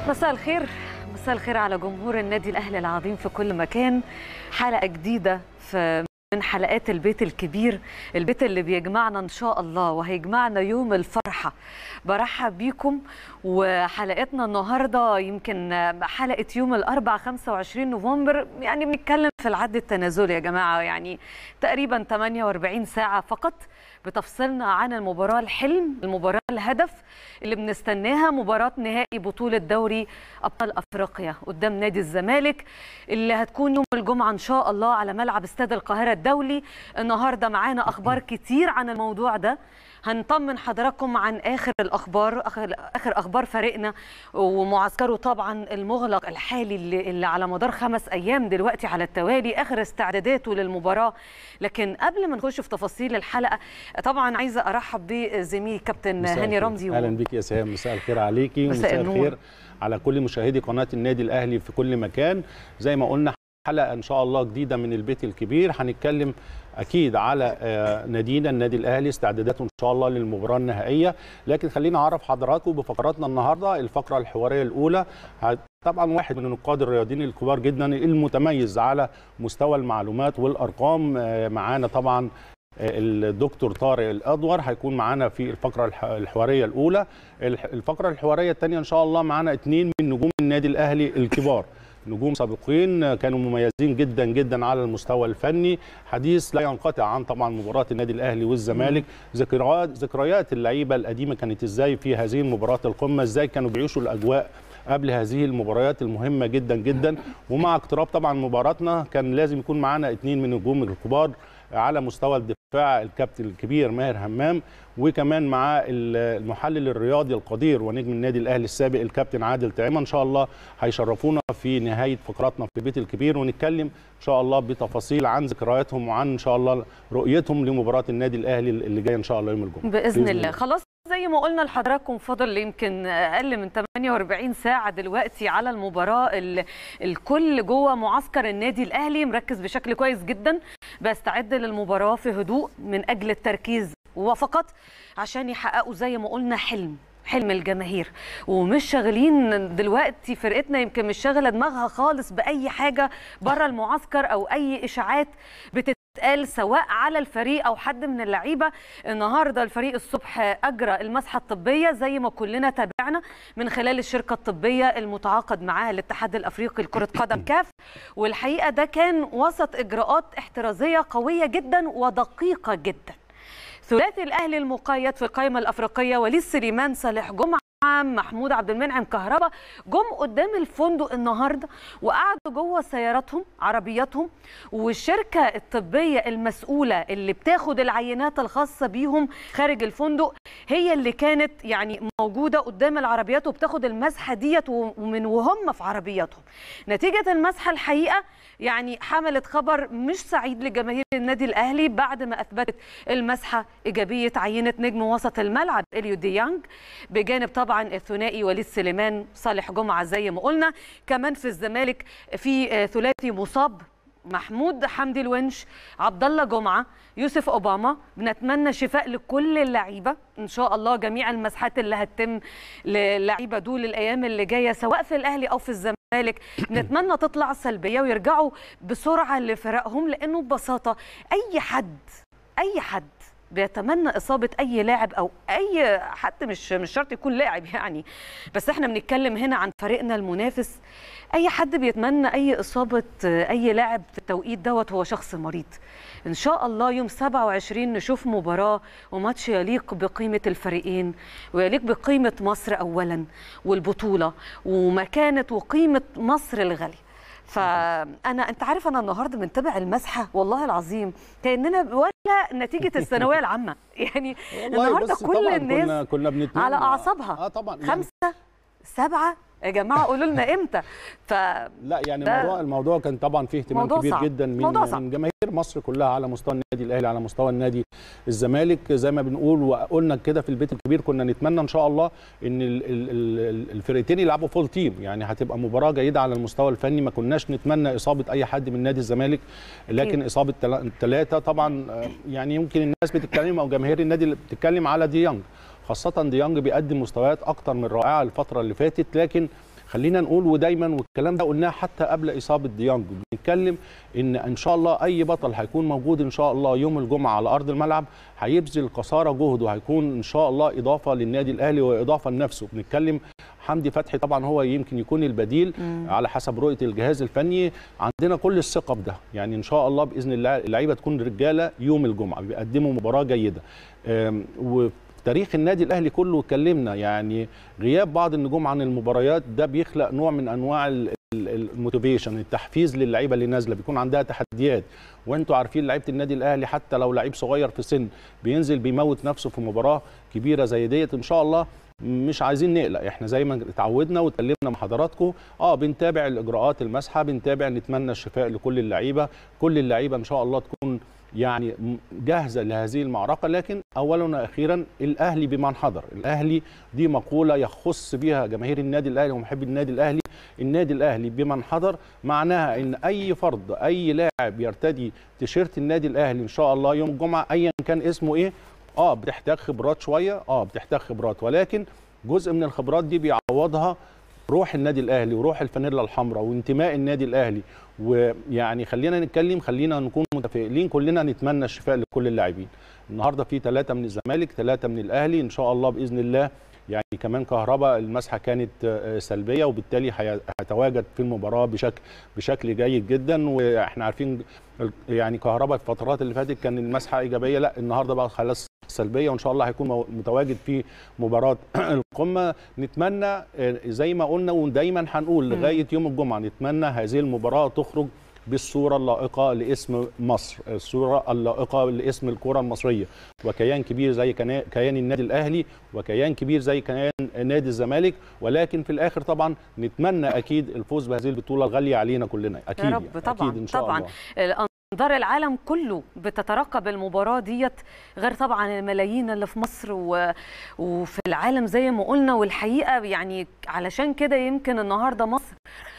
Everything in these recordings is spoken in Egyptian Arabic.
مساء الخير مساء الخير على جمهور النادي الاهلي العظيم في كل مكان حلقه جديده في من حلقات البيت الكبير البيت اللي بيجمعنا ان شاء الله وهيجمعنا يوم الفرحه برحب بيكم وحلقتنا النهارده يمكن حلقه يوم الاربعاء 25 نوفمبر يعني بنتكلم في العد التنازلي يا جماعه يعني تقريبا 48 ساعه فقط بتفصلنا عن المباراه الحلم المباراه الهدف اللي بنستناها مباراه نهائي بطوله دوري ابطال افريقيا قدام نادي الزمالك اللي هتكون يوم الجمعه ان شاء الله على ملعب استاد القاهره الدولي النهارده معانا اخبار كتير عن الموضوع ده هنطمن حضراتكم عن اخر الاخبار اخر, آخر اخبار فريقنا ومعسكره طبعا المغلق الحالي اللي, اللي على مدار خمس ايام دلوقتي على التوالي اخر استعداداته للمباراه لكن قبل ما نخش في تفاصيل الحلقه طبعا عايزه ارحب بزميلي كابتن هاني رمزي اهلا بيك يا سهام مساء الخير عليكي ومساء الخير على كل مشاهدي قناه النادي الاهلي في كل مكان زي ما قلنا حلقه ان شاء الله جديده من البيت الكبير هنتكلم اكيد على نادينا النادي الاهلي استعداداته ان شاء الله للمباراه النهائيه لكن خلينا اعرف حضراتكم بفقراتنا النهارده الفقره الحواريه الاولى طبعا واحد من النقاد الرياضيين الكبار جدا المتميز على مستوى المعلومات والارقام معانا طبعا الدكتور طارق الادور هيكون معانا في الفقره الحواريه الاولى الفقره الحواريه الثانيه ان شاء الله معانا اثنين من نجوم النادي الاهلي الكبار نجوم سابقين كانوا مميزين جدا جدا على المستوى الفني حديث لا ينقطع عن طبعا مباراه النادي الاهلي والزمالك ذكريات ذكريات اللعيبه القديمه كانت ازاي في هذه المباراه القمه ازاي كانوا بيعيشوا الاجواء قبل هذه المباريات المهمه جدا جدا ومع اقتراب طبعا مباراتنا كان لازم يكون معانا اثنين من النجوم الكبار على مستوى الدفاع الكابتن الكبير ماهر همام وكمان مع المحلل الرياضي القدير ونجم النادي الاهلي السابق الكابتن عادل طعيمه ان شاء الله هيشرفونا في نهايه فقراتنا في البيت الكبير ونتكلم ان شاء الله بتفاصيل عن ذكرياتهم وعن ان شاء الله رؤيتهم لمباراه النادي الاهلي اللي جايه ان شاء الله يوم الجمعه باذن, بإذن الله خلاص زي ما قلنا لحضراتكم فاضل يمكن اقل من 48 ساعه دلوقتي على المباراه الكل جوه معسكر النادي الاهلي مركز بشكل كويس جدا بستعد للمباراه في هدوء من اجل التركيز وفقط عشان يحققوا زي ما قلنا حلم حلم الجماهير ومش شاغلين دلوقتي فرقتنا يمكن مش شاغله دماغها خالص باي حاجه بره المعسكر او اي اشاعات بتتقال سواء على الفريق او حد من اللعيبه النهارده الفريق الصبح اجرى المسحه الطبيه زي ما كلنا تابعنا من خلال الشركه الطبيه المتعاقد معاها الاتحاد الافريقي لكره قدم كاف والحقيقه ده كان وسط اجراءات احترازيه قويه جدا ودقيقه جدا ثلاثي الاهلي المقيد في القائمه الافريقيه وليد سليمان صالح جمعه محمود عبد المنعم كهربا جم قدام الفندق النهارده وقعدوا جوه سياراتهم عربياتهم والشركه الطبيه المسؤوله اللي بتاخد العينات الخاصه بيهم خارج الفندق هي اللي كانت يعني موجوده قدام العربيات وبتاخد المسحه ديت ومن وهم في عربياتهم نتيجه المسحه الحقيقه يعني حملت خبر مش سعيد لجماهير النادي الاهلي بعد ما اثبتت المسحه ايجابيه عينه نجم وسط الملعب اليو ديانج بجانب طبعا الثنائي وليد سليمان صالح جمعه زي ما قلنا كمان في الزمالك في ثلاثي مصاب محمود حمدي الونش عبد الله جمعه يوسف اوباما بنتمنى شفاء لكل اللعيبه ان شاء الله جميع المسحات اللي هتتم للعيبه دول الايام اللي جايه سواء في الاهلي او في الزمالك نتمنى تطلع سلبيه ويرجعوا بسرعه لفرقهم لانه ببساطه اي حد اي حد بيتمنى اصابه اي لاعب او اي حد مش مش شرط يكون لاعب يعني بس احنا بنتكلم هنا عن فريقنا المنافس اي حد بيتمنى اي اصابه اي لاعب في التوقيت دوت هو شخص مريض ان شاء الله يوم 27 نشوف مباراه وماتش يليق بقيمه الفريقين ويليق بقيمه مصر اولا والبطوله ومكانه وقيمه مصر الغاليه فانا انت عارف انا النهارده بنتابع المسحه والله العظيم كاننا ولا نتيجه الثانويه العامه يعني النهارده كل الناس كنا كنا بنتمنى على اعصابها اه طبعا خمسه سبعه يا جماعه قولوا لنا امتى ف لا يعني الموضوع الموضوع كان طبعا فيه اهتمام كبير صعب. جدا من من جماهير مصر كلها على مستوى النادي الاهلي على مستوى النادي الزمالك زي ما بنقول وقلنا كده في البيت الكبير كنا نتمنى ان شاء الله ان الفرقتين يلعبوا فول تيم يعني هتبقى مباراه جيده على المستوى الفني ما كناش نتمنى اصابه اي حد من نادي الزمالك لكن اصابه الثلاثه طبعا يعني يمكن الناس بتتكلم او جماهير النادي بتتكلم على ديانج خاصه ديانج بيقدم مستويات اكتر من رائعه الفتره اللي فاتت لكن خلينا نقول ودايما والكلام ده قلناه حتى قبل اصابه ديانج بنتكلم ان ان شاء الله اي بطل هيكون موجود ان شاء الله يوم الجمعه على ارض الملعب هيبذل قصارى جهده هيكون ان شاء الله اضافه للنادي الاهلي واضافه لنفسه بنتكلم حمدي فتحي طبعا هو يمكن يكون البديل مم. على حسب رؤيه الجهاز الفني عندنا كل الثقه في ده يعني ان شاء الله باذن الله اللعيبه تكون رجاله يوم الجمعه بيقدموا مباراه جيده وفي تاريخ النادي الاهلي كله اتكلمنا يعني غياب بعض النجوم عن المباريات ده بيخلق نوع من انواع الموتيفيشن التحفيز للعيبه اللي نازله بيكون عندها تحديات وانتوا عارفين لعيبه النادي الاهلي حتى لو لعيب صغير في سن بينزل بيموت نفسه في مباراه كبيره زي ديت ان شاء الله مش عايزين نقلق احنا زي ما اتعودنا واتكلمنا مع حضراتكم اه بنتابع الاجراءات المسحه بنتابع نتمنى الشفاء لكل اللعيبه كل اللعيبه ان شاء الله تكون يعني جاهزه لهذه المعركه لكن اولا واخيرا الاهلي بمن حضر الاهلي دي مقوله يخص بها جماهير النادي الاهلي ومحبي النادي الاهلي النادي الاهلي بمن حضر معناها ان اي فرد اي لاعب يرتدي تيشيرت النادي الاهلي ان شاء الله يوم الجمعه ايا كان اسمه ايه اه بتحتاج خبرات شويه اه بتحتاج خبرات ولكن جزء من الخبرات دي بيعوضها روح النادي الاهلي وروح الفانيلا الحمراء وانتماء النادي الاهلي ويعني خلينا نتكلم خلينا نكون متفائلين كلنا نتمنى الشفاء لكل اللاعبين النهارده في ثلاثه من الزمالك ثلاثه من الاهلي ان شاء الله باذن الله يعني كمان كهرباء المسحه كانت سلبيه وبالتالي هيتواجد في المباراه بشكل بشكل جيد جدا واحنا عارفين يعني كهرباء الفترات اللي فاتت كان المسحه ايجابيه لا النهارده بقى خلاص سلبيه وان شاء الله هيكون متواجد في مباراه القمه نتمنى زي ما قلنا ودايما هنقول لغايه يوم الجمعه نتمنى هذه المباراه تخرج بالصوره اللائقه لاسم مصر الصوره اللائقه لاسم الكره المصريه وكيان كبير زي كيان النادي الاهلي وكيان كبير زي كيان نادي الزمالك ولكن في الاخر طبعا نتمنى اكيد الفوز بهذه البطوله الغاليه علينا كلنا اكيد يا رب طبعا أكيد إن شاء طبعا الله. انظار العالم كله بتترقب المباراه ديت غير طبعا الملايين اللي في مصر و... وفي العالم زي ما قلنا والحقيقه يعني علشان كده يمكن النهارده مصر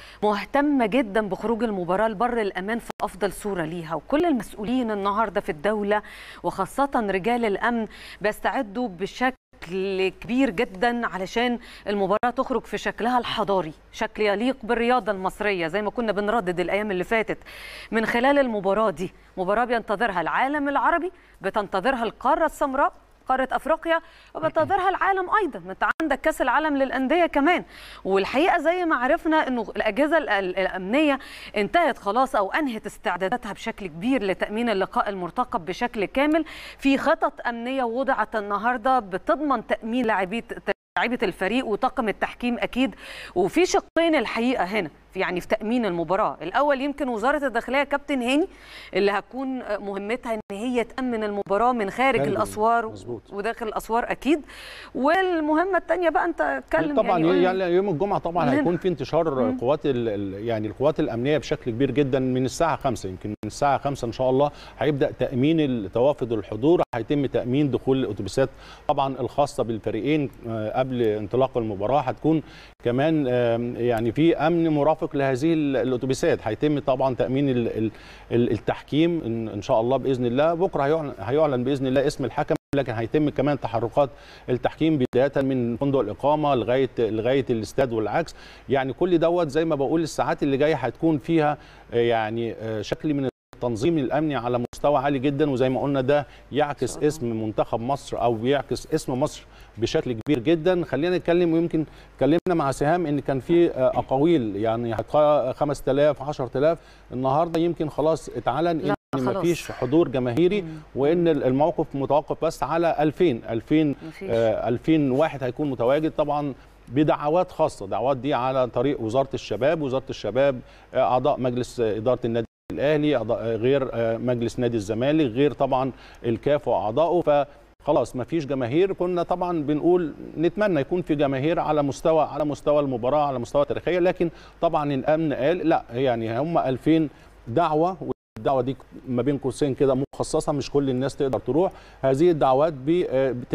مهتمة جدا بخروج المباراة لبر الأمان في أفضل صورة ليها وكل المسؤولين النهاردة في الدولة وخاصة رجال الأمن بيستعدوا بشكل كبير جدا علشان المباراة تخرج في شكلها الحضاري شكل يليق بالرياضة المصرية زي ما كنا بنردد الأيام اللي فاتت من خلال المباراة دي مباراة بينتظرها العالم العربي بتنتظرها القارة السمراء قاره افريقيا وبتنتظرها العالم ايضا انت عندك كاس العالم للانديه كمان والحقيقه زي ما عرفنا انه الاجهزه الامنيه انتهت خلاص او انهت استعداداتها بشكل كبير لتامين اللقاء المرتقب بشكل كامل في خطط امنيه وضعت النهارده بتضمن تامين لاعبي لعيبه الفريق وطاقم التحكيم اكيد وفي شقين الحقيقه هنا يعني في تامين المباراه الاول يمكن وزاره الداخليه كابتن هاني اللي هتكون مهمتها ان هي تامن المباراه من خارج خارج الاسوار مظبوط. وداخل الاسوار اكيد والمهمه الثانيه بقى انت اتكلم طبعا يعني, يعني يوم الجمعه طبعا مهم. هيكون في انتشار مم. قوات ال- ال- يعني القوات الامنيه بشكل كبير جدا من الساعه 5 يمكن من الساعه 5 ان شاء الله هيبدا تامين التوافد الحضور هيتم تامين دخول الاتوبيسات طبعا الخاصه بالفريقين آه، قبل انطلاق المباراه هتكون كمان آم، يعني في امن مرافق لهذه ال- الاتوبيسات هيتم طبعا تامين ال- ال- ال- التحكيم ان إن شاء الله باذن الله بكره هيعلن هيعلن باذن الله اسم الحكم لكن هيتم كمان تحركات التحكيم بدايه من فندق الاقامه لغايه لغايه الاستاد والعكس يعني كل دوت زي ما بقول الساعات اللي جايه هتكون فيها آه، يعني آه، شكل من التنظيم الامني على مستوى عالي جدا وزي ما قلنا ده يعكس الله. اسم منتخب مصر او بيعكس اسم مصر بشكل كبير جدا خلينا نتكلم ويمكن اتكلمنا مع سهام ان كان في آه، اقاويل يعني هتبقى 5000 10000 النهارده يمكن خلاص اتعلن لا، ان خلاص. مفيش حضور جماهيري مم. وان الموقف متوقف بس على 2000 2000 مفيش. آه، 2000 واحد هيكون متواجد طبعا بدعوات خاصه دعوات دي على طريق وزاره الشباب وزاره الشباب آه، اعضاء مجلس آه، اداره النادي الاهلي أعضاء- آه، غير آه، مجلس نادي الزمالك غير طبعا الكاف واعضائه ف خلاص ما فيش جماهير كنا طبعا بنقول نتمنى يكون في جماهير على مستوى على مستوى المباراه على مستوى تاريخيه لكن طبعا الامن قال لا يعني هم 2000 دعوه الدعوه دي ما بين قوسين كده مخصصه مش كل الناس تقدر تروح هذه الدعوات بي- آه، بت-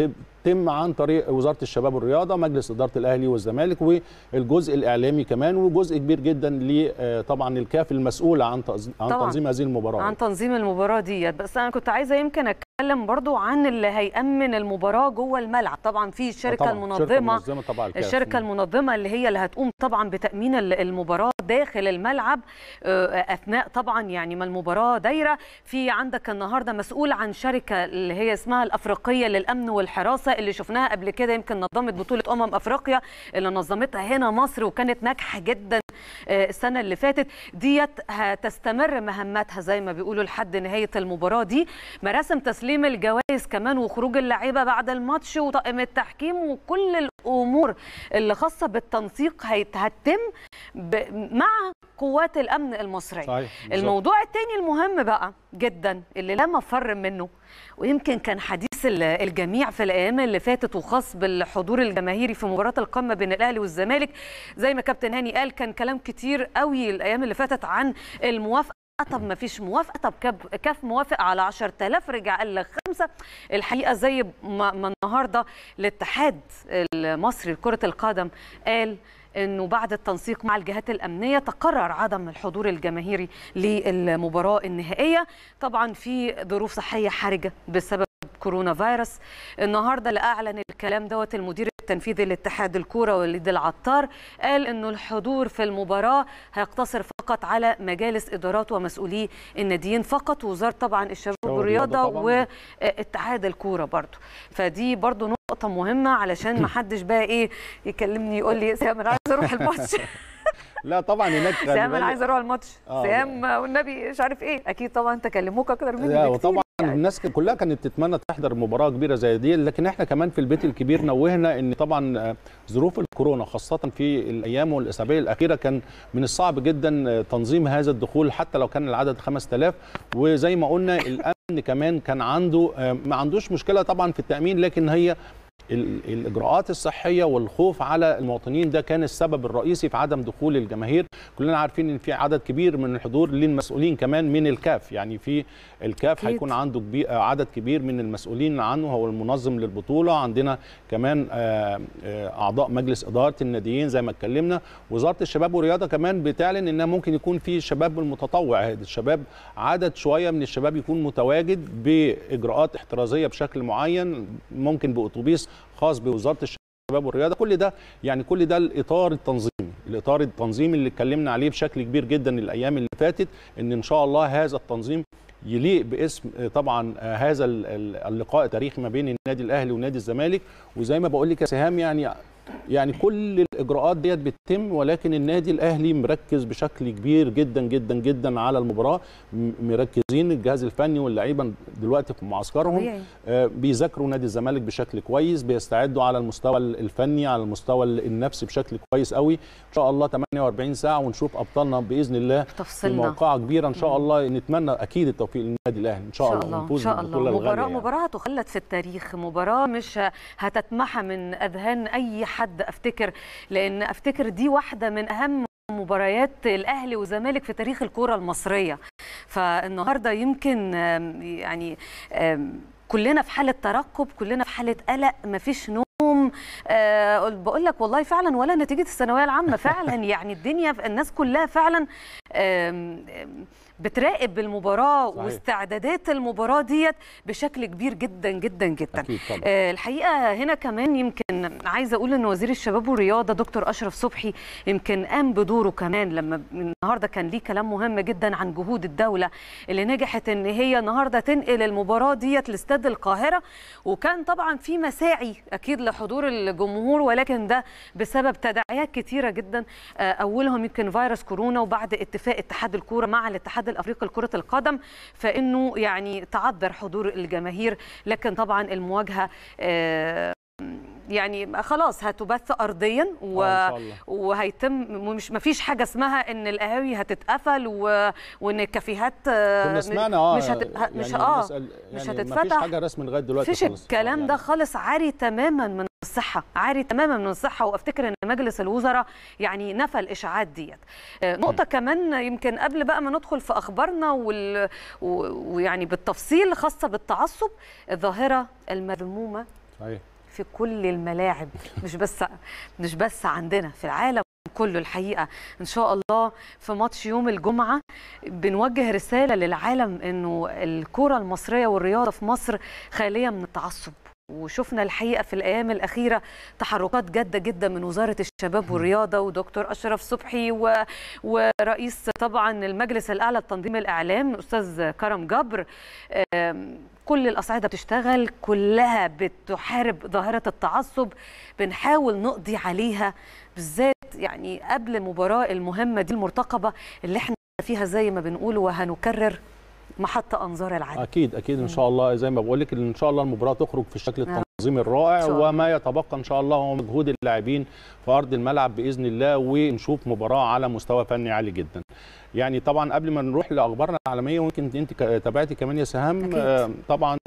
هتتم عن طريق وزاره الشباب والرياضه مجلس اداره الاهلي والزمالك والجزء الاعلامي كمان وجزء كبير جدا ل طبعا الكاف المسؤوله عن عن تنظيم هذه المباراه عن تنظيم المباراه ديت بس انا كنت عايزه يمكن اتكلم برضو عن اللي هيامن المباراه جوه الملعب طبعا في الشركه طبعاً المنظمه شركة منظمة طبعا الكاف. الشركه المنظمه اللي هي اللي هتقوم طبعا بتامين المباراه داخل الملعب اثناء طبعا يعني ما المباراه دايره في عندك النهارده مسؤول عن شركه اللي هي اسمها الافريقيه للامن والحراسه اللي شفناها قبل كده يمكن نظمت بطوله امم افريقيا اللي نظمتها هنا مصر وكانت ناجحه جدا السنه اللي فاتت ديت هتستمر مهمتها زي ما بيقولوا لحد نهايه المباراه دي مراسم تسليم الجوائز كمان وخروج اللعيبه بعد الماتش وطاقم التحكيم وكل الامور اللي خاصه بالتنسيق هتتم مع قوات الامن المصريه صحيح. الموضوع الثاني المهم بقى جدا اللي لا مفر منه ويمكن كان حديث الجميع في الايام اللي فاتت وخاص بالحضور الجماهيري في مباراه القمه بين الاهلي والزمالك زي ما كابتن هاني قال كان كلام كتير قوي الايام اللي فاتت عن الموافقه طب ما فيش موافقه طب كاف موافق على 10000 رجع قال لك خمسه الحقيقه زي ما النهارده الاتحاد المصري لكره القدم قال انه بعد التنسيق مع الجهات الامنيه تقرر عدم الحضور الجماهيري للمباراه النهائيه طبعا في ظروف صحيه حرجه بسبب كورونا فيروس النهارده اللي اعلن الكلام دوت المدير التنفيذي لاتحاد الكوره وليد العطار قال انه الحضور في المباراه هيقتصر فقط على مجالس ادارات ومسؤولي الناديين فقط ووزاره طبعا الشباب والرياضه واتحاد الكوره برضو فدي برضو نقطه مهمه علشان ما حدش بقى ايه يكلمني يقول لي سام انا عايز اروح الماتش لا طبعا هناك سام انا عايز اروح الماتش سام والنبي مش عارف ايه اكيد طبعا انت كلموك اكتر مني لا وطبعا يعني. الناس كلها كانت تتمنى تحضر مباراه كبيره زي دي لكن احنا كمان في البيت الكبير نوهنا ان طبعا ظروف الكورونا خاصه في الايام والاسابيع الاخيره كان من الصعب جدا تنظيم هذا الدخول حتى لو كان العدد 5000 وزي ما قلنا الامن كمان كان عنده ما عندوش مشكله طبعا في التامين لكن هي الاجراءات الصحيه والخوف على المواطنين ده كان السبب الرئيسي في عدم دخول الجماهير كلنا عارفين ان في عدد كبير من الحضور للمسؤولين كمان من الكاف يعني في الكاف أكيد. هيكون عنده عدد كبير من المسؤولين عنه هو المنظم للبطوله عندنا كمان اعضاء مجلس اداره الناديين زي ما اتكلمنا وزاره الشباب والرياضه كمان بتعلن انها ممكن يكون في شباب المتطوع هذا الشباب عدد شويه من الشباب يكون متواجد باجراءات احترازيه بشكل معين ممكن باتوبيس خاص بوزاره الشباب والرياضه كل ده يعني كل ده الاطار التنظيمي الاطار التنظيمي اللي اتكلمنا عليه بشكل كبير جدا الايام اللي فاتت ان ان شاء الله هذا التنظيم يليق باسم طبعا هذا اللقاء التاريخي ما بين النادي الاهلي ونادي الزمالك وزي ما بقول لك يا سهام يعني يعني كل الاجراءات ديت بتتم ولكن النادي الاهلي مركز بشكل كبير جدا جدا جدا على المباراه مركزين الجهاز الفني واللعيبه دلوقتي في معسكرهم آه بيذاكروا نادي الزمالك بشكل كويس بيستعدوا على المستوى الفني على المستوى النفسي بشكل كويس قوي ان شاء الله 48 ساعه ونشوف ابطالنا باذن الله تفصلنا. في موقعه كبيره ان شاء الله نتمنى اكيد التوفيق للنادي الاهلي ان شاء, إن شاء الله ان شاء الله مباراه يعني. مباراه هتخلد في التاريخ مباراه مش هتتمحى من اذهان اي حد افتكر لان افتكر دي واحده من اهم مباريات الاهلي والزمالك في تاريخ الكره المصريه فالنهارده يمكن يعني كلنا في حاله ترقب كلنا في حاله قلق مفيش نوم أه بقول لك والله فعلا ولا نتيجه الثانويه العامه فعلا يعني الدنيا الناس كلها فعلا بتراقب المباراه صحيح. واستعدادات المباراه ديت بشكل كبير جدا جدا جدا أكيد طبعا. آه الحقيقه هنا كمان يمكن عايزه اقول ان وزير الشباب والرياضه دكتور اشرف صبحي يمكن قام بدوره كمان لما النهارده كان ليه كلام مهم جدا عن جهود الدوله اللي نجحت ان هي النهارده تنقل المباراه ديت لاستاد القاهره وكان طبعا في مساعي اكيد لحضور الجمهور ولكن ده بسبب تداعيات كتيره جدا آه اولهم يمكن فيروس كورونا وبعد اتفاق اتحاد الكوره مع الاتحاد الافريقي لكره القدم فانه يعني تعذر حضور الجماهير لكن طبعا المواجهه آه يعني خلاص هتبث ارضيا و... وهيتم مش ما فيش حاجه اسمها ان القهاوي هتتقفل و... وان الكافيهات كنا سمعنا اه مش هت... يعني مش اه يعني مش هتتفتح مفيش حاجه رسمي لغايه دلوقتي مفيش الكلام يعني. ده خالص عاري تماما من الصحه عاري تماما من الصحه وافتكر ان مجلس الوزراء يعني نفى الاشاعات ديت نقطه كمان يمكن قبل بقى ما ندخل في اخبارنا وال... ويعني بالتفصيل خاصه بالتعصب الظاهره المذمومه صحيح في كل الملاعب مش بس مش بس عندنا في العالم كله الحقيقه ان شاء الله في ماتش يوم الجمعه بنوجه رساله للعالم انه الكره المصريه والرياضه في مصر خاليه من التعصب وشفنا الحقيقه في الايام الاخيره تحركات جاده جدا من وزاره الشباب والرياضه ودكتور اشرف صبحي و... ورئيس طبعا المجلس الاعلى لتنظيم الاعلام الاستاذ كرم جبر كل الاصعده بتشتغل كلها بتحارب ظاهره التعصب بنحاول نقضي عليها بالذات يعني قبل المباراه المهمه دي المرتقبه اللي احنا فيها زي ما بنقول وهنكرر محط انظار العالم اكيد اكيد ان شاء الله زي ما بقول لك ان شاء الله المباراه تخرج في الشكل التنظيمي الرائع وما يتبقى ان شاء الله هو مجهود اللاعبين في ارض الملعب باذن الله ونشوف مباراه على مستوى فني عالي جدا يعني طبعا قبل ما نروح لاخبارنا العالميه ويمكن انت تابعتي كمان يا سهام أكيد. طبعا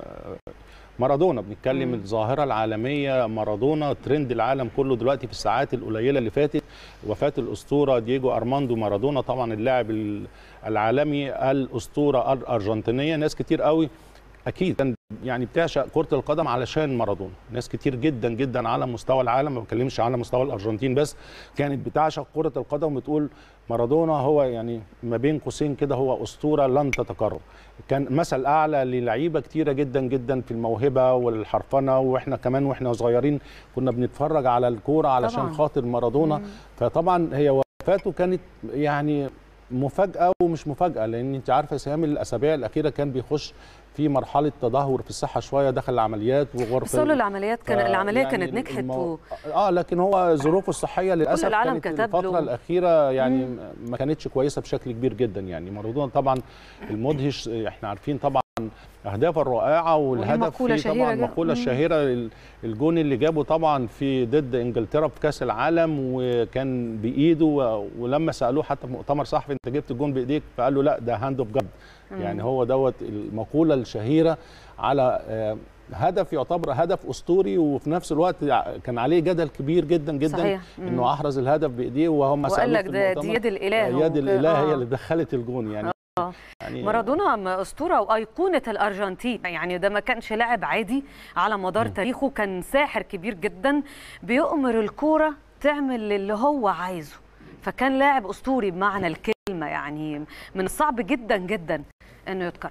مارادونا بنتكلم الظاهره العالميه مارادونا ترند العالم كله دلوقتي في الساعات القليله اللي فاتت وفاه الاسطوره دييجو ارماندو مارادونا طبعا اللاعب العالمي الاسطوره الارجنتينيه ناس كتير قوي اكيد كان يعني بتعشق كره القدم علشان مارادونا ناس كتير جدا جدا على مستوى العالم ما بتكلمش على مستوى الارجنتين بس كانت بتعشق كره القدم وبتقول مارادونا هو يعني ما بين قوسين كده هو اسطوره لن تتكرر كان مثل اعلى للعيبه كتيره جدا جدا في الموهبه والحرفنه واحنا كمان واحنا صغيرين كنا بنتفرج على الكوره علشان طبعاً. خاطر مارادونا مم. فطبعا هي وفاته كانت يعني مفاجاه ومش مفاجاه لان انت عارفه سهام الاسابيع الاخيره كان بيخش في مرحله تدهور في الصحه شويه دخل العمليات وغرفه بس كل العمليات كان ف- العمليه يعني كانت نجحت المو... و... اه لكن هو ظروفه الصحيه للاسف العالم كانت كتب الفتره له. الاخيره يعني مم. ما كانتش كويسه بشكل كبير جدا يعني مارادونا طبعا المدهش احنا عارفين طبعا اهدافه الرائعه والهدف مقولة فيه شهيرة طبعا جدا. المقوله مم. الشهيره ال- الجون اللي جابه طبعا في ضد انجلترا في كاس العالم وكان بايده و- ولما سالوه حتى في مؤتمر صحفي انت جبت الجون بايديك فقال له لا ده هاند اوف جاد يعني هو دوت المقوله الشهيره على آه، هدف يعتبر هدف اسطوري وفي نفس الوقت كان عليه جدل كبير جدا جدا صحيح. مم. انه احرز الهدف بايديه وهم وقال سالوه لك في ده دي المؤتمر. يد الاله يد وكده. الاله هي آه. اللي دخلت الجون يعني آه. يعني مارادونا اسطوره وايقونه الارجنتين يعني ده ما كانش لاعب عادي على مدار تاريخه كان ساحر كبير جدا بيؤمر الكوره تعمل اللي هو عايزه فكان لاعب اسطوري بمعنى الكلمه يعني من الصعب جدا جدا انه يتكرر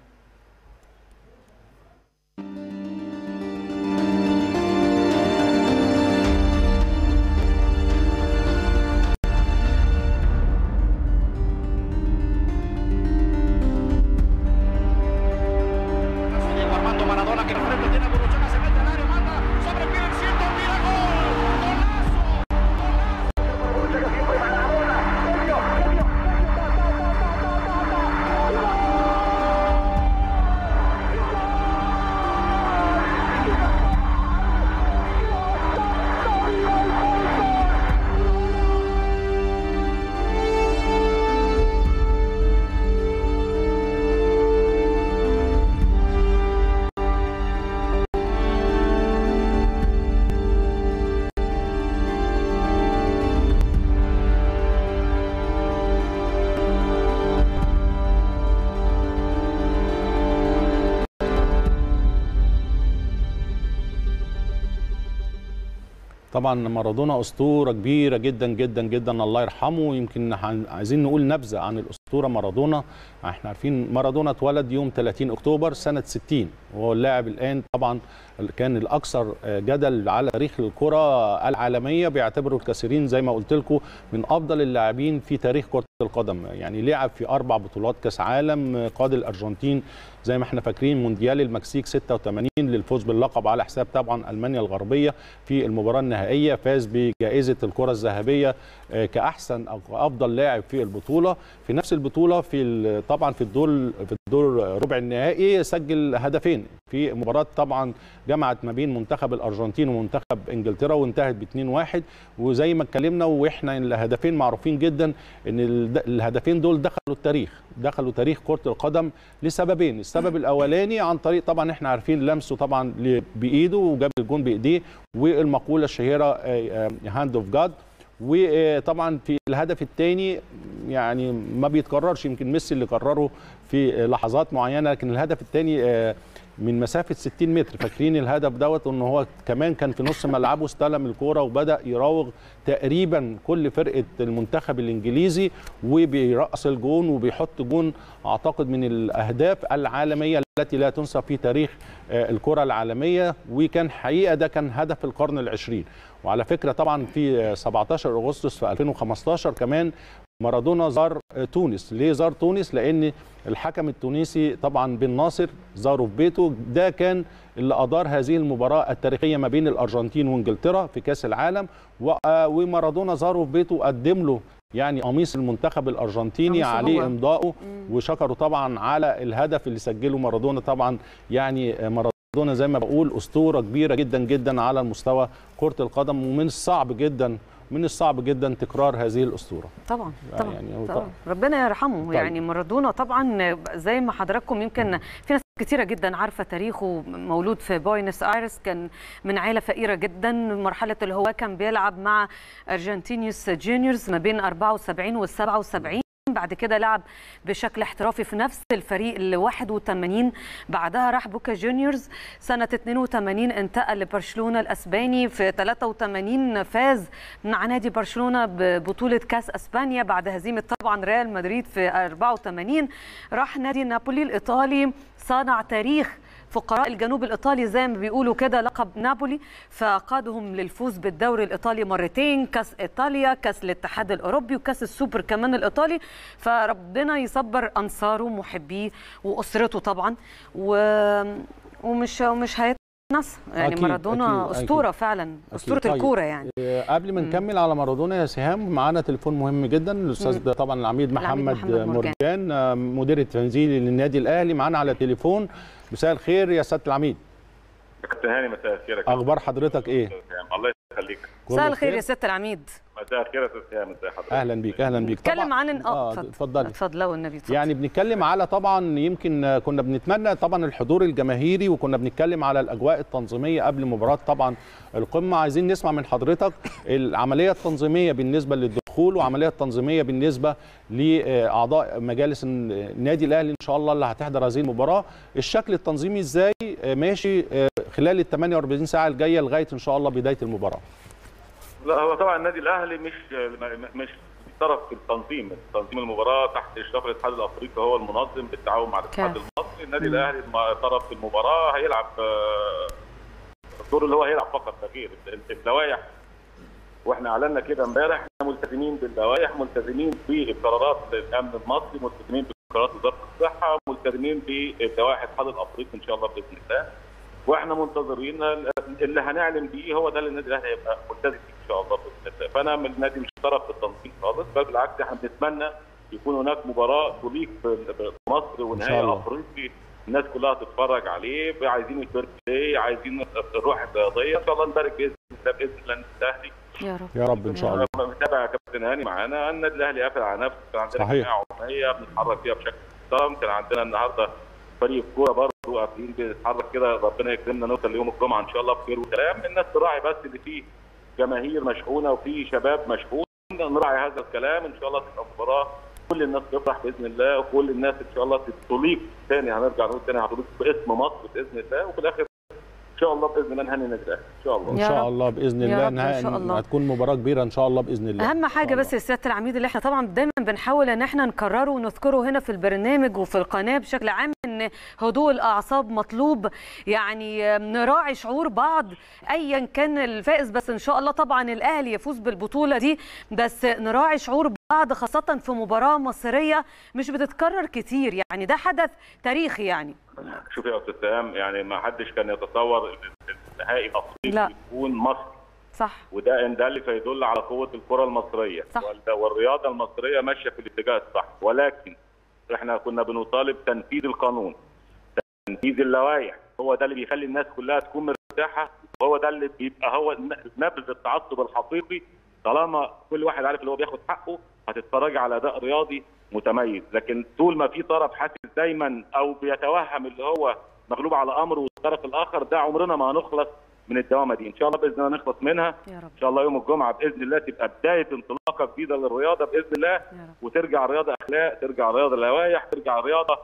Diego Armando Maradona que enfrente tiene a Burruchaga, se mete al área, manda sobre Pires, siento, mira, gol. Golazo, طبعا مارادونا اسطوره كبيره جدا جدا جدا الله يرحمه يمكن هن- عايزين نقول نبذه عن الاسطوره مارادونا احنا عارفين مارادونا اتولد يوم 30 اكتوبر سنه 60 وهو اللاعب الان طبعا كان الاكثر جدل على تاريخ الكره العالميه بيعتبره الكثيرين زي ما قلت لكم من افضل اللاعبين في تاريخ كره القدم يعني لعب في اربع بطولات كاس عالم قاد الارجنتين زي ما احنا فاكرين مونديال المكسيك 86 للفوز باللقب على حساب طبعا المانيا الغربيه في المباراه النهائيه فاز بجائزه الكره الذهبيه آه، كاحسن او افضل لاعب في البطوله في نفس البطوله في ال- طبعا في الدور في الدور ربع النهائي سجل هدفين في مباراه طبعا جمعت ما بين منتخب الارجنتين ومنتخب انجلترا وانتهت ب 2-1 وزي ما اتكلمنا واحنا الهدفين معروفين جدا ان ال- الهدفين دول دخلوا التاريخ دخلوا تاريخ كره القدم لسببين السبب الاولاني عن طريق طبعا احنا عارفين لمسه طبعا ل- بايده وجاب الجون بايديه والمقوله الشهيره هاند اوف جاد وطبعا في الهدف الثاني يعني ما بيتكررش يمكن ميسي اللي كرره في لحظات معينه لكن الهدف الثاني من مسافه 60 متر فاكرين الهدف دوت ان هو كمان كان في نص ملعبه استلم الكوره وبدا يراوغ تقريبا كل فرقه المنتخب الانجليزي وبيرقص الجون وبيحط جون اعتقد من الاهداف العالميه التي لا تنسى في تاريخ الكره العالميه وكان حقيقه ده كان هدف القرن العشرين وعلى فكره طبعا في 17 اغسطس في 2015 كمان مارادونا زار تونس ليه زار تونس لان الحكم التونسي طبعا بن ناصر زاره في بيته ده كان اللي ادار هذه المباراه التاريخيه ما بين الارجنتين وانجلترا في كاس العالم ومارادونا زاره في بيته قدم له يعني قميص المنتخب الارجنتيني عليه امضائه وشكروا طبعا على الهدف اللي سجله مارادونا طبعا يعني مارادونا زي ما بقول اسطوره كبيره جدا جدا على مستوى كره القدم ومن الصعب جدا من الصعب جدا تكرار هذه الاسطوره طبعا طبعا, يعني طبعا. ربنا يرحمه طبعا. يعني مارادونا طبعا زي ما حضراتكم يمكن في ناس كثيرة جدا عارفة تاريخه مولود في بوينس ايرس كان من عائلة فقيرة جدا مرحلة اللي هو كان بيلعب مع ارجنتينيوس جونيورز ما بين 74 وال 77 بعد كده لعب بشكل احترافي في نفس الفريق ال 81 بعدها راح بوكا جونيورز سنة 82 انتقل لبرشلونة الأسباني في 83 فاز مع نادي برشلونة ببطولة كاس أسبانيا بعد هزيمة طبعا ريال مدريد في 84 راح نادي نابولي الإيطالي صنع تاريخ فقراء الجنوب الايطالي زي ما بيقولوا كده لقب نابولي فقادهم للفوز بالدوري الايطالي مرتين كاس ايطاليا كاس الاتحاد الاوروبي وكاس السوبر كمان الايطالي فربنا يصبر انصاره محبيه واسرته طبعا و... ومش ومش هيت ناس يعني أكيد مارادونا أكيد اسطوره أكيد فعلا اسطوره طيب الكوره يعني قبل ما نكمل على مارادونا يا سهام معانا تليفون مهم جدا الاستاذ طبعا العميد محمد, محمد مرجان مدير التنزيلي للنادي الاهلي معانا على تليفون مساء الخير يا سياده العميد كابتن هاني مساء الخير اخبار حضرتك ايه الله يخليك مساء الخير يا سياده العميد مساء الخير يا استاذ هاني ازي حضرتك اهلا بيك اهلا بيك نتكلم عن اه اتفضلي اتفضل لو النبي اتفضل يعني بنتكلم على طبعا يمكن كنا بنتمنى طبعا الحضور الجماهيري وكنا بنتكلم على الاجواء التنظيميه قبل مباراه طبعا القمه عايزين نسمع من حضرتك العمليه التنظيميه بالنسبه للدخول وعمليه التنظيميه بالنسبه لاعضاء مجالس النادي الاهلي ان شاء الله اللي هتحضر هذه المباراه الشكل التنظيمي ازاي ماشي خلال ال 48 ساعه الجايه لغايه ان شاء الله بدايه المباراه لا هو طبعا النادي الاهلي مش مش طرف في التنظيم تنظيم المباراه تحت اشراف الاتحاد الافريقي هو المنظم بالتعاون مع الاتحاد المصري النادي الاهلي طرف في المباراه هيلعب الدور اللي هو هيلعب فقط لا غير اللوائح واحنا اعلنا كده امبارح احنا ملتزمين باللوائح ملتزمين بقرارات الامن المصري ملتزمين بقرارات وزاره الصحه ملتزمين بلوائح الاتحاد الافريقي ان شاء الله باذن الله واحنا منتظرين اللي هنعلن بيه هو ده اللي النادي الاهلي هيبقى ملتزم بيه ان شاء الله باذن الله فانا من النادي مش طرف في التنظيم خالص بل بالعكس احنا بنتمنى يكون هناك مباراه تليق بمصر ونهائي افريقي الناس كلها تتفرج عليه عايزين الفير بلاي عايزين الروح الرياضيه ان شاء الله نبارك باذن الله باذن الله النادي الاهلي يا رب يا رب ان شاء الله متابع يا كابتن هاني معانا النادي الاهلي قافل على نفسه كان عندنا صحيح عموميه بنتحرك فيها بشكل محترم كان عندنا النهارده فريق كوره برضه قاعدين بنتحرك كده ربنا يكرمنا نوصل ليوم الجمعه ان شاء الله بخير وسلام الناس تراعي بس اللي فيه جماهير مشحونه وفيه شباب مشحون نراعي هذا الكلام ان شاء الله تبقى مباراه كل الناس تفرح باذن الله وكل الناس ان شاء الله تليق ثاني هنرجع نقول ثاني هتليق باسم مصر باذن الله وفي الاخر ان شاء الله باذن الله نهني النادي الاهلي ان شاء الله ان شاء الله باذن الله ان شاء الله هتكون مباراه كبيره ان شاء الله باذن الله اهم حاجه بس يا سياده العميد اللي احنا طبعا دايما بنحاول ان احنا نكرره ونذكره هنا في البرنامج وفي القناه بشكل عام ان هدوء الاعصاب مطلوب يعني نراعي شعور بعض ايا كان الفائز بس ان شاء الله طبعا الاهلي يفوز بالبطوله دي بس نراعي شعور بعض خاصه في مباراه مصريه مش بتتكرر كتير يعني ده حدث تاريخي يعني شوف يا استاذ سام يعني ما حدش كان يتصور النهائي الافريقي يكون مصر صح وده ان دل فيدل على قوه الكره المصريه صح. والرياضه المصريه ماشيه في الاتجاه الصح ولكن احنا كنا بنطالب تنفيذ القانون تنفيذ اللوائح هو ده اللي بيخلي الناس كلها تكون مرتاحه وهو ده اللي بيبقى هو نبذ التعصب الحقيقي طالما كل واحد عارف اللي هو بياخد حقه هتتفرج على اداء رياضي متميز لكن طول ما في طرف حاسس دايما او بيتوهم اللي هو مغلوب على امره والطرف الاخر ده عمرنا ما هنخلص من الدوامه دي ان شاء الله باذن الله نخلص منها يا رب. ان شاء الله يوم الجمعه باذن الله تبقى بدايه انطلاقه جديده للرياضه باذن الله يا رب. وترجع الرياضه اخلاق ترجع الرياضه لوائح ترجع الرياضه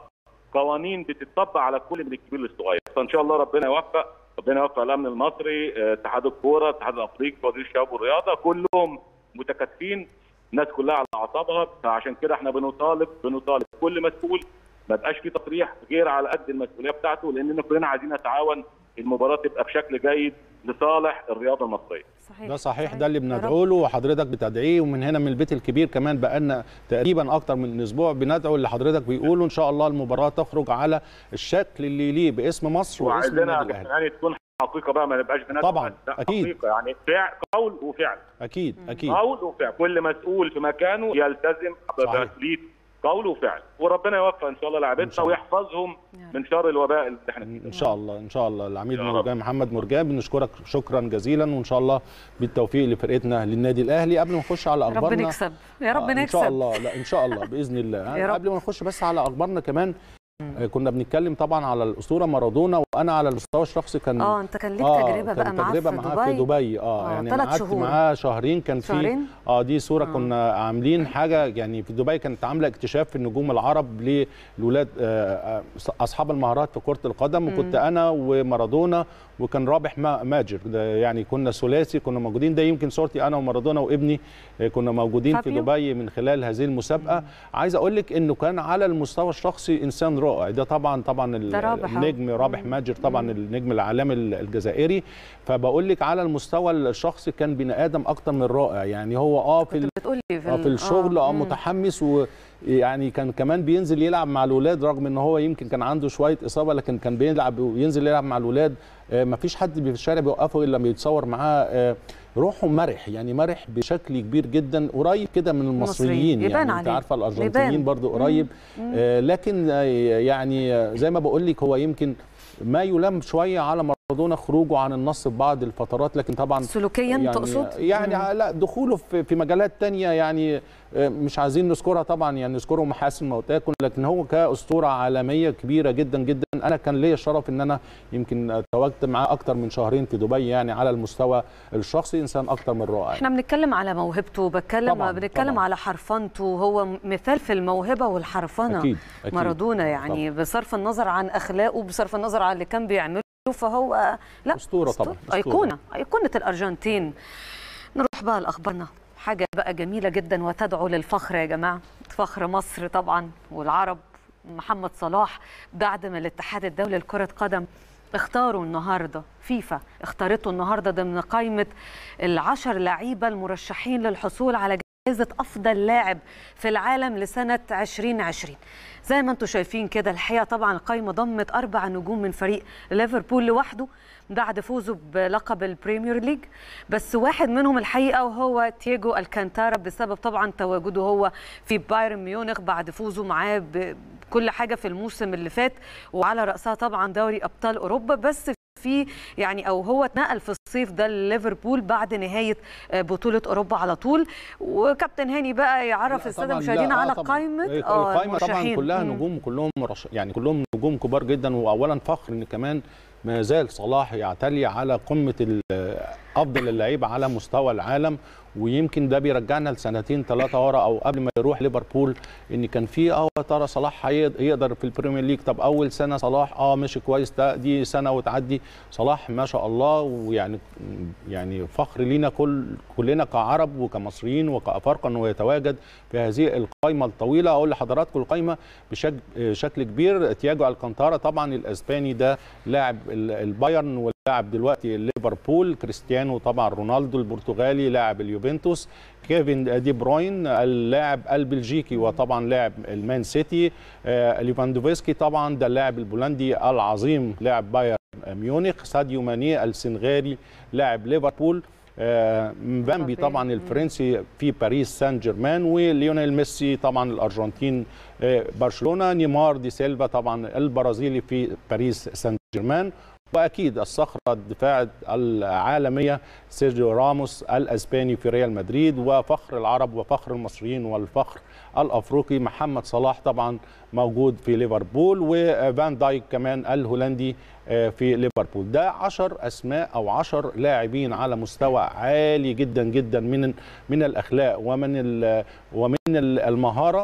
قوانين بتطبق على كل من الكبير للصغير فان شاء الله ربنا يوفق ربنا يوفق الامن المصري آه، اتحاد الكوره الاتحاد الافريقي وزير الشباب والرياضه كلهم متكاتفين الناس كلها على اعصابها فعشان كده احنا بنطالب بنطالب كل مسؤول ما بقاش في تصريح غير على قد المسؤوليه بتاعته لاننا كلنا عايزين نتعاون المباراه تبقى بشكل جيد لصالح الرياضه المصريه صحيح ده صحيح ده اللي يا رب. بندعو له وحضرتك بتدعيه ومن هنا من البيت الكبير كمان بقالنا تقريبا اكتر من اسبوع بندعو اللي حضرتك بيقوله ان شاء الله المباراه تخرج على الشكل اللي يليق باسم مصر واسم وعايزينها النادي الاهلي يعني تكون حقيقه بقى ما نبقاش بندعو طبعاً، بس، لا، أكيد. حقيقه يعني فعل قول وفعل اكيد اكيد قول وفعل كل مسؤول في مكانه يلتزم صحيح. بمسؤوليه قول وفعل وربنا يوفق ان شاء الله إن لاعبتنا شاء الله. ويحفظهم يا من شر الوباء اللي احنا فيه ان شاء الله ان شاء الله العميد يا رب. مرجان محمد مرجان بنشكرك شكرا جزيلا وان شاء الله بالتوفيق لفرقتنا للنادي الاهلي قبل ما نخش على اخبارنا ربنا يكسب يا رب آه، ان نكسب شاء الله لا ان شاء الله باذن الله يا رب. قبل ما نخش بس على اخبارنا كمان آه، كنا بنتكلم طبعا على الاسطوره مارادونا وانا على المستوى الشخصي كان اه انت كان ليك آه، تجربه كان بقى معاه تجربه في معاه في دبي دبي اه, آه، يعني تلات أنا قعدت شهور. معاه شهرين كان في شهرين؟ اه دي صوره آه. كنا عاملين حاجه يعني في دبي كانت عامله اكتشاف في النجوم العرب للولاد آه، آه، اصحاب المهارات في كره القدم وكنت انا ومارادونا وكان رابح ما- ماجر ده يعني كنا ثلاثي كنا موجودين ده يمكن صورتي انا ومارادونا وابني آه، كنا موجودين في فابيو. دبي من خلال هذه المسابقه عايز اقول لك انه كان على المستوى الشخصي انسان رائع ده طبعا طبعا ال- ده رابح أهو. النجم رابح ماجر طبعا النجم العالمي الجزائري فبقول لك على المستوى الشخصي كان بني ادم اكتر من رائع يعني هو اه في كنت ال- بتقول لي في, آه، في الشغل اه مم. متحمس ويعني كان كمان بينزل يلعب مع الولاد رغم ان هو يمكن كان عنده شويه اصابه لكن كان بيلعب وينزل يلعب مع الولاد ما فيش حد في الشارع بيوقفه الا لما يتصور معاه آه، روحه مرح يعني مرح بشكل كبير جدا قريب كده من المصريين يبان يعني انت عليه. عارفه الارجنتينيين يبان. برضو قريب آه، لكن آه، يعني آه، زي ما بقول لك هو يمكن ما يلام شويه على مارادونا خروجه عن النص في بعض الفترات لكن طبعا سلوكيا يعني تقصد يعني لا دخوله في في مجالات تانية يعني آه، مش عايزين نذكرها طبعا يعني نذكره محاسن موتاكم لكن هو كاسطوره عالميه كبيره جدا جدا انا كان ليا الشرف ان انا يمكن تواجدت معاه اكتر من شهرين في دبي يعني على المستوى الشخصي انسان اكتر من رائع احنا بنتكلم على موهبته بتكلم طبعاً، بنتكلم طبعاً. على حرفنته هو مثال في الموهبه والحرفنه اكيد اكيد مارادونا يعني بصرف النظر عن اخلاقه بصرف النظر عن اللي كان بيعمله فهو لا أسطورة طبعاً، أسطورة. ايقونه ايقونه الارجنتين نروح بقى لاخبارنا حاجه بقى جميله جدا وتدعو للفخر يا جماعه فخر مصر طبعا والعرب محمد صلاح بعد ما الاتحاد الدولي لكره قدم اختاروا النهارده فيفا اختارته النهارده ضمن قائمه العشر لعيبه المرشحين للحصول على جائزه افضل لاعب في العالم لسنه 2020 زي ما انتم شايفين كده الحقيقه طبعا القائمه ضمت اربع نجوم من فريق ليفربول لوحده بعد فوزه بلقب البريمير ليج بس واحد منهم الحقيقه وهو تياجو الكانتارا بسبب طبعا تواجده هو في بايرن ميونخ بعد فوزه معاه بكل حاجه في الموسم اللي فات وعلى راسها طبعا دوري ابطال اوروبا بس في يعني او هو اتنقل في الصيف ده لليفربول بعد نهايه بطوله اوروبا على طول وكابتن هاني بقى يعرف لا الساده طبعاً، المشاهدين لا، آه على طبعاً. قائمه إيه، اه القائمه طبعا المرشحين. كلها مم. نجوم كلهم مرش... يعني كلهم نجوم كبار جدا واولا فخر ان كمان ما زال صلاح يعتلي على قمه ال- افضل اللعيبه على مستوى العالم ويمكن ده بيرجعنا لسنتين ثلاثه ورا او قبل ما يروح ليفربول ان كان في اه ترى صلاح هيقد- يقدر في البريمير ليج طب اول سنه صلاح اه ماشي كويس ده دي سنه وتعدي صلاح ما شاء الله ويعني يعني فخر لينا كل كلنا كعرب وكمصريين وكافارقه انه يتواجد في هذه القائمه الطويله اقول لحضراتكم القائمه بشكل شكل كبير تياجو الكانتارا طبعا الاسباني ده لاعب ال- البايرن ولاعب دلوقتي ليفربول كريستيانو طبعا رونالدو البرتغالي لاعب اليوفنتوس كيفن دي بروين اللاعب البلجيكي وطبعا لاعب المان سيتي آه، ليفاندوفسكي طبعا ده اللاعب البولندي العظيم لاعب بايرن ميونخ ساديو ماني السنغالي لاعب ليفربول آه، مبامبي مبابي. طبعا الفرنسي في باريس سان جيرمان وليونيل ميسي طبعا الارجنتين آه، برشلونه نيمار دي سيلفا طبعا البرازيلي في باريس سان جيرمان واكيد الصخره الدفاع العالميه سيرجيو راموس الاسباني في ريال مدريد وفخر العرب وفخر المصريين والفخر الافريقي محمد صلاح طبعا موجود في ليفربول وفان دايك كمان الهولندي آه، في ليفربول ده 10 اسماء او 10 لاعبين على مستوى عالي جدا جدا من من الاخلاق ومن ال- ومن ال- المهاره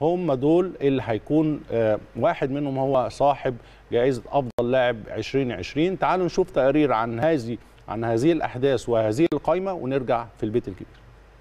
هم دول اللي هيكون واحد منهم هو صاحب جائزه افضل لاعب 2020 تعالوا نشوف تقرير عن هذه عن هذه الاحداث وهذه القائمه ونرجع في البيت الكبير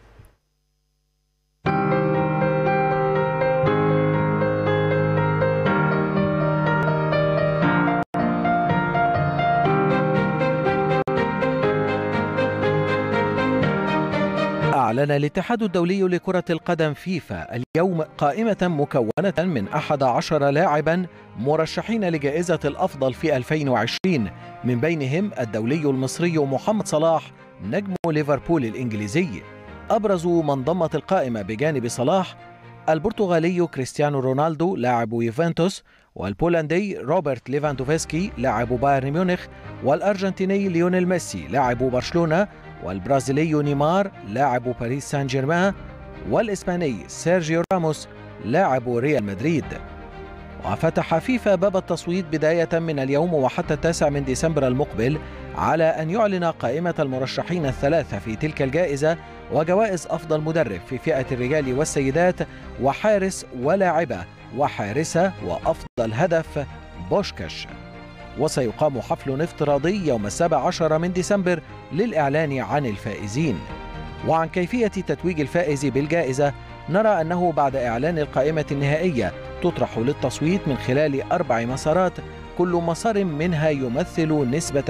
أعلن الاتحاد الدولي لكرة القدم فيفا اليوم قائمة مكونة من 11 لاعبا مرشحين لجائزة الأفضل في 2020 من بينهم الدولي المصري محمد صلاح نجم ليفربول الإنجليزي أبرز من ضمت القائمة بجانب صلاح البرتغالي كريستيانو رونالدو لاعب يوفنتوس والبولندي روبرت ليفاندوفسكي لاعب بايرن ميونخ والأرجنتيني ليونيل ميسي لاعب برشلونة والبرازيلي نيمار لاعب باريس سان جيرمان والإسباني سيرجيو راموس لاعب ريال مدريد وفتح فيفا باب التصويت بداية من اليوم وحتى التاسع من ديسمبر المقبل على أن يعلن قائمة المرشحين الثلاثة في تلك الجائزة وجوائز أفضل مدرب في فئة الرجال والسيدات وحارس ولاعبة وحارسة وأفضل هدف بوشكاش وسيقام حفل افتراضي يوم السابع عشر من ديسمبر للإعلان عن الفائزين وعن كيفية تتويج الفائز بالجائزة نرى أنه بعد إعلان القائمة النهائية تطرح للتصويت من خلال أربع مسارات كل مسار منها يمثل نسبة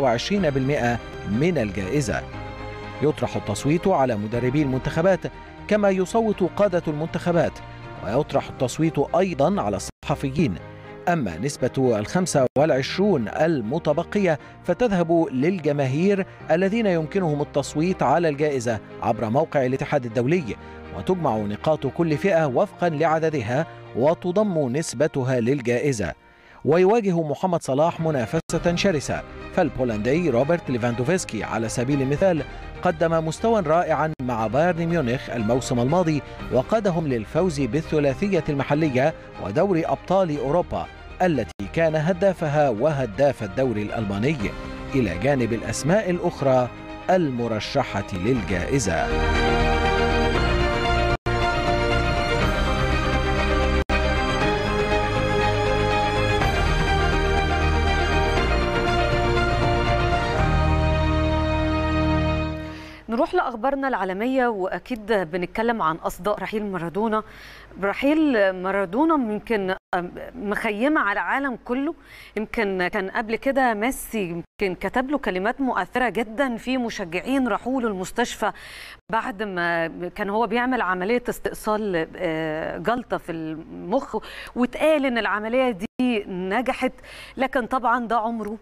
25% من الجائزة يطرح التصويت على مدربي المنتخبات كما يصوت قادة المنتخبات ويطرح التصويت أيضا على الصحفيين أما نسبة الخمسة والعشرون المتبقية فتذهب للجماهير الذين يمكنهم التصويت على الجائزة عبر موقع الاتحاد الدولي وتجمع نقاط كل فئة وفقا لعددها وتضم نسبتها للجائزة ويواجه محمد صلاح منافسة شرسة فالبولندي روبرت ليفاندوفسكي على سبيل المثال قدم مستوى رائعا مع بايرن ميونخ الموسم الماضي وقادهم للفوز بالثلاثية المحلية ودوري أبطال أوروبا التي كان هدافها وهداف الدوري الألماني إلى جانب الأسماء الأخرى المرشحة للجائزة. نروح لاخبارنا العالميه واكيد بنتكلم عن اصداء رحيل مارادونا رحيل مارادونا يمكن مخيمه على العالم كله يمكن كان قبل كده ميسي يمكن كتب له كلمات مؤثره جدا في مشجعين راحوا له المستشفى بعد ما كان هو بيعمل عمليه استئصال جلطه في المخ واتقال ان العمليه دي نجحت لكن طبعا ده عمره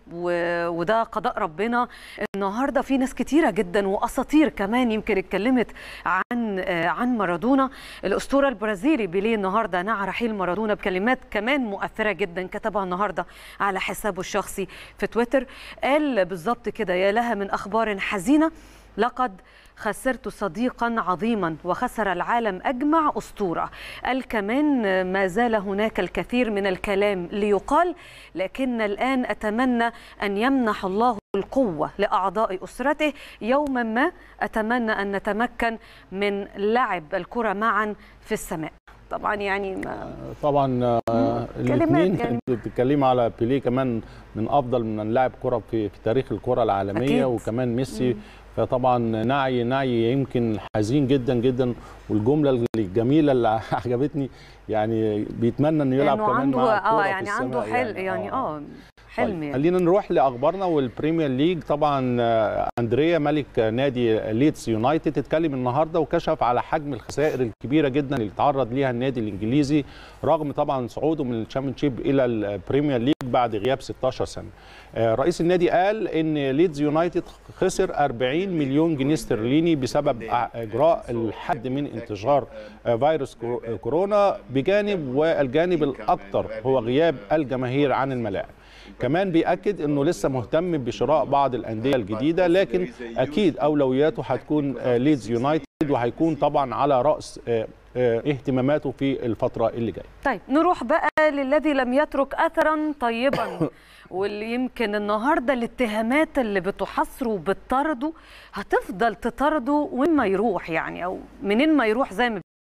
وده قضاء ربنا النهارده في ناس كتيره جدا واساطير كمان يمكن اتكلمت عن عن مارادونا الاسطوره البرازيلي بيليه النهارده نعى رحيل مارادونا بكلمات كمان مؤثره جدا كتبها النهارده على حسابه الشخصي في تويتر قال بالظبط كده يا لها من اخبار حزينه لقد خسرت صديقا عظيما وخسر العالم اجمع اسطوره قال كمان ما زال هناك الكثير من الكلام ليقال لكن الان اتمنى ان يمنح الله القوه لاعضاء اسرته يوما ما اتمنى ان نتمكن من لعب الكره معا في السماء طبعا يعني ما طبعا الاثنين يعني. بتتكلمي على بيليه كمان من افضل من لاعب كره في, في تاريخ الكره العالميه أكيد. وكمان ميسي مم. فطبعا نعي نعي يمكن حزين جدا جدا والجمله الجميله اللي عجبتني يعني بيتمنى انه يلعب كمان عنده مع اه يعني عنده حل يعني, يعني اه حلم طيب. يعني. خلينا نروح لاخبارنا والبريمير ليج طبعا اندريا ملك نادي ليدز يونايتد اتكلم النهارده وكشف على حجم الخسائر الكبيره جدا اللي تعرض ليها النادي الانجليزي رغم طبعا صعوده من الشامبيونشيب الى البريمير ليج بعد غياب 16 سنه رئيس النادي قال ان ليدز يونايتد خسر 40 مليون جنيه استرليني بسبب اجراء الحد من انتشار فيروس كورونا بجانب والجانب الاكثر هو غياب الجماهير عن الملاعب كمان بيأكد انه لسه مهتم بشراء بعض الانديه الجديده لكن اكيد اولوياته هتكون ليدز يونايتد وهيكون طبعا على راس اهتماماته في الفتره اللي جايه. طيب نروح بقى للذي لم يترك اثرا طيبا واللي يمكن النهارده الاتهامات اللي بتحصره وبتطرده هتفضل تطرده وين ما يروح يعني او منين ما يروح زي ما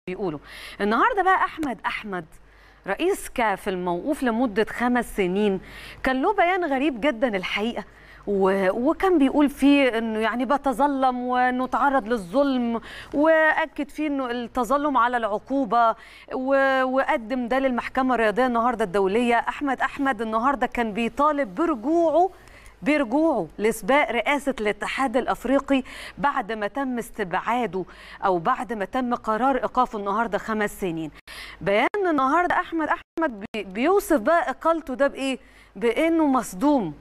بيقولوا النهارده بقى احمد احمد رئيس كاف الموقوف لمده خمس سنين كان له بيان غريب جدا الحقيقه و... وكان بيقول فيه انه يعني بتظلم وانه تعرض للظلم واكد فيه انه التظلم على العقوبه و... وقدم ده للمحكمه الرياضيه النهارده الدوليه احمد احمد النهارده كان بيطالب برجوعه برجوعه لسباق رئاسة الاتحاد الأفريقي بعد ما تم استبعاده أو بعد ما تم قرار إيقافه النهاردة خمس سنين بيان النهاردة أحمد أحمد بيوصف بقى إقالته ده بإيه؟ بإنه مصدوم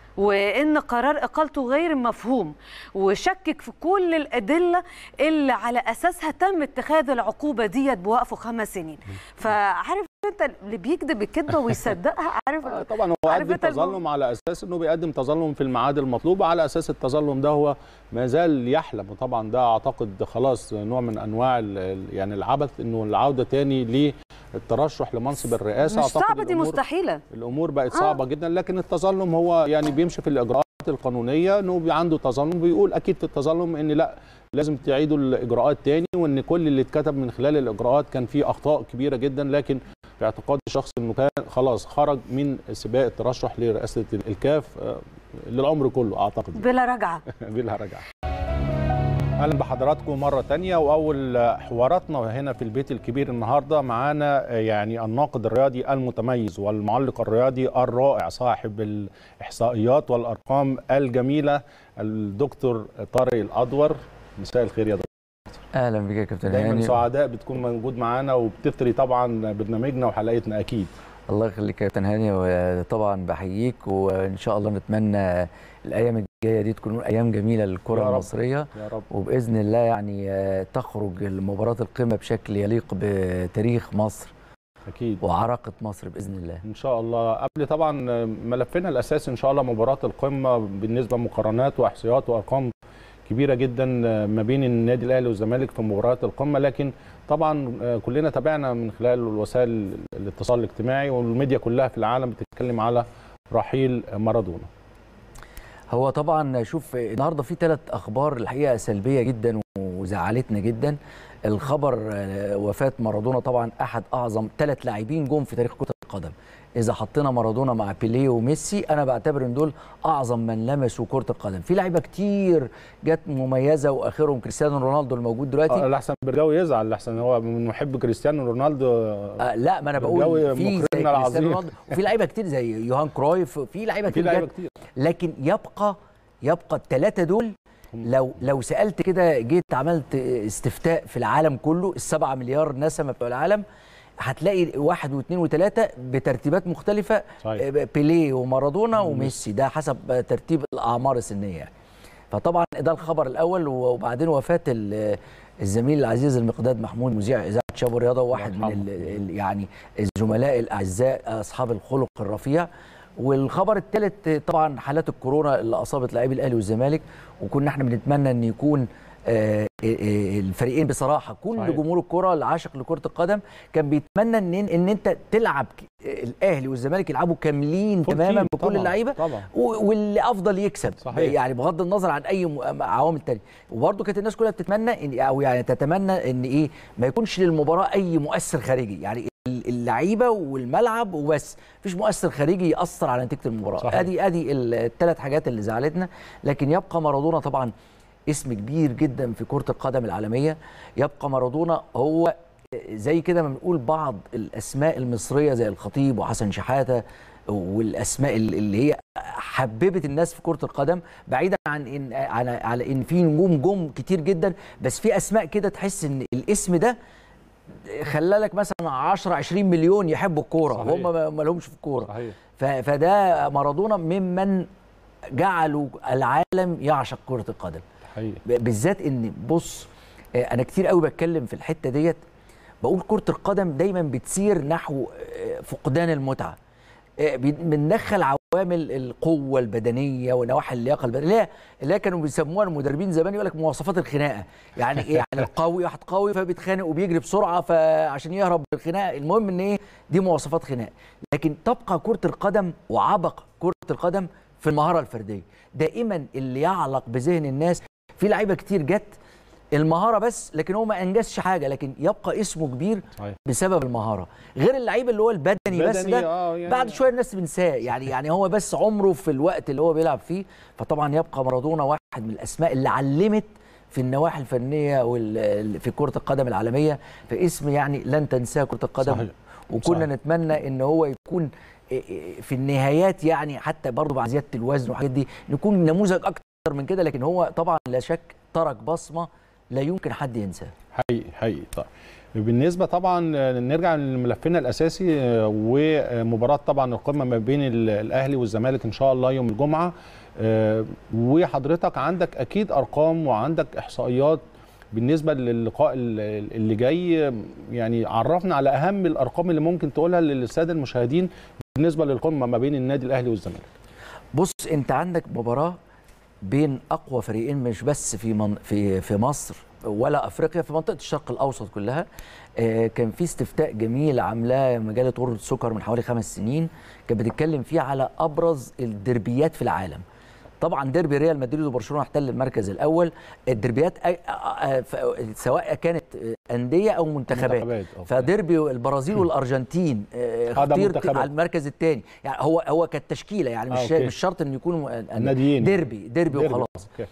وان قرار اقالته غير مفهوم وشكك في كل الادله اللي على اساسها تم اتخاذ العقوبه ديت بوقفه خمس سنين فعارف انت اللي بيكذب الكذبه ويصدقها عارف طبعا هو قدم تظلم على اساس انه بيقدم تظلم في الميعاد المطلوب على اساس التظلم ده هو ما زال يحلم وطبعا ده اعتقد خلاص نوع من انواع يعني العبث انه العوده تاني للترشح لمنصب الرئاسه مش صعبه دي مستحيله الامور بقت صعبه جدا لكن التظلم هو يعني بيمشي في الاجراءات القانونيه انه عنده تظلم بيقول اكيد في التظلم ان لا لازم تعيدوا الاجراءات تاني وان كل اللي اتكتب من خلال الاجراءات كان فيه اخطاء كبيره جدا لكن في اعتقاد الشخص انه كان خلاص خرج من سباق الترشح لرئاسه الكاف للعمر كله اعتقد بلا رجعه بلا رجعه اهلا بحضراتكم مره تانية واول حواراتنا هنا في البيت الكبير النهارده معانا يعني الناقد الرياضي المتميز والمعلق الرياضي الرائع صاحب الاحصائيات والارقام الجميله الدكتور طارق الادور مساء الخير يا دكتور اهلا بك يا كابتن دايما هاني سعداء بتكون موجود معانا وبتثري طبعا برنامجنا وحلقتنا اكيد الله يخليك يا كابتن هاني وطبعا بحييك وان شاء الله نتمنى الايام الجايه دي تكون ايام جميله للكره المصريه يا رب وباذن الله يعني تخرج مباراه القمه بشكل يليق بتاريخ مصر اكيد وعراقه مصر باذن الله ان شاء الله قبل طبعا ملفنا الاساسي ان شاء الله مباراه القمه بالنسبه مقارنات واحصائيات وارقام كبيره جدا ما بين النادي الاهلي والزمالك في مباريات القمه لكن طبعا كلنا تابعنا من خلال وسائل الاتصال الاجتماعي والميديا كلها في العالم بتتكلم على رحيل مارادونا هو طبعا شوف النهارده في ثلاث اخبار الحقيقه سلبيه جدا وزعلتنا جدا الخبر وفاه مارادونا طبعا احد اعظم ثلاث لاعبين جم في تاريخ كره القدم اذا حطينا مارادونا مع بيليه وميسي انا بعتبر ان دول اعظم من لمسوا كره القدم في لعيبه كتير جت مميزه واخرهم كريستيانو رونالدو الموجود دلوقتي آه الاحسن برجاوي يزعل الاحسن هو من محب كريستيانو رونالدو آه لا ما انا بقول في زي كريستيانو رونالدو وفي لعيبه كتير زي يوهان كرويف في لعيبه كتير, لعيبة كتير لكن يبقى يبقى الثلاثه دول لو لو سالت كده جيت عملت استفتاء في العالم كله السبعة مليار نسمه بتوع العالم هتلاقي واحد واثنين وثلاثة بترتيبات مختلفة صحيح. بيليه ومارادونا وميسي ده حسب ترتيب الأعمار السنية يعني. فطبعا ده الخبر الأول وبعدين وفاة الزميل العزيز المقداد محمود مذيع إذاعة شاب الرياضة واحد من ال يعني الزملاء الأعزاء أصحاب الخلق الرفيع والخبر الثالث طبعا حالات الكورونا اللي أصابت لاعبي الأهلي والزمالك وكنا احنا بنتمنى أن يكون الفريقين بصراحه كل صحيح. جمهور الكره العاشق لكره القدم كان بيتمنى ان ان انت تلعب الاهلي والزمالك يلعبوا كاملين تماما بكل اللعيبه واللي افضل يكسب صحيح. يعني بغض النظر عن اي عوامل ثانيه وبرده كانت الناس كلها بتتمنى ان او يعني تتمنى ان ايه ما يكونش للمباراه اي مؤثر خارجي يعني اللعيبه والملعب وبس مفيش مؤثر خارجي ياثر على نتيجه المباراه ادي ادي الثلاث حاجات اللي زعلتنا لكن يبقى مارادونا طبعا اسم كبير جدا في كرة القدم العالمية يبقى مارادونا هو زي كده ما بنقول بعض الأسماء المصرية زي الخطيب وحسن شحاتة والأسماء اللي هي حببت الناس في كرة القدم بعيدا عن إن على على إن في نجوم جم كتير جدا بس في أسماء كده تحس إن الاسم ده خلالك مثلا 10 20 مليون يحبوا الكورة وهم ما لهمش في الكورة فده مارادونا ممن جعلوا العالم يعشق كرة القدم حقيقي. بالذات ان بص انا كتير قوي بتكلم في الحته ديت بقول كره القدم دايما بتسير نحو فقدان المتعه بندخل عوامل القوه البدنيه ونواحي اللياقه البدنيه اللي هي كانوا بيسموها المدربين زمان يقول لك مواصفات الخناقه يعني ايه يعني القوي واحد قوي فبيتخانق وبيجري بسرعه فعشان يهرب من الخناقه المهم ان ايه دي مواصفات خناقه لكن تبقى كره القدم وعبق كره القدم في المهاره الفرديه دائما اللي يعلق بذهن الناس في لعيبه كتير جت المهاره بس لكن هو ما انجزش حاجه لكن يبقى اسمه كبير صحيح. بسبب المهاره غير اللعيب اللي هو البدني, بس بدني، ده آه، يعني- بعد شويه الناس بنساه يعني يعني هو بس عمره في الوقت اللي هو بيلعب فيه فطبعا يبقى مارادونا واحد من الاسماء اللي علمت في النواحي الفنيه وال- في كره القدم العالميه فاسم يعني لن تنساه كره القدم صحيح. وكنا صحيح. نتمنى ان هو يكون في النهايات يعني حتى برضه مع زياده الوزن والحاجات دي نكون نموذج اكتر من كده لكن هو طبعا لا شك ترك بصمه لا يمكن حد ينساها حقيقي حقيقي طيب بالنسبه طبعا آه، نرجع لملفنا الاساسي آه، ومباراه طبعا القمه ما بين ال- الاهلي والزمالك ان شاء الله يوم الجمعه آه، وحضرتك عندك اكيد ارقام وعندك احصائيات بالنسبه للقاء ال- اللي جاي يعني عرفنا على اهم الارقام اللي ممكن تقولها للساده المشاهدين بالنسبه للقمه ما بين النادي الاهلي والزمالك بص انت عندك مباراه بين اقوى فريقين مش بس في من في في مصر ولا افريقيا في منطقه الشرق الاوسط كلها آه كان في استفتاء جميل عاملاه مجله غرفه سكر من حوالي خمس سنين كانت بتتكلم فيه على ابرز الدربيات في العالم طبعا ديربي ريال مدريد وبرشلونه احتل المركز الاول الدربيات أي- آه، آه، ف- سواء كانت آه، انديه او منتخبات منتخبات، آه. فديربي البرازيل والارجنتين آه، آه، ده اختير منتخبات. على المركز الثاني يعني هو هو كانت تشكيله يعني مش آه، أوكي. مش شرط انه يكون ناديين. ديربي ديربي ديربي، وخلاص أوكي.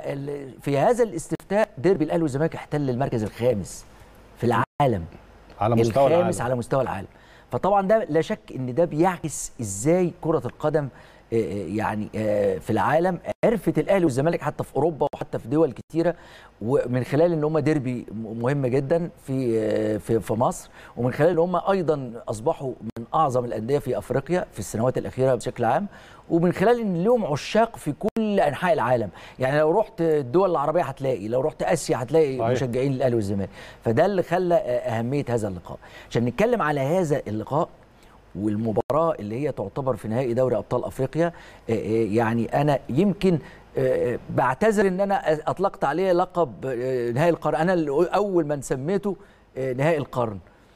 ففي هذا الاستفتاء ديربي الاهلي والزمالك احتل المركز الخامس في العالم على مستوى الخامس العالم على مستوى العالم فطبعا ده لا شك ان ده بيعكس ازاي كره القدم آه، آه، يعني آه، في العالم عرفت الاهلي والزمالك حتى في اوروبا وحتى في دول كتيره ومن خلال ان هم ديربي مهم جدا في آه، في في مصر ومن خلال ان هم ايضا اصبحوا من اعظم الانديه في افريقيا في السنوات الاخيره بشكل عام ومن خلال ان لهم عشاق في كل انحاء العالم يعني لو رحت الدول العربيه هتلاقي لو رحت اسيا هتلاقي صحيح. مشجعين الاهلي والزمالك فده اللي خلى آه، اهميه هذا اللقاء عشان نتكلم على هذا اللقاء والمباراه اللي هي تعتبر في نهائي دوري ابطال افريقيا آه، آه، يعني انا يمكن آه، بعتذر ان انا اطلقت عليه لقب آه، نهائي القرن انا اللي اول من سميته آه، نهائي القرن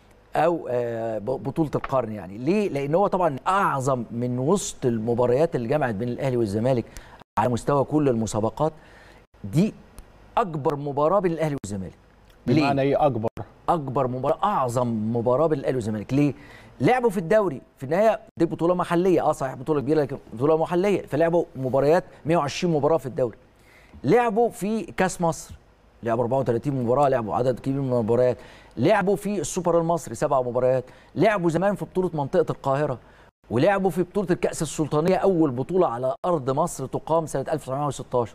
او آه، بطوله القرن يعني ليه لان هو طبعا اعظم من وسط المباريات اللي جمعت بين الاهلي والزمالك على مستوى كل المسابقات دي اكبر مباراه بين الاهلي والزمالك ليه؟ بمعنى ايه اكبر اكبر مباراه اعظم مباراه بين الاهلي والزمالك ليه لعبوا في الدوري في النهايه دي بطوله محليه اه صحيح بطوله كبيره لكن بطوله محليه فلعبوا مباريات 120 مباراه في الدوري لعبوا في كاس مصر لعبوا 34 مباراه لعبوا عدد كبير من المباريات لعبوا في السوبر المصري سبع مباريات لعبوا زمان في بطوله منطقه القاهره ولعبوا في بطوله الكاس السلطانيه اول بطوله على ارض مصر تقام سنه 1916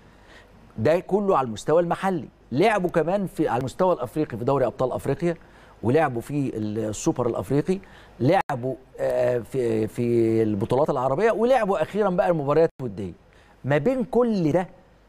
ده كله على المستوى المحلي لعبوا كمان في على المستوى الافريقي في دوري ابطال افريقيا ولعبوا في السوبر الافريقي لعبوا آه، في في البطولات العربيه ولعبوا اخيرا بقى المباريات الوديه ما بين كل ده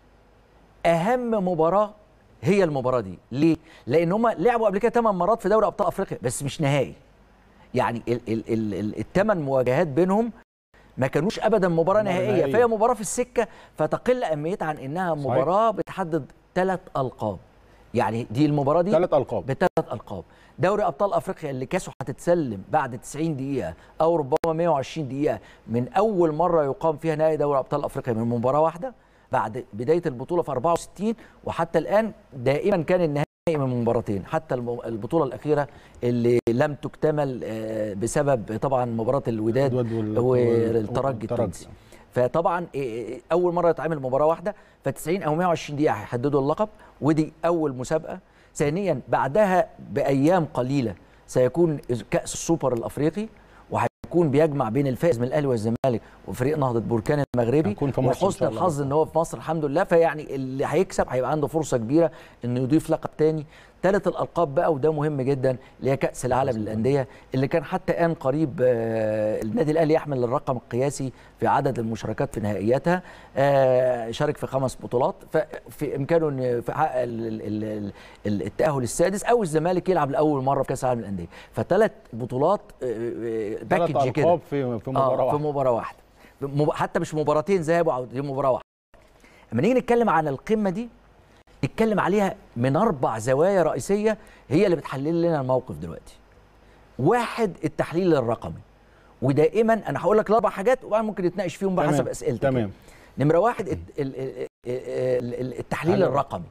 اهم مباراه هي المباراه دي ليه لان هم لعبوا قبل كده 8 مرات في دوري ابطال افريقيا بس مش نهائي يعني ال- ال- ال- ال- الثمان مواجهات بينهم ما كانوش ابدا مباراه نهائيه نهائية. فهي مباراه في السكه فتقل اهميتها عن انها صحيح. مباراه بتحدد ثلاث القاب يعني دي المباراه دي ثلاث القاب بثلاث القاب دوري ابطال افريقيا اللي كاسه هتتسلم بعد 90 دقيقه او ربما 120 دقيقه من اول مره يقام فيها نهائي دوري ابطال افريقيا من مباراه واحده بعد بدايه البطوله في 64 وحتى الان دائما كان النهائي من مباراتين حتى الم- البطوله الاخيره اللي لم تكتمل آه، بسبب طبعا مباراه الوداد الوداد وال- والترجي والترجي. التونسي فطبعا إيه، اول مره يتعمل مباراه واحده ف90 او 120 دقيقه هيحددوا اللقب ودي اول مسابقه ثانيا بعدها بايام قليله سيكون كاس السوبر الافريقي وهيكون بيجمع بين الفائز من الاهلي والزمالك وفريق نهضه بركان المغربي هيكون في مصر إن وحسن شاء الله. الحظ ان هو في مصر الحمد لله فيعني اللي هيكسب هيبقى عنده فرصه كبيره انه يضيف لقب تاني ثالث الالقاب بقى وده مهم جدا اللي هي كاس العالم للانديه اللي كان حتى ان قريب آه، النادي الاهلي يحمل الرقم القياسي في عدد المشاركات في نهائياتها آه، شارك في خمس بطولات ففي امكانه ان يحقق ال- ال- ال- ال- التاهل السادس او الزمالك يلعب لاول مره في كاس العالم للانديه فثلاث بطولات آه، آه، ثلاث باكج كده القاب في في مباراه آه في واحده مباراه واحده مب- حتى مش مباراتين ذهاب وعوده دي مباراه واحده لما نيجي نتكلم عن القمه دي نتكلم عليها من اربع زوايا رئيسيه هي اللي بتحلل لنا الموقف دلوقتي واحد التحليل الرقمي ودائما انا هقول لك الاربع حاجات وبعدين ممكن نتناقش فيهم بقى تمام، حسب اسئلتك تمام نمره واحد الت- ال- ال- ال- ال- التحليل تحليل الرقمي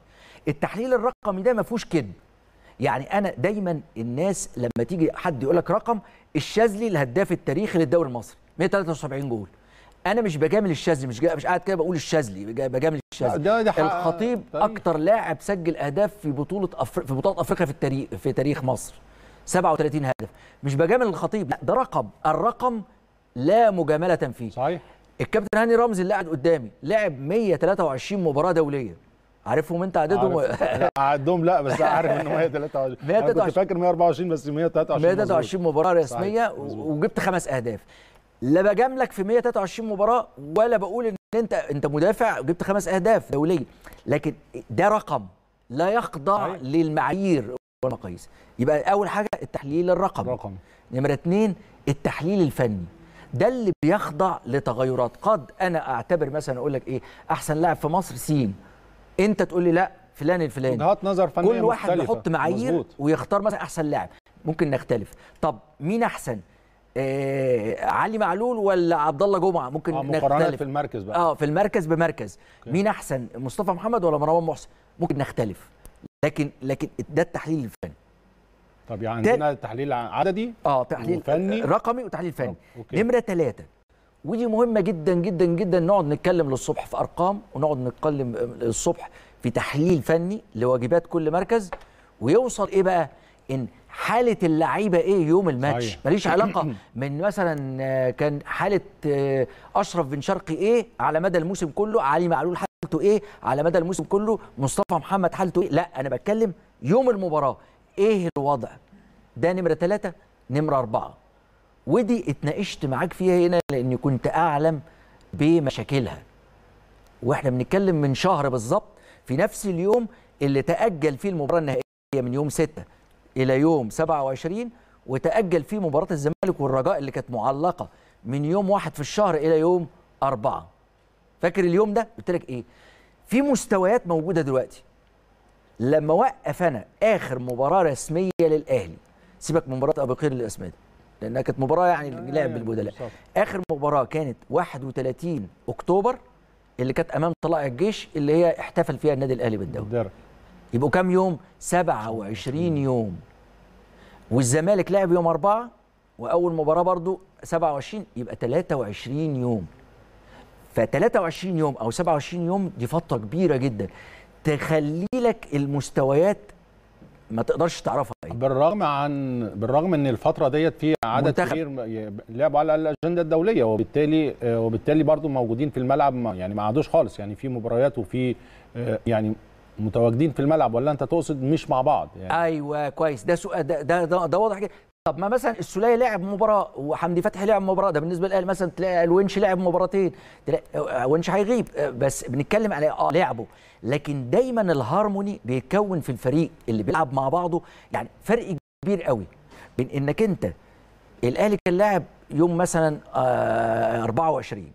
التحليل الرقمي ده ما فيهوش كذب يعني انا دايما الناس لما تيجي حد يقول لك رقم الشاذلي الهداف التاريخي للدوري المصري 173 جول انا مش بجامل الشاذلي مش جا... مش قاعد كده بقول الشاذلي بجا- بجامل الشاذلي ده- ده حق- الخطيب تاريخ. اكتر لاعب سجل اهداف في بطوله أفر... في بطولات افريقيا في التاريخ في تاريخ مصر 37 هدف مش بجامل الخطيب لا ده رقم الرقم لا مجامله فيه صحيح الكابتن هاني رمزي اللي قاعد قدامي لعب 123 مباراه دوليه عارفهم انت عددهم عارف. لا عدهم لا بس عارف ان 123 أنا كنت 123. فاكر 124 بس 123 مظبوط. 123 مباراه رسميه صحيح، مظبوط. وجبت خمس اهداف لا بجاملك في 123 مباراه ولا بقول ان انت انت مدافع وجبت خمس اهداف دوليه لكن ده رقم لا يخضع صحيح. للمعايير والمقاييس يبقى اول حاجه التحليل الرقمي رقم نمرة اتنين التحليل الفني ده اللي بيخضع لتغيرات قد انا اعتبر مثلا اقول لك ايه احسن لاعب في مصر سين انت تقول لي لا فلان الفلاني وجهات نظر فنيه كل واحد مختلفة. بيحط معايير مظبوط. ويختار مثلا احسن لاعب ممكن نختلف طب مين احسن آه علي معلول ولا عبد الله جمعه ممكن اه مقارنه نختلف في المركز بقى اه في المركز بمركز مين احسن مصطفى محمد ولا مروان محسن ممكن نختلف لكن لكن ده التحليل الفني طب يعني عندنا تحليل عددي اه تحليل وفني. رقمي وتحليل فني طب، أوكي. نمره ثلاثة ودي مهمه جدا جدا جدا نقعد نتكلم للصبح في ارقام ونقعد نتكلم الصبح في تحليل فني لواجبات كل مركز ويوصل ايه بقى ان حاله اللعيبه ايه يوم الماتش صحيح. ماليش علاقه من مثلا آه، كان حاله آه، اشرف بن شرقي ايه على مدى الموسم كله علي معلول حالته ايه على مدى الموسم كله مصطفى محمد حالته ايه لا انا بتكلم يوم المباراه ايه الوضع ده نمره ثلاثة نمره أربعة ودي اتناقشت معاك فيها هنا لاني كنت اعلم بمشاكلها واحنا بنتكلم من شهر بالظبط في نفس اليوم اللي تاجل فيه المباراه النهائيه من يوم 6 الى يوم 27 وتاجل فيه مباراه الزمالك والرجاء اللي كانت معلقه من يوم واحد في الشهر الى يوم أربعة فاكر اليوم ده قلت لك ايه في مستويات موجوده دلوقتي لما وقف انا اخر مباراه رسميه للاهلي سيبك من مباراه ابو قير للاسمده لانها كانت مباراه يعني لعب بالبدلاء بالظبط. اخر مباراه كانت 31 اكتوبر اللي كانت امام طلائع الجيش اللي هي احتفل فيها النادي الاهلي بالدوري الدرع. يبقوا كام يوم 27 يوم والزمالك لعب يوم أربعة وأول مباراة برضو 27 يبقى 23 يوم ف 23 يوم أو 27 يوم دي فترة كبيرة جدا تخلي لك المستويات ما تقدرش تعرفها ايه بالرغم عن بالرغم ان الفتره ديت في عدد منتخب. كبير ي- لعبوا على الاجنده الدوليه وبالتالي آه، وبالتالي برضو موجودين في الملعب ما- يعني ما عادوش خالص يعني في مباريات وفي آه، يعني متواجدين في الملعب ولا انت تقصد مش مع بعض يعني ايوه كويس ده سؤال ده ده, ده, ده واضح جدا طب ما مثلا السوليه لعب مباراه وحمدي فتحي لعب مباراه ده بالنسبه للاهلي مثلا تلاقي الونش لعب مباراتين تلاقي ونش هيغيب بس بنتكلم على اه لعبه لكن دايما الهارموني بيتكون في الفريق اللي بيلعب مع بعضه يعني فرق كبير قوي بين انك انت الاهلي كان لاعب يوم مثلا آه 24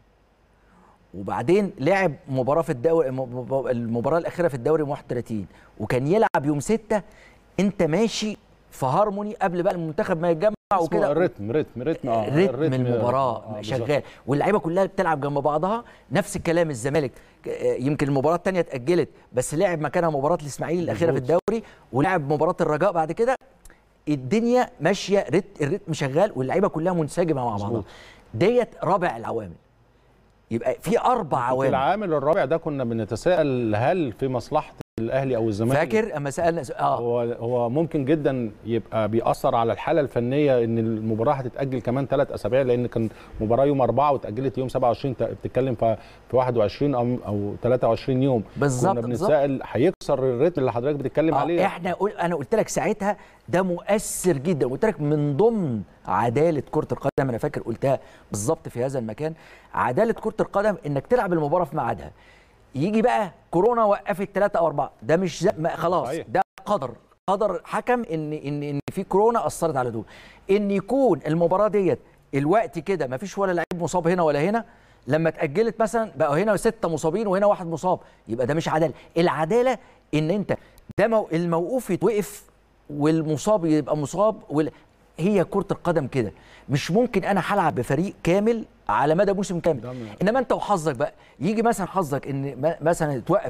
وبعدين لعب مباراه في الدوري المباراه الاخيره في الدوري يوم 31 وكان يلعب يوم 6 انت ماشي في هارموني قبل بقى المنتخب ما يتجمع اسمه وكده الريتم ريتم ريتم اه رتم الريتم، المباراه آه، بالظبط. شغال واللعيبه كلها بتلعب جنب بعضها نفس الكلام الزمالك آه، يمكن المباراه الثانيه اتاجلت بس لعب مكانها مباراه الاسماعيلي الاخيره في مظبوط. الدوري ولعب مباراه الرجاء بعد كده الدنيا ماشيه رت الريتم شغال واللعيبه كلها منسجمه مع بعضها مظبوط. ديت رابع العوامل يبقى في اربع في عوامل العامل الرابع ده كنا بنتساءل هل في مصلحه الاهلي او الزمالك فاكر اما سالنا سؤال- اه هو هو ممكن جدا يبقى بيأثر على الحاله الفنيه ان المباراه هتتاجل كمان ثلاث اسابيع لان كان مباراه يوم اربعه واتاجلت يوم 27 ت- بتتكلم في في 21 او او 23 يوم بالظبط، كنا بالظبط. بنتساءل هيكسر الريتم اللي حضرتك بتتكلم آه عليه احنا قل... انا قلت لك ساعتها ده مؤثر جدا قلت لك من ضمن عداله كره القدم انا فاكر قلتها بالظبط في هذا المكان عداله كره القدم انك تلعب المباراه في ميعادها يجي بقى كورونا وقفت ثلاثة او اربعة ده مش زي... ما خلاص صحيح. ده قدر قدر حكم ان ان ان في كورونا اثرت على دول ان يكون المباراه ديت الوقت كده ما فيش ولا لعيب مصاب هنا ولا هنا لما اتاجلت مثلا بقى هنا ستة مصابين وهنا واحد مصاب يبقى ده مش عداله العداله ان انت ده مو الموقوف يتوقف والمصاب يبقى مصاب وال... هي كره القدم كده مش ممكن انا هلعب بفريق كامل على مدى موسم كامل ده من- انما انت وحظك بقى يجي مثلا حظك ان م- مثلا توقف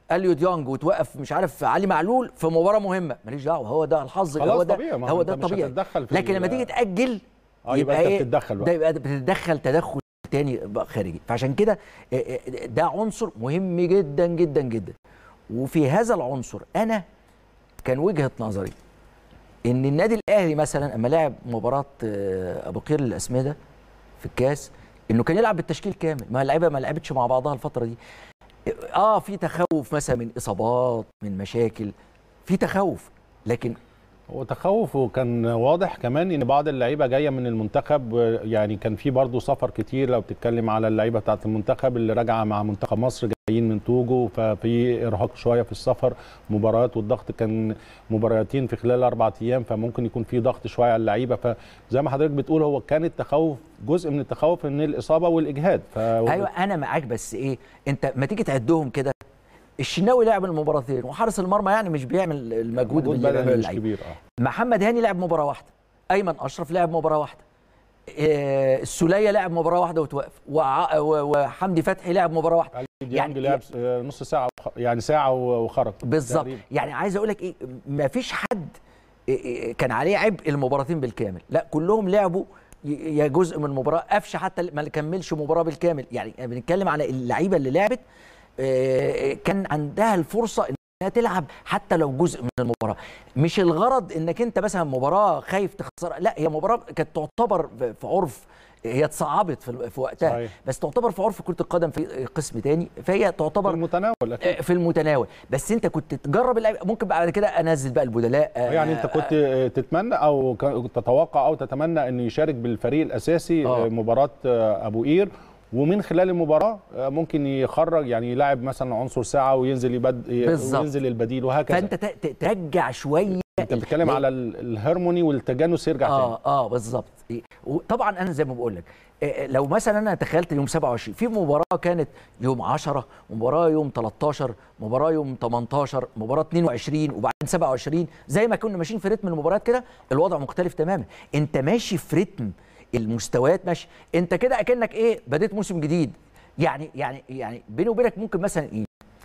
اليو ديانج وتوقف مش عارف علي معلول في مباراه مهمه ماليش دعوه هو ده الحظ خلاص هو ده طبيعي، ما هو أنت ده مش الطبيعي هتتدخل في لكن ال- لما تيجي تاجل اه يبقى انت إيه؟ بتتدخل ده بقى يبقى بتتدخل تدخل تاني بقى خارجي فعشان كده آه، آه، ده عنصر مهم جدا جدا جدا وفي هذا العنصر انا كان وجهه نظري ان النادي الاهلي مثلا اما لعب مباراه آه، ابو قير الاسمده في الكاس انه كان يلعب بالتشكيل كامل ما اللعيبه ما لعبتش مع بعضها الفتره دي اه في تخوف مثلا من اصابات من مشاكل في تخوف لكن هو تخوف وكان واضح كمان ان بعض اللعيبه جايه من المنتخب يعني كان في برضه سفر كتير لو بتتكلم على اللعيبه بتاعه المنتخب اللي راجعه مع منتخب مصر جايين من توجو ففي ارهاق شويه في السفر مباريات والضغط كان مباراتين في خلال اربع ايام فممكن يكون في ضغط شويه على اللعيبه فزي ما حضرتك بتقول هو كان التخوف جزء من التخوف ان الاصابه والاجهاد ف ايوه انا معاك بس ايه انت ما تيجي تعدهم كده الشناوي لعب المباراتين وحارس المرمى يعني مش بيعمل المجهود مجهود اللي بيعمله بدني مش اللعيب كبير اه محمد هاني لعب مباراه واحده ايمن اشرف لعب مباراه واحده آه، السوليه لعب مباراه واحده وتوقف وع- و- وحمدي فتحي لعب مباراه واحده علي يعني- ديانج لعب آه، نص ساعه وخ- يعني ساعه وخرج بالظبط تقريباً. يعني عايز اقول لك ايه ما فيش حد إيه إيه كان عليه عبء المباراتين بالكامل لا كلهم لعبوا ي- يا جزء من المباراه قفشه حتى ما كملش مباراه بالكامل يعني بنتكلم على اللعيبه اللي لعبت آه، كان عندها الفرصه انها تلعب حتى لو جزء من المباراه مش الغرض انك انت مثلا مباراه خايف تخسر لا هي مباراه كانت تعتبر في في عرف هي اتصعبت في في وقتها صحيح. بس تعتبر في عرف كره القدم في قسم تاني فهي في تعتبر المتناول اكيد في المتناول بس انت كنت تجرب اللعيبه ممكن بعد كده انزل بقى البدلاء آه، يعني انت كنت تتمنى او ك- تتوقع او تتمنى انه يشارك بالفريق الاساسي آه. مباراه ابو قير ومن خلال المباراه ممكن يخرج يعني يلاعب مثلا عنصر ساعه وينزل يبد بالظبط. وينزل البديل وهكذا فانت ت- ت- ترجع شويه انت بتتكلم ليه؟ على ال- الهرموني والتجانس يرجع تاني اه اه بالظبط إيه، وطبعا انا زي ما بقول لك إيه، لو مثلا انا تخيلت يوم 27 في مباراه كانت يوم 10 مباراه يوم 13 مباراه يوم 18 مباراه 22 وبعدين 27 زي ما كنا ماشيين في رتم المباريات كده الوضع مختلف تماما انت ماشي في رتم المستويات ماشي انت كده اكنك ايه بديت موسم جديد يعني يعني يعني بيني وبينك ممكن مثلا ايه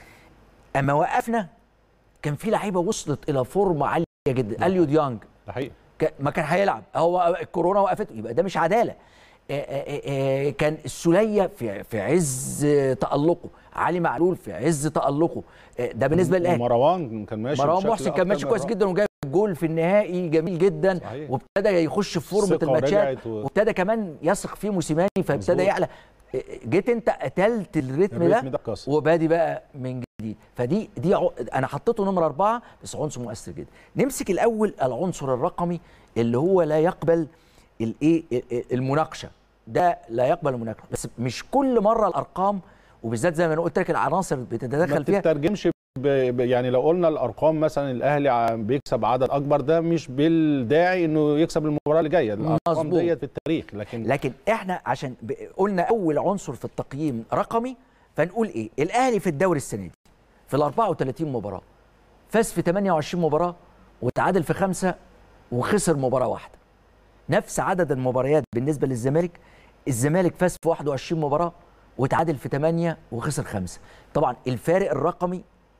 اما وقفنا كان في لعيبه وصلت الى فورمه عاليه جدا اليو ديانج ده حقيقي ك- ما كان هيلعب هو الكورونا وقفته يبقى ده مش عداله آه، آه، آه، كان السوليه في في عز تالقه علي معلول في عز تالقه آه، ده بالنسبه للاهلي مروان كان ماشي مروان بشكل محسن أكتر كان ماشي من كويس رائع. جدا وجايب جول في النهائي جميل جدا صحيح. وابتدى يخش في فورمه الثقة الماتشات ورجعت و- وابتدى كمان يثق فيه موسيماني فابتدى مظبوط. يعلى آه، جيت انت قتلت الريتم, الريتم ده ده كسر. وبادي بقى من جديد فدي دي عو... انا حطيته نمره اربعه بس عنصر مؤثر جدا نمسك الاول العنصر الرقمي اللي هو لا يقبل الايه المناقشه ده لا يقبل المناقشه بس مش كل مره الارقام وبالذات زي ما انا قلت لك العناصر ما بتتدخل فيها بتترجمش ب... ب... يعني لو قلنا الارقام مثلا الاهلي ع- بيكسب عدد اكبر ده مش بالداعي انه يكسب المباراه اللي جايه الارقام مظبوط. ديت في التاريخ لكن لكن احنا عشان ب- قلنا اول عنصر في التقييم رقمي فنقول ايه الاهلي في الدوري السنه دي في ال 34 مباراه فاز في 28 مباراه وتعادل في خمسه وخسر مباراه واحده نفس عدد المباريات بالنسبه للزمالك الزمالك فاز في 21 مباراه وتعادل في 8 وخسر خمسه طبعا الفارق الرقمي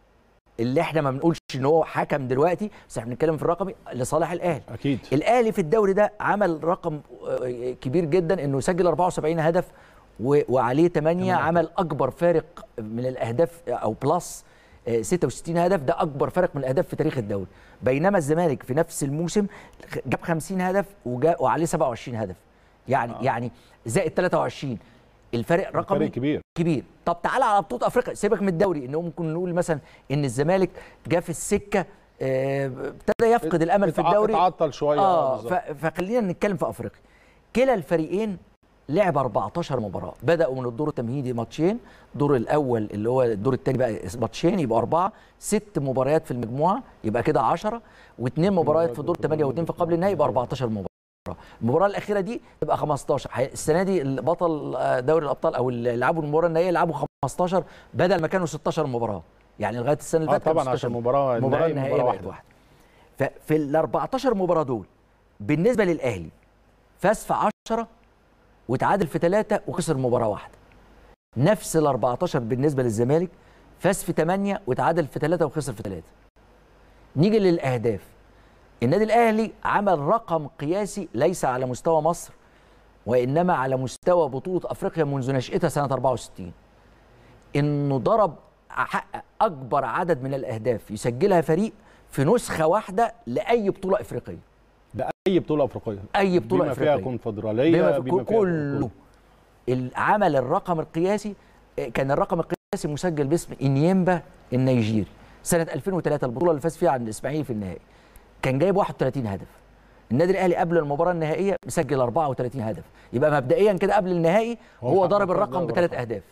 اللي احنا ما بنقولش ان هو حكم دلوقتي بس احنا بنتكلم في الرقمي لصالح الاهلي اكيد الاهلي في الدوري ده عمل رقم آه، كبير جدا انه سجل 74 هدف و- وعليه 8 عمل اكبر فارق من الاهداف او بلس آه، 66 هدف ده اكبر فارق من الاهداف في تاريخ الدوري بينما الزمالك في نفس الموسم خ- جاب 50 هدف وجا وعليه 27 هدف يعني آه. يعني زائد 23 الفارق رقمي فرق كبير كبير طب تعالى على بطوله افريقيا سيبك من الدوري ان هو ممكن نقول مثلا ان الزمالك جه في السكه آه، ابتدى يفقد الامل في اتع- الدوري اتعطل شويه اه بالظبط. ف- فخلينا نتكلم في افريقيا كلا الفريقين لعب 14 مباراه بداوا من الدور التمهيدي ماتشين الدور الاول اللي هو الدور الثاني بقى ماتشين يبقى اربعه ست مباريات في المجموعه يبقى كده 10 واثنين مباريات في الدور الثمانيه واثنين في قبل النهائي يبقى 14 مباراه المباراه الاخيره دي تبقى 15 هي- السنه دي البطل آه، دوري الابطال او اللي لعبوا المباراه النهائيه يلعبوا 15 بدل ما كانوا 16 مباراه يعني لغايه السنه اللي اه فاتت كانوا طبعا 16 عشان مباراه المباراه النهائي النهائيه مباراه بقت واحده واحده ففي ال 14 مباراه دول بالنسبه للاهلي فاز في 10 وتعادل في ثلاثه وخسر مباراه واحده نفس ال 14 بالنسبه للزمالك فاز في 8 وتعادل في 3 وخسر في 3 نيجي للاهداف النادي الاهلي عمل رقم قياسي ليس على مستوى مصر وانما على مستوى بطوله افريقيا منذ نشاتها سنه 64 انه ضرب حقق اكبر عدد من الاهداف يسجلها فريق في نسخه واحده لاي بطوله افريقيه ده اي بطوله افريقيه اي بطوله بما افريقيه فيها كونفدراليه بما بما في فيها كله عمل الرقم القياسي كان الرقم القياسي مسجل باسم انيمبا النيجيري سنه 2003 البطوله اللي فاز فيها عن الاسماعيلي في النهائي كان جايب 31 هدف النادي الاهلي قبل المباراه النهائيه مسجل 34 هدف يبقى مبدئيا كده قبل النهائي هو هو حقق ضرب ضرب الرقم بثلاث الرقم. اهداف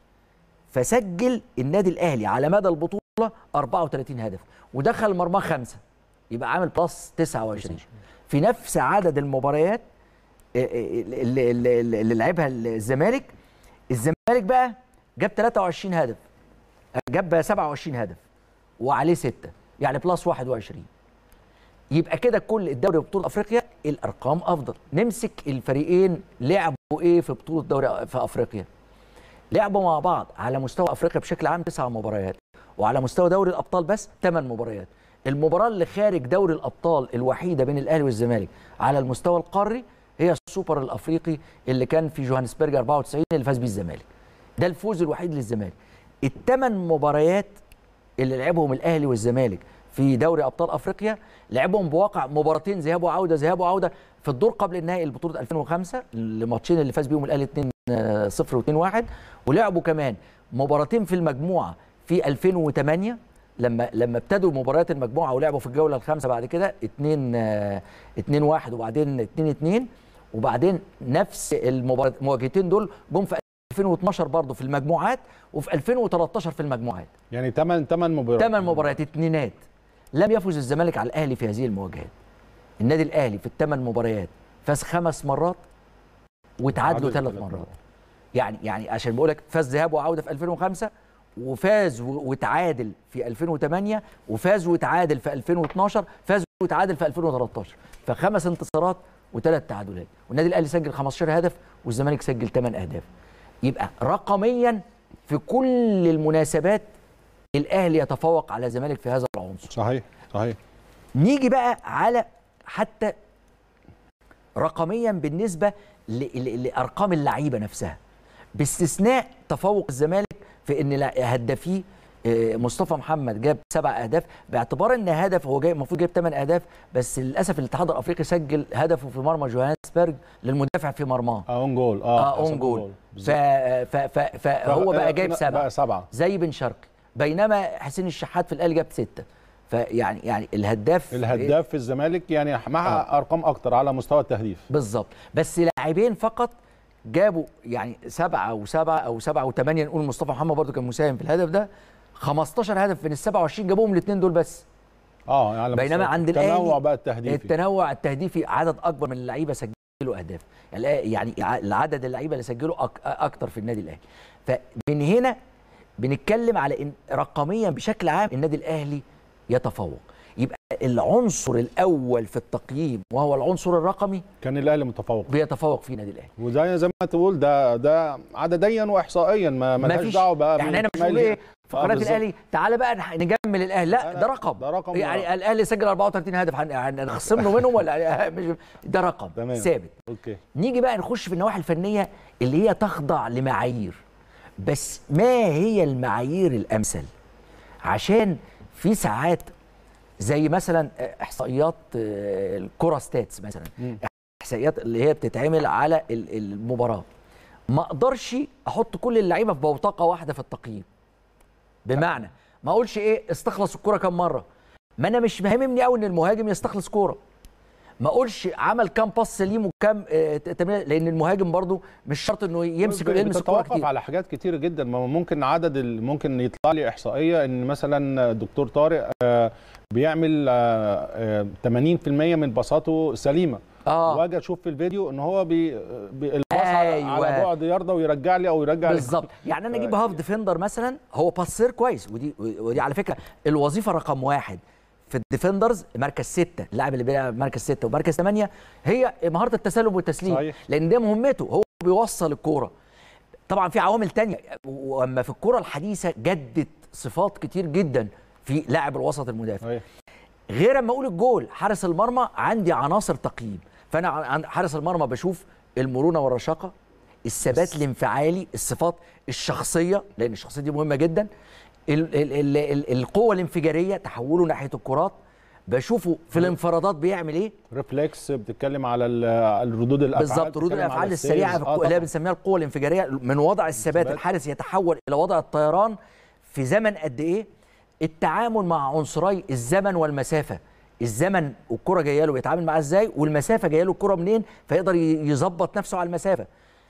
فسجل النادي الاهلي على مدى البطوله 34 هدف ودخل مرماه خمسه يبقى عامل بلس 29 في نفس عدد المباريات اللي, اللي, اللي لعبها الزمالك الزمالك بقى جاب 23 هدف جاب 27 هدف وعليه 6 يعني بلس 21 يبقى كده كل الدوري بطوله افريقيا الارقام افضل نمسك الفريقين لعبوا ايه في بطوله دوري في افريقيا لعبوا مع بعض على مستوى افريقيا بشكل عام تسع مباريات وعلى مستوى دوري الابطال بس ثمان مباريات المباراه اللي خارج دوري الابطال الوحيده بين الاهلي والزمالك على المستوى القاري هي السوبر الافريقي اللي كان في جوهانسبرج 94 اللي فاز بيه الزمالك ده الفوز الوحيد للزمالك الثمان مباريات اللي لعبهم الاهلي والزمالك في دوري ابطال افريقيا لعبهم بواقع مباراتين ذهاب وعوده ذهاب وعوده في الدور قبل النهائي لبطوله 2005 الماتشين اللي فاز بيهم الاهلي 2 0 و2 1 ولعبوا كمان مباراتين في المجموعه في 2008 لما لما ابتدوا مباريات المجموعه ولعبوا في الجوله الخامسه بعد كده 2 2 1 وبعدين 2 2 وبعدين نفس المواجهتين دول جم في 2012 برضه في المجموعات وفي 2013 في المجموعات يعني 8 8 مباريات 8 مباريات اتنينات لم يفز الزمالك على الاهلي في هذه المواجهات النادي الاهلي في الثمان مباريات فاز خمس مرات وتعادلوا ثلاث مرات يعني يعني عشان بقول لك فاز ذهاب وعوده في 2005 وفاز وتعادل في 2008 وفاز وتعادل في 2012 فاز وتعادل في 2013 فخمس انتصارات وثلاث تعادلات والنادي الاهلي سجل 15 هدف والزمالك سجل 8 اهداف يبقى رقميا في كل المناسبات الاهلي يتفوق على الزمالك في هذا العنصر صحيح صحيح نيجي بقى على حتى رقميا بالنسبه لارقام اللعيبه نفسها باستثناء تفوق الزمالك في ان هدافيه مصطفى محمد جاب سبع اهداف باعتبار ان هدف هو جاي المفروض جايب ثمان اهداف بس للاسف الاتحاد الافريقي سجل هدفه في مرمى جوهانسبرج للمدافع في مرماه اه اون جول اه اون جول ف ف ف فهو بقى جايب سبعه بقى سبعه زي بن شرقي بينما حسين الشحات في الاهلي جاب سته فيعني يعني الهداف الهداف في الزمالك يعني مع آه. ارقام اكتر على مستوى التهديف بالظبط بس لاعبين فقط جابوا يعني سبعه وسبعه او سبعه وثمانيه نقول مصطفى محمد برضو كان مساهم في الهدف ده 15 هدف من ال 27 جابوهم الاثنين دول بس اه يعني بينما عند الاهلي التنوع بقى التهديفي التنوع التهديفي عدد اكبر من اللعيبه سجلوا اهداف يعني العدد اللعيبه اللي سجلوا اكتر في النادي الاهلي فمن هنا بنتكلم على ان رقميا بشكل عام النادي الاهلي يتفوق يبقى العنصر الاول في التقييم وهو العنصر الرقمي كان الاهلي متفوق بيتفوق فيه النادي الاهلي وزي زي ما تقول ده ده عدديا واحصائيا ما مالهاش دعوه بقى احنا هنا مش بنقول ايه في قناه الاهلي تعالى بقى نجمل الاهلي لا ده رقم ده رقم يعني الاهلي سجل 34 هدف هنخصم له منهم ولا مش ده رقم تمام. ثابت اوكي نيجي بقى نخش في النواحي الفنيه اللي هي تخضع لمعايير بس ما هي المعايير الامثل عشان في ساعات زي مثلا احصائيات الكره ستاتس مثلا احصائيات اللي هي بتتعمل على المباراه ما اقدرش احط كل اللعيبه في بوتقه واحده في التقييم بمعنى ما اقولش ايه استخلص الكره كم مره ما انا مش مهمني قوي ان المهاجم يستخلص كوره ما اقولش عمل كام باس سليم وكام تمرير لان المهاجم برضو مش شرط انه يمسك يلمس الكوره كتير على حاجات كتيره جدا ما ممكن عدد ممكن يطلع لي احصائيه ان مثلا دكتور طارق بيعمل 80% من باصاته سليمه اه واجي اشوف في الفيديو ان هو بي, بي الباص أيوة. على بعد يرضى ويرجع لي او يرجع بالظبط يعني انا اجيب هاف ديفندر مثلا هو باسير كويس ودي ودي على فكره الوظيفه رقم واحد في الديفندرز مركز ستة اللاعب اللي بيلعب مركز ستة ومركز ثمانية هي مهارة التسلل والتسليم صحيح. لأن ده مهمته هو بيوصل الكورة طبعا في عوامل تانية واما في الكرة الحديثة جدت صفات كتير جدا في لاعب الوسط المدافع أيوة. غير اما اقول الجول حارس المرمى عندي عناصر تقييم فانا عن حارس المرمى بشوف المرونه والرشاقه الثبات الانفعالي الصفات الشخصيه لان الشخصيه دي مهمه جدا ال ال ال ال القوه الانفجاريه تحوله ناحيه الكرات بشوفه في الانفرادات بيعمل ايه ريفلكس بتتكلم على ال- الردود الافعال بالظبط ردود بتتكلم على الافعال السيلز. السريعه في آه الكو- اللي هي طبعاً. بنسميها القوه الانفجاريه من وضع الثبات الثبات. الحارس يتحول الى وضع الطيران في زمن قد ايه التعامل مع عنصري الزمن والمسافه الزمن والكره جايه له بيتعامل معاه ازاي والمسافه جايه له الكره منين فيقدر ي- يظبط نفسه على المسافه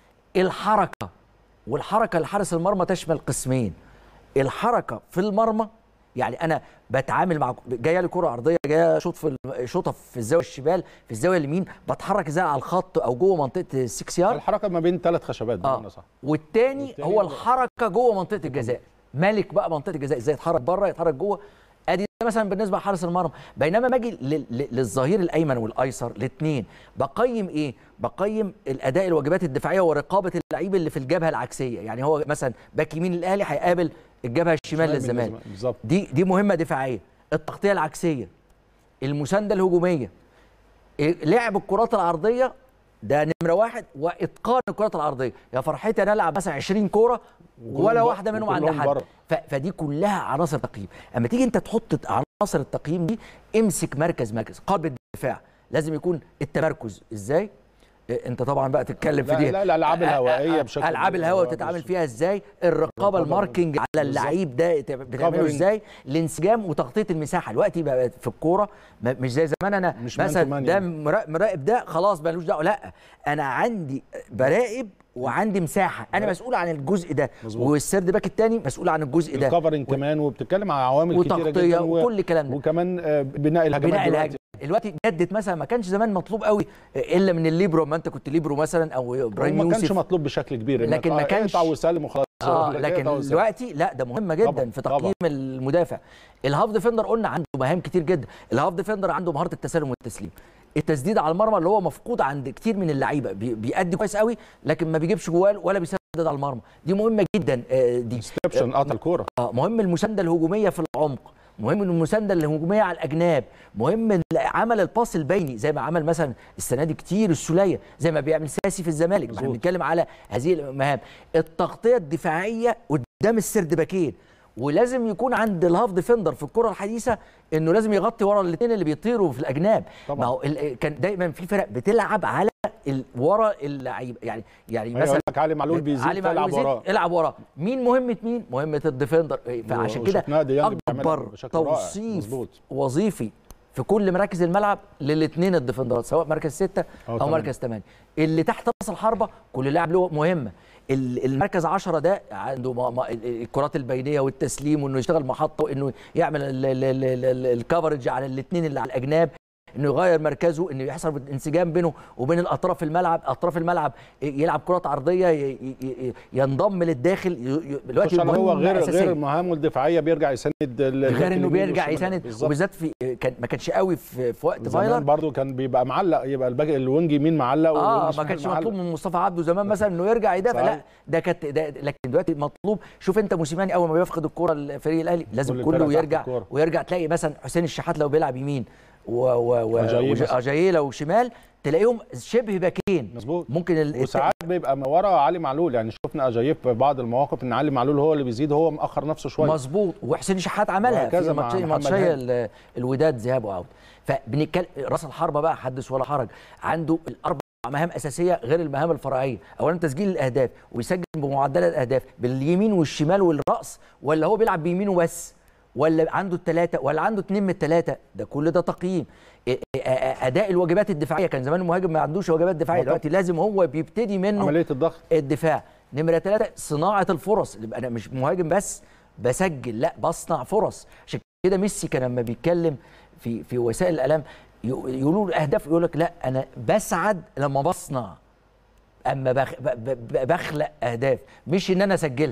الحركه والحركه لحارس المرمى تشمل قسمين الحركه في المرمى يعني انا بتعامل مع جايه لي كره عرضيه جايه شوط في الم- شوطه في الزاويه الشمال في الزاويه اليمين بتحرك ازاي على الخط او جوه منطقه السكس يارد الحركه ما بين ثلاث خشبات بمعنى اه صح والتاني والتاني هو هو- الحركه جوه منطقه الجزاء ملك بقى منطقه الجزاء ازاي يتحرك بره يتحرك جوه ادي ده مثلا بالنسبه لحارس المرمى بينما باجي لل- لل- للظهير الايمن والايسر الاثنين بقيم ايه بقيم الاداء الواجبات الدفاعيه ورقابه اللعيب اللي في الجبهه العكسيه يعني هو مثلا باك يمين الاهلي هيقابل الجبهه الشمال من للزمالك الزمالك. بالظبط دي دي مهمه دفاعيه التغطيه العكسيه المسانده الهجوميه إيه، لعب الكرات العرضيه ده نمره واحد واتقان الكرات العرضيه يا فرحتي انا العب مثلا 20 كوره ولا وكلهم واحده بر- منهم عند وكلهم حد بره. ف- فدي كلها عناصر تقييم اما تيجي انت تحط عناصر التقييم دي امسك مركز مركز قلب الدفاع لازم يكون التمركز ازاي إيه، انت طبعا بقى تتكلم في لا- دي لا، الألعاب الهوائية بشكل العاب كبير. الهواء آه، بتتعامل بالظبط. فيها ازاي الرقابه الرقابة الماركينج على بالظبط. اللعيب ده ت- بتعمله Covering. ازاي الانسجام وتغطيه المساحه دلوقتي بقى في الكوره ما- مش زي زمان انا مش man to مثلا man ده يعني. مرا- مراقب ده خلاص ملوش دعوه لا انا عندي براقب وعندي مساحه انا مسؤول عن الجزء ده مظبوط. والسيرد باك الثاني مسؤول عن الجزء ده الكفرنج كمان وبتتكلم على عوامل كتيره وتغطية جدا و- وكل الكلام ده. وكمان آه، بناء الهجمات بناء دلوقتي. الهجمه دلوقتي جدت مثلا ما كانش زمان مطلوب قوي الا من الليبرو ما انت كنت ليبرو مثلا او ابراهيم ما كانش يوسف مطلوب بشكل كبير لكن إنك ما آه، كانش- اقطع وسلم وخلاص اه اقطع لكن وسلم. دلوقتي لا ده مهمه جدا طبعاً، في طبعاً. تقييم المدافع الهاف ديفندر قلنا عنده مهام كتير جدا الهاف ديفندر عنده مهاره التسلم والتسليم التسديد على المرمى اللي هو مفقود عند كتير من اللعيبه بي- بيأدي كويس قوي لكن ما بيجيبش جوال ولا بيسدد على المرمى دي مهمه جدا آه، دي انسبشن قطع الكوره اه مهم المسانده الهجوميه في العمق مهم المسانده الهجوميه على الاجناب مهم ال- عمل الباس البيني زي ما عمل مثلا السنه دي كتير السوليه زي ما بيعمل ساسي في الزمالك احنا مظبوط. بنتكلم على هذه المهام التغطيه الدفاعيه قدام السرد باكين ولازم يكون عند الهاف ديفندر في الكره الحديثه انه لازم يغطي ورا الاثنين اللي بيطيروا في الاجناب طبعاً. ما هو ال- كان دايما في فرق بتلعب على ال- ورا اللعيبه يعني يعني مثلا مثلا لك علي معلول بيزيد علي معلول تلعب بيزيد، وراه العب وراه مين مهمه مين مهمه الديفندر فعشان كده وشفناها ديانج بيعملها اكبر بشكل رائع. توصيف مظبوط. وظيفي في كل مراكز الملعب للاثنين الديفندرات سواء مركز ستة أو او تمانية. مركز ثمانية اللي تحت راس الحربه كل لاعب له مهمه ال- المركز عشرة ده عنده ما ما ال- الكرات البينيه والتسليم وانه يشتغل محطه وانه يعمل ال- ال- ال- ال- ال- الكفرج على الاثنين اللي على الاجناب انه يغير مركزه انه يحصل انسجام بينه وبين الاطراف الملعب اطراف الملعب يلعب كرات عرضيه ي- ي- ي- ينضم للداخل ي- ي- دلوقتي خش على هو مهمة غير أساسية. غير مهامه الدفاعيه بيرجع يسند ال- غير انه اليمين بيرجع والشمال. يساند بالظبط. وبالذات في كان ما كانش قوي في, في وقت زمان فايلر برضو كان بيبقى معلق يبقى الباك الوينج يمين معلق اه والوينج ما شمال كانش معلق. مطلوب من مصطفى عبده زمان مثلا انه يرجع يدافع صحيح. لا ده كانت ده لكن دلوقتي مطلوب شوف انت موسيماني اول ما بيفقد الكوره الفريق الاهلي لازم كل كله الفرق تحت يرجع الكورة. ويرجع تلاقي مثلا حسين الشحات لو بيلعب يمين و و و أجاييه وج- مثلا. اجاييه لو شمال تلاقيهم شبه باكين مظبوط ممكن ال- وساعات بيبقى من ورا علي معلول يعني شفنا اجايب في بعض المواقف ان علي معلول هو اللي بيزيد هو مأخر نفسه شويه مظبوط وحسين الشحات عملها وهكذا في مع ماتشي محمد ماتشي هاني. ال- الوداد ذهاب وعوده فبنتكلم راس الحربه بقى حدث ولا حرج عنده الاربع مهام اساسيه غير المهام الفرعيه اولا تسجيل الاهداف ويسجل بمعدل الاهداف باليمين والشمال والراس ولا هو بيلعب بيمينه بس ولا عنده الثلاثه ولا عنده اثنين من الثلاثه ده كل ده تقييم إيه- إيه- آ- اداء الواجبات الدفاعيه كان زمان المهاجم ما عندوش واجبات دفاعيه آه طبعا. دلوقتي لازم هو بيبتدي منه عمليه الضغط الدفاع نمرة ثلاثة صناعة الفرص اللي يبقى أنا مش مهاجم بس بسجل لا بصنع فرص عشان كده ميسي كان لما بيتكلم في في وسائل الإعلام يق- يقولوا له أهداف يقول لك لا أنا بسعد لما بصنع أما بخ ب- ب- بخلق أهداف مش إن أنا أسجلها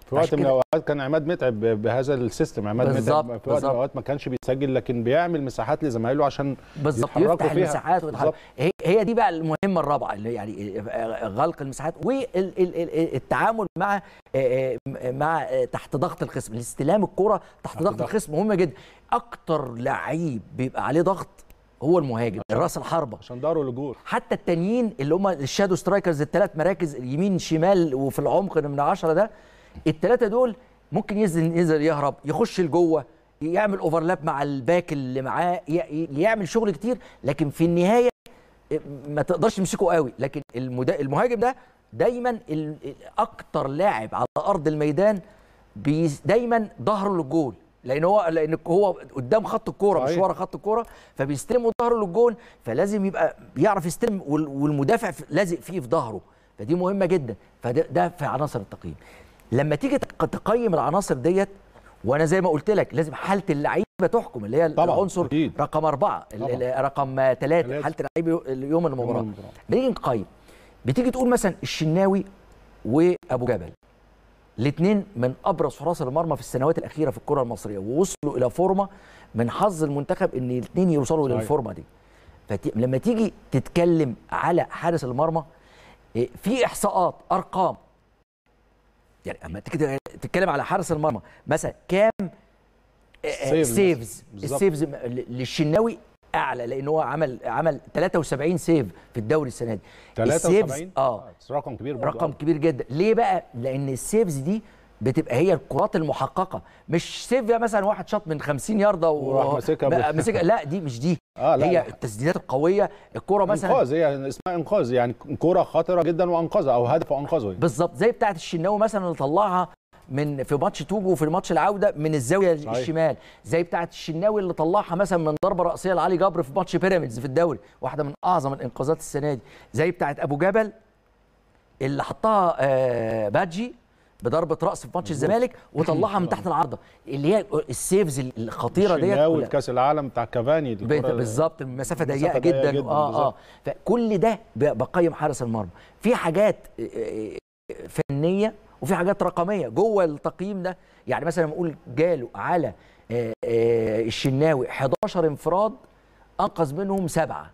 في وقت عشان من كده- الاوقات كان عماد متعب بهذا السيستم عماد بالظبط، متعب في وقت من بالظبط. الاوقات ما كانش بيسجل لكن بيعمل مساحات لزمايله عشان بالظبط يتحركوا يفتح فيها. المساحات ويتحرك بالظبط. هي هي دي بقى المهمه الرابعه اللي يعني غلق المساحات والتعامل مع مع تحت ضغط الخصم الاستلام الكره تحت ضغط ضغط. الخصم مهم جدا اكتر لعيب بيبقى عليه ضغط هو المهاجم الراس الحربه عشان داره لجور حتى التانيين اللي هم الشادو سترايكرز الثلاث مراكز يمين شمال وفي العمق من عشرة ده الثلاثه دول ممكن ينزل ينزل يهرب يخش لجوه يعمل اوفرلاب مع الباك اللي معاه ي- ي- يعمل شغل كتير لكن في النهايه ما تقدرش تمسكه قوي لكن المدا... المهاجم ده دايما ال... ال- اكتر لاعب على ارض الميدان بي... دايما ظهره للجول لان هو لان هو قدام خط الكوره مش صحيح. ورا خط الكوره فبيستلم ظهره للجول فلازم يبقى بيعرف يستلم وال... والمدافع في- لازق فيه في ظهره فدي مهمه جدا فده ده في عناصر التقييم لما تيجي تق- تقيم العناصر ديت وانا زي ما قلت لك لازم حاله اللعيبه تحكم اللي هي طبعاً، العنصر أكيد. رقم اربعه ال- طبعاً. ال- رقم ثلاثه ثلاثة. حاله اللعيبه يوم المباراه المباراة. بنيجي نقيم بتيجي تقول مثلا الشناوي وابو جبل الاثنين من ابرز حراس المرمى في السنوات الاخيره في الكره المصريه ووصلوا الى فورمه من حظ المنتخب ان الاثنين يوصلوا صحيح. للفورمه دي فلما تيجي تتكلم على حارس المرمى إيه، في احصاءات ارقام يعني اما تيجي تتكلم على حارس المرمى مثلا كام سيفز سيفز بالظبط. السيفز م- للشناوي اعلى لان هو عمل عمل 73 سيف في الدوري السنه دي 73 السيفز اه رقم كبير برضه رقم كبير جدا ليه بقى لان السيفز دي بتبقى هي الكرات المحققه مش سيف يا مثلا واحد شاط من 50 يارده وراح ماسكها بقى ب- ماسكها لا دي مش دي اه لا هي لا. التسديدات القويه الكره مثلا انقاذ هي اسمها انقاذ يعني كوره خطره جدا وانقذها او هدف وانقذه يعني. بالظبط زي بتاعه الشناوي مثلا اللي طلعها من في ماتش توجو وفي ماتش العوده من الزاويه صحيح. الشمال زي بتاعه الشناوي اللي طلعها مثلا من ضربه راسيه لعلي جبر في ماتش بيراميدز في الدوري واحده من اعظم الانقاذات السنه دي زي بتاعه ابو جبل اللي حطها آه بادجي بضربه راس في ماتش الزمالك وطلعها من تحت العارضه اللي هي السيفز الخطيره ديت الشناوي كلها. في كاس العالم بتاع كافاني بيت- الكرة- بالظبط مسافه ضيقه مسافة ضيقة جدا, جداً، اه اه بالظبط. فكل ده ب- بقيم حارس المرمى في حاجات آه، آه، فنيه وفي حاجات رقميه جوه التقييم ده يعني مثلا نقول جاله على آه، آه، الشناوي 11 انفراد انقذ منهم سبعه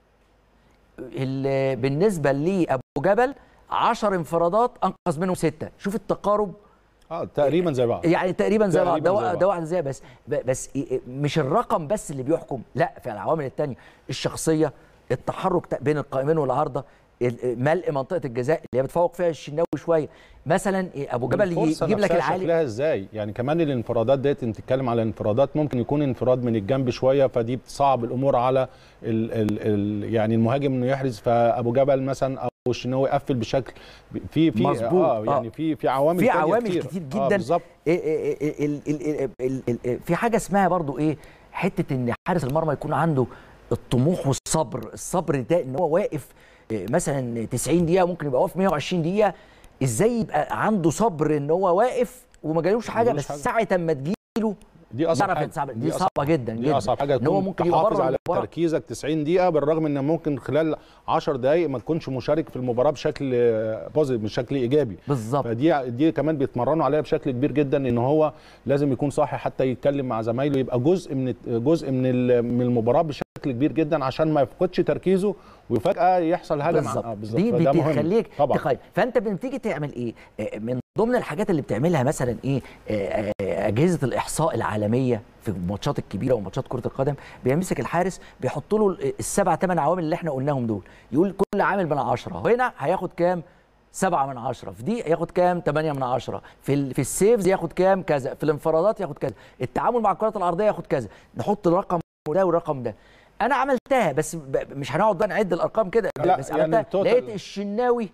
ال- بالنسبه لابو جبل 10 انفرادات انقذ منهم سته شوف التقارب اه تقريبا زي بعض يعني تقريبا زي بعض تقريباً ده زي وا- بعض. ده واحد زي بس ب- بس إيه- إيه، مش الرقم بس اللي بيحكم لا في العوامل التانية الشخصيه التحرك تا- بين القائمين والعارضه ال- ملء منطقه الجزاء اللي هي بتفوق فيها الشناوي شويه مثلا إيه، ابو جبل الفرصة يجيب لك نفسها العالي شكلها ازاي يعني كمان الانفرادات ديت انت تتكلم على انفرادات ممكن يكون انفراد من الجنب شويه فدي بتصعب الامور على ال ال ال يعني المهاجم انه يحرز فابو جبل مثلا او الشناوي قفل بشكل في في مظبوط، اه يعني آه. في في عوامل في تانية عوامل كتير. كتير آه جدا بالظبط إيه إيه إيه ال- ال- ال- ال- ال- في حاجه اسمها برضو ايه حته ان حارس المرمى يكون عنده الطموح والصبر الصبر ده ان هو واقف إيه، مثلا 90 دقيقه ممكن يبقى واقف 120 دقيقه ازاي يبقى عنده صبر ان هو واقف وما جالوش حاجه جالوش بس حاجة. ساعه اما تجيله دي اصعب يعرف حاجه يتصعب. دي, دي أصعب صعبه جدا دي جدا اصعب حاجه ان هو تكون ممكن يبقى تحافظ بره على المباراة. تركيزك 90 دقيقه بالرغم ان ممكن خلال 10 دقائق ما تكونش مشارك في المباراه بشكل بوزيتيف بشكل ايجابي بالظبط فدي دي كمان بيتمرنوا عليها بشكل كبير جدا ان هو لازم يكون صاحي حتى يتكلم مع زمايله يبقى جزء من جزء من ال- من المباراه بشكل كبير جدا عشان ما يفقدش تركيزه وفجاه يحصل هجمه بالظبط آه دي فده مهم. بتخليك طبعا تخيل فانت بتيجي تعمل ايه آه، من ضمن الحاجات اللي بتعملها مثلا ايه آه، آه، اجهزه الاحصاء العالميه في الماتشات الكبيره وماتشات كره القدم بيمسك الحارس بيحط له السبع ثمان عوامل اللي احنا قلناهم دول يقول كل عامل من عشرة هنا هياخد كام سبعة من عشرة في دي ياخد كام 8 من عشرة في ال... في السيفز ياخد كام كذا في الانفرادات ياخد كذا التعامل مع الكرات العرضيه ياخد كذا نحط الرقم ده والرقم ده انا عملتها بس ب... مش هنقعد بقى نعد الارقام كده لا، بس يعني عملتها التوتال- لقيت الشناوي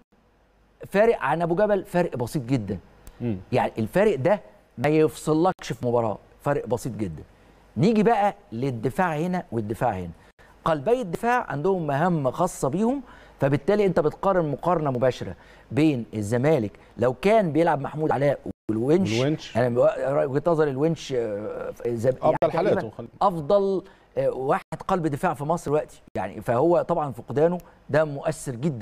فارق عن ابو جبل فرق بسيط جدا مم. يعني الفارق ده ما يفصلكش في مباراه فرق بسيط جدا نيجي بقى للدفاع هنا والدفاع هنا قلبي الدفاع عندهم مهمه خاصه بيهم فبالتالي انت بتقارن مقارنه مباشره بين الزمالك لو كان بيلعب محمود علاء والونش والونش. انا وجهه نظري الونش آه، زم- افضل تقريباً حالاته خل- افضل آه، واحد قلب دفاع في مصر دلوقتي يعني فهو طبعا فقدانه ده مؤثر جدا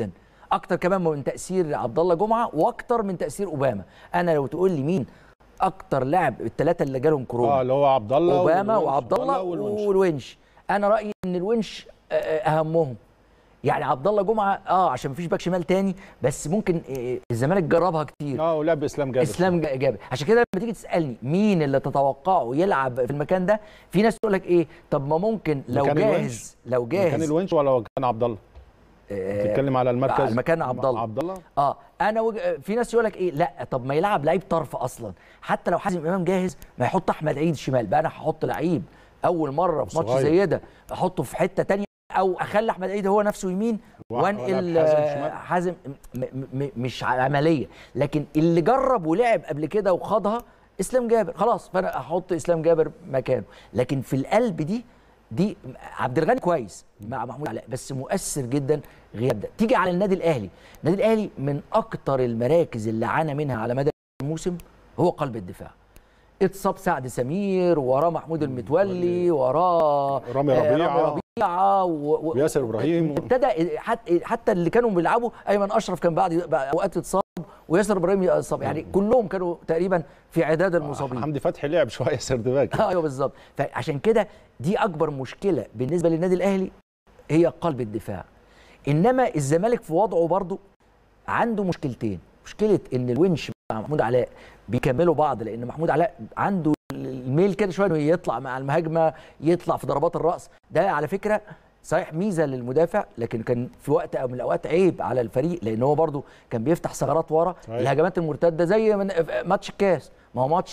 اكتر كمان من تاثير عبد الله جمعه واكتر من تاثير اوباما انا لو تقول لي مين اكتر لاعب الثلاثه اللي جالهم كورونا اه اللي هو عبد الله اوباما والونش. وعبد الله والونش. والونش انا رايي ان الونش آه، آه، اهمهم يعني عبد الله جمعه اه عشان مفيش باك شمال تاني بس ممكن آه، الزمالك جربها كتير اه ولعب اسلام جابر اسلام جا- جابر عشان كده لما تيجي تسالني مين اللي تتوقعه يلعب في المكان ده في ناس تقول لك ايه طب ما ممكن لو مكان جاهز الونش؟ لو كان جاهز الونش ولا كان عبد الله آه، بتتكلم على المركز على المكان عبد الله. عبد الله اه انا وج... في ناس يقول لك ايه لا طب ما يلعب لعيب طرف اصلا حتى لو حازم امام جاهز ما يحط احمد عيد شمال بقى انا هحط لعيب اول مره في ماتش صغير. زي ده احطه في حته تانية او اخلي احمد عيد هو نفسه يمين وأ- وانقل وألعب حازم آه، شمال. حازم م... م... م... مش عمليه لكن اللي جرب ولعب قبل كده وخاضها اسلام جابر خلاص فانا احط اسلام جابر مكانه لكن في القلب دي دي عبد الغني كويس مع محمود علاء بس مؤثر جدا غياب ده تيجي على النادي الاهلي النادي الاهلي من اكتر المراكز اللي عانى منها على مدى الموسم هو قلب الدفاع اتصاب سعد سمير وراه محمود المتولي وراه رامي آه، ربيعة. رامي ربيعه و... و... وياسر إبراهيم. ابتدى حتى حتى اللي كانوا بيلعبوا ايمن اشرف كان بعد بعد اوقات اتصاب وياسر ابراهيم اتصاب يعني كلهم كانوا تقريبا في عداد المصابين حمدي فتحي لعب شويه سردباك ايوه بالظبط فعشان كده دي اكبر مشكله بالنسبه للنادي الاهلي هي قلب الدفاع انما الزمالك في وضعه برضه عنده مشكلتين مشكله ان الونش مع محمود علاء بيكملوا بعض لان محمود علاء عنده الميل كده شويه انه يطلع مع المهاجمه يطلع في ضربات الراس ده على فكره صحيح ميزه للمدافع لكن كان في وقت او من الاوقات عيب على الفريق لان هو برضه كان بيفتح ثغرات ورا صحيح. الهجمات المرتده زي من ماتش الكاس ما هو ماتش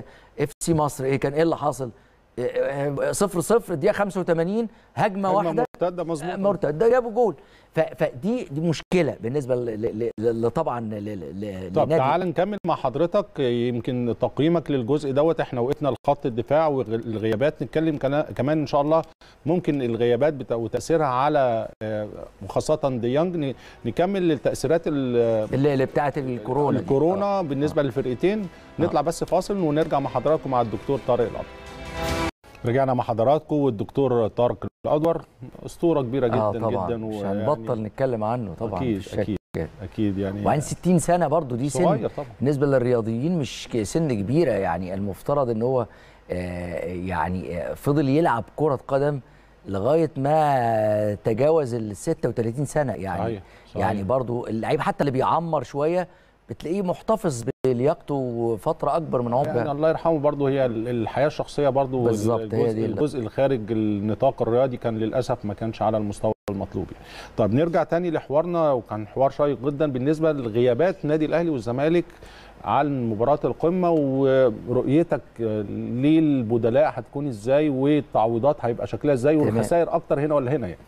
اف سي مصر ايه كان ايه اللي حاصل آه، آه، صفر صفر الدقيقه 85 هجمه هجمة واحده مرتده مظبوط مرتده جابوا جول ف- فدي دي مشكله بالنسبه ل- ل- ل- ل- طبعا ل- ل- طب لنادي- تعال نكمل مع حضرتك يمكن تقييمك للجزء دوت احنا وقفنا لخط الدفاع والغيابات نتكلم كنا- كمان ان شاء الله ممكن الغيابات بتا- وتاثيرها على آه، وخاصه ديانج ن- نكمل للتاثيرات ال- اللي اللي بتاعت الكورونا دي. الكورونا بالنسبه للفرقتين نطلع بس فاصل ونرجع مع حضراتكم مع الدكتور طارق الأدور رجعنا مع حضراتكم والدكتور طارق الأدور اسطوره كبيره جدا اه طبعا جدا مش ويعني- هنبطل نتكلم عنه طبعا اكيد مفيش شك. اكيد اكيد يعني وعن 60 سنه برضو دي سن صغير طبعا بالنسبه للرياضيين مش ك- سن كبيره يعني المفترض ان هو آه، يعني آه، فضل يلعب كره قدم لغايه ما تجاوز ال 36 سنه يعني صحيح، صحيح. يعني برضو اللعيب حتى اللي بيعمر شويه بتلاقيه محتفظ بلياقته فتره اكبر من عمره يعني الله يرحمه برضه هي ال- الحياه الشخصيه برضه بالظبط، هي الجزء, دي اللي- الجزء الخارج النطاق الرياضي كان للاسف ما كانش على المستوى المطلوب يعني. طب نرجع تاني لحوارنا وكان حوار شيق جدا بالنسبه لغيابات نادي الاهلي والزمالك عن مباراه القمه ورؤيتك للبدلاء هتكون ازاي والتعويضات هيبقى شكلها ازاي تمام. والخسائر اكتر هنا ولا هنا يعني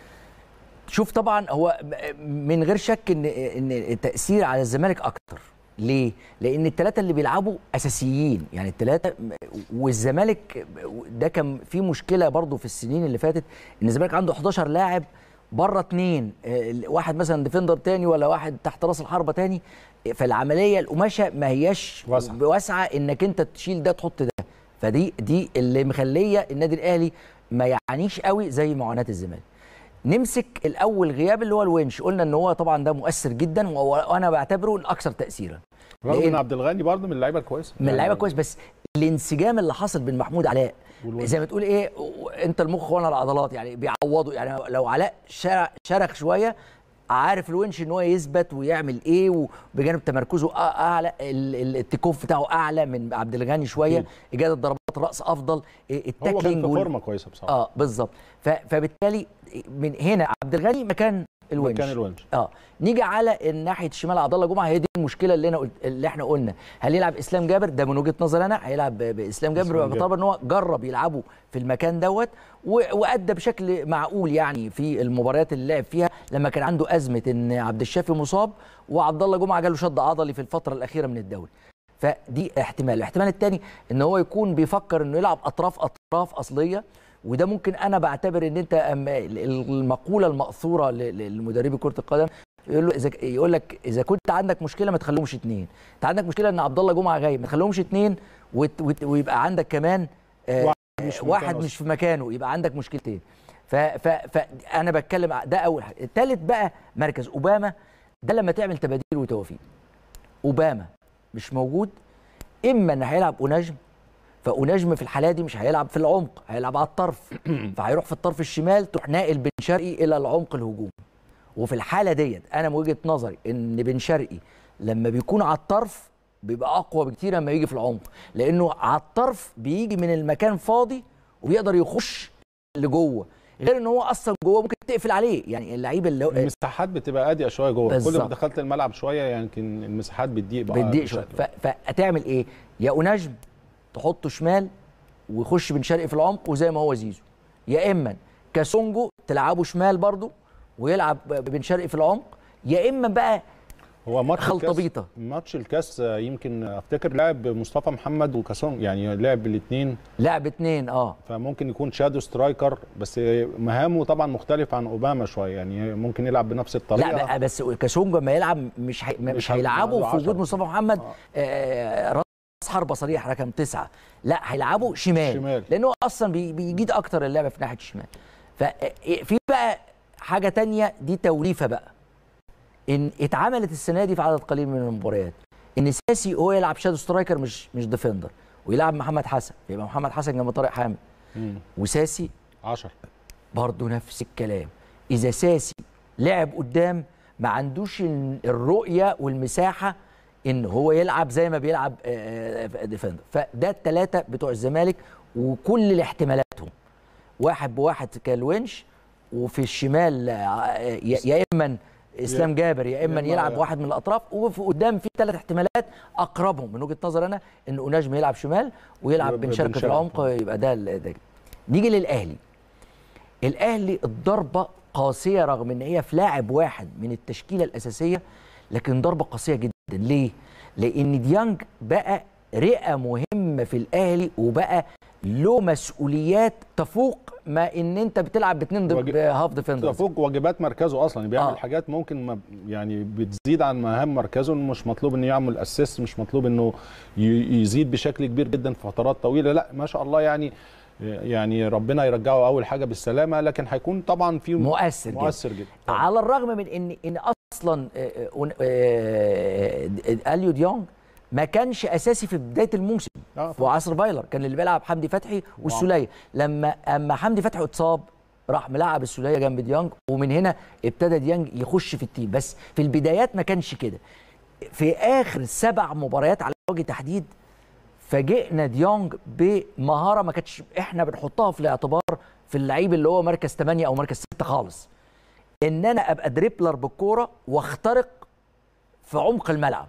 شوف طبعا هو من غير شك ان ان التاثير على الزمالك اكتر ليه؟ لان الثلاثه اللي بيلعبوا اساسيين يعني الثلاثه والزمالك ده كان في مشكله برضو في السنين اللي فاتت ان الزمالك عنده 11 لاعب بره اثنين واحد مثلا ديفندر تاني ولا واحد تحت راس الحربه تاني فالعمليه القماشه ما هياش واسعة. واسعه انك انت تشيل ده تحط ده فدي دي اللي مخليه النادي الاهلي ما يعانيش قوي زي معاناه الزمالك نمسك الاول غياب اللي هو الونش قلنا ان هو طبعا ده مؤثر جدا و- وانا بعتبره الاكثر تاثيرا رغم لأن- ان عبد الغني برضه من اللعيبه الكويسه من اللعيبه كويس بس الانسجام اللي حصل بين محمود علاء والونش. زي ما تقول ايه انت المخ وانا العضلات يعني بيعوضوا يعني لو علاء شر- شرخ شويه عارف الونش ان هو يثبت ويعمل ايه وبجانب تمركزه أ- اعلى ال- ال- التكوف بتاعه اعلى من عبد الغني شويه أكيد. اجاده ضربات الراس افضل إيه، هو كان التاكلينج في وال- فورمه كويسه بصراحه اه بالظبط ف- فبالتالي من هنا عبد الغني مكان الونش كان الونش اه نيجي على الناحيه الشمال عبد الله جمعه هي دي المشكله اللي انا قلت اللي احنا قلنا هل يلعب اسلام جابر ده من وجهه نظري انا هيلعب ب- باسلام جابر إسلام باعتبار ان هو جرب يلعبه في المكان دوت و- وادى بشكل معقول يعني في المباريات اللي لعب فيها لما كان عنده ازمه ان عبد الشافي مصاب وعبد الله جمعه جاله شد عضلي في الفتره الاخيره من الدوري فدي احتمال الاحتمال الثاني ان هو يكون بيفكر انه يلعب اطراف اطراف اصليه وده ممكن انا بعتبر ان انت أما المقوله الماثوره ل- للمدربي كره القدم يقول له اذا يقول لك اذا كنت عندك مشكله ما تخليهمش اثنين انت عندك مشكله ان عبد الله جمعه غايب ما تخليهمش اثنين وت- وت- ويبقى عندك كمان آه، واحد مش في واحد مكانه مش في مكانه يبقى عندك مشكلتين ف ف فانا بتكلم ع- ده اول حاجه الثالث بقى مركز اوباما ده لما تعمل تباديل وتوافيق اوباما مش موجود اما ان هيلعب اوناجم فاوناجم في الحاله دي مش هيلعب في العمق هيلعب على الطرف فهيروح في الطرف الشمال تروح ناقل بن شرقي الى العمق الهجومي وفي الحاله ديت انا من وجهه نظري ان بن شرقي لما بيكون على الطرف بيبقى اقوى بكتير لما يجي في العمق لانه على الطرف بيجي من المكان فاضي وبيقدر يخش لجوه غير ان هو اصلا جوه ممكن تقفل عليه يعني اللعيب اللي هو المساحات بتبقى اضيق شويه جوه كل ما بالظبط. دخلت الملعب شويه يمكن المساحات بتضيق بقى بتضيق شويه بشكل- ف- فهتعمل ايه؟ يا اوناجم تحطه شمال ويخش بن شرقي في العمق وزي ما هو زيزو يا اما كاسونجو تلعبه شمال برضو ويلعب بن شرقي في العمق يا اما بقى هو ماتش الكاس- خلطبيطة. ماتش الكاس آه، يمكن افتكر لعب مصطفى محمد وكاسون يعني لعب الاثنين لعب اتنين اه فممكن يكون شادو سترايكر بس مهامه طبعا مختلف عن اوباما شويه يعني ممكن يلعب بنفس الطريقه لا بقى بس كاسونجو لما يلعب مش هي... مش, مش هيلعبه هيلعبه في وجود عشرة. مصطفى محمد آه راس حربه صريح رقم تسعه لا هيلعبه شمال, شمال. لانه اصلا بي... بيجيد اكتر اللعبه في ناحيه الشمال ففي بقى حاجه تانية دي توليفه بقى ان اتعملت السنه دي في عدد قليل من المباريات ان ساسي هو يلعب شادو سترايكر مش مش ديفندر ويلعب محمد حسن يبقى محمد حسن جنب طارق حامد مم. وساسي 10 برضه نفس الكلام اذا ساسي لعب قدام ما عندوش ال- الرؤيه والمساحه ان هو يلعب زي ما بيلعب آه، آه، ديفندر فده الثلاثه بتوع الزمالك وكل الاحتمالاتهم واحد بواحد كالونش وفي الشمال آه، يا يا اما اسلام جابر يا اما إما- يلعب واحد من الاطراف وفي قدام في ثلاث احتمالات اقربهم من وجهه نظر انا ان اوناجم يلعب شمال ويلعب يبقى بن شرقي بن في شرقي. العمق يبقى ده ال- ده نيجي للاهلي الاهلي الضربه قاسيه رغم ان هي في لاعب واحد من التشكيله الاساسيه لكن ضربه قاسيه جدا ليه لان ديانج بقى رئه مهمه في الاهلي وبقى له مسؤوليات تفوق ما ان انت بتلعب باتنين واجب- ضد هاف ديفندرز فوق واجبات مركزه اصلا بيعمل آه. آه. حاجات ممكن ما يعني بتزيد عن مهام مركزه إنه مش مطلوب انه يعمل اسيست مش مطلوب انه ي- يزيد بشكل كبير جدا في فترات طويله لا ما شاء الله يعني يعني ربنا يرجعه اول حاجه بالسلامه لكن هيكون طبعا في مؤثر جدا. مؤثر جدا على الرغم من ان ان اصلا آه، آه، آه، آه، اليو ديونج ما كانش اساسي في بدايه الموسم آه، في عصر فايلر كان اللي بيلعب حمدي فتحي والسوليه لما اما حمدي فتحي اتصاب راح ملعب السوليه جنب ديانج ومن هنا ابتدى ديانج يخش في التيم بس في البدايات ما كانش كده في اخر سبع مباريات على وجه تحديد فاجئنا ديونج بمهاره ما كانتش احنا بنحطها في الاعتبار في اللعيب اللي هو مركز 8 او مركز 6 خالص ان انا ابقى دريبلر بالكوره واخترق في عمق الملعب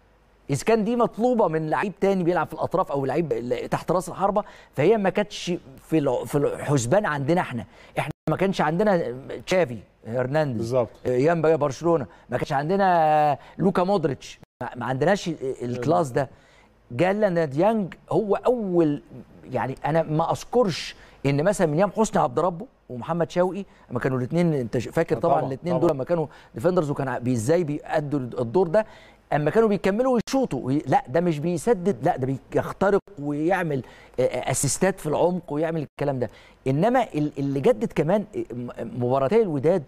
اذا كان دي مطلوبه من لعيب تاني بيلعب في الاطراف او لعيب ل- تحت راس الحربه فهي ما كانتش في الع- في الحسبان عندنا احنا احنا ما كانش عندنا تشافي هرنانديز بالظبط. ايام بقى برشلونه ما كانش عندنا لوكا مودريتش ما ما عندناش الكلاس ده جالنا ديانج هو اول يعني انا ما اذكرش ان مثلا من ايام حسني عبد ربه ومحمد شوقي لما كانوا الاثنين انت ش- فاكر آه طبعا طبعاً، الاثنين دول طبعاً. لما كانوا ديفندرز وكان ع- بي- ازاي بيأدوا الدور ده اما كانوا بيكملوا ويشوطوا وي- لا ده مش بيسدد لا ده بيخترق ويعمل آه، آه، اسيستات في العمق ويعمل الكلام ده انما ال- اللي جدد كمان آه، م- مباراتي الوداد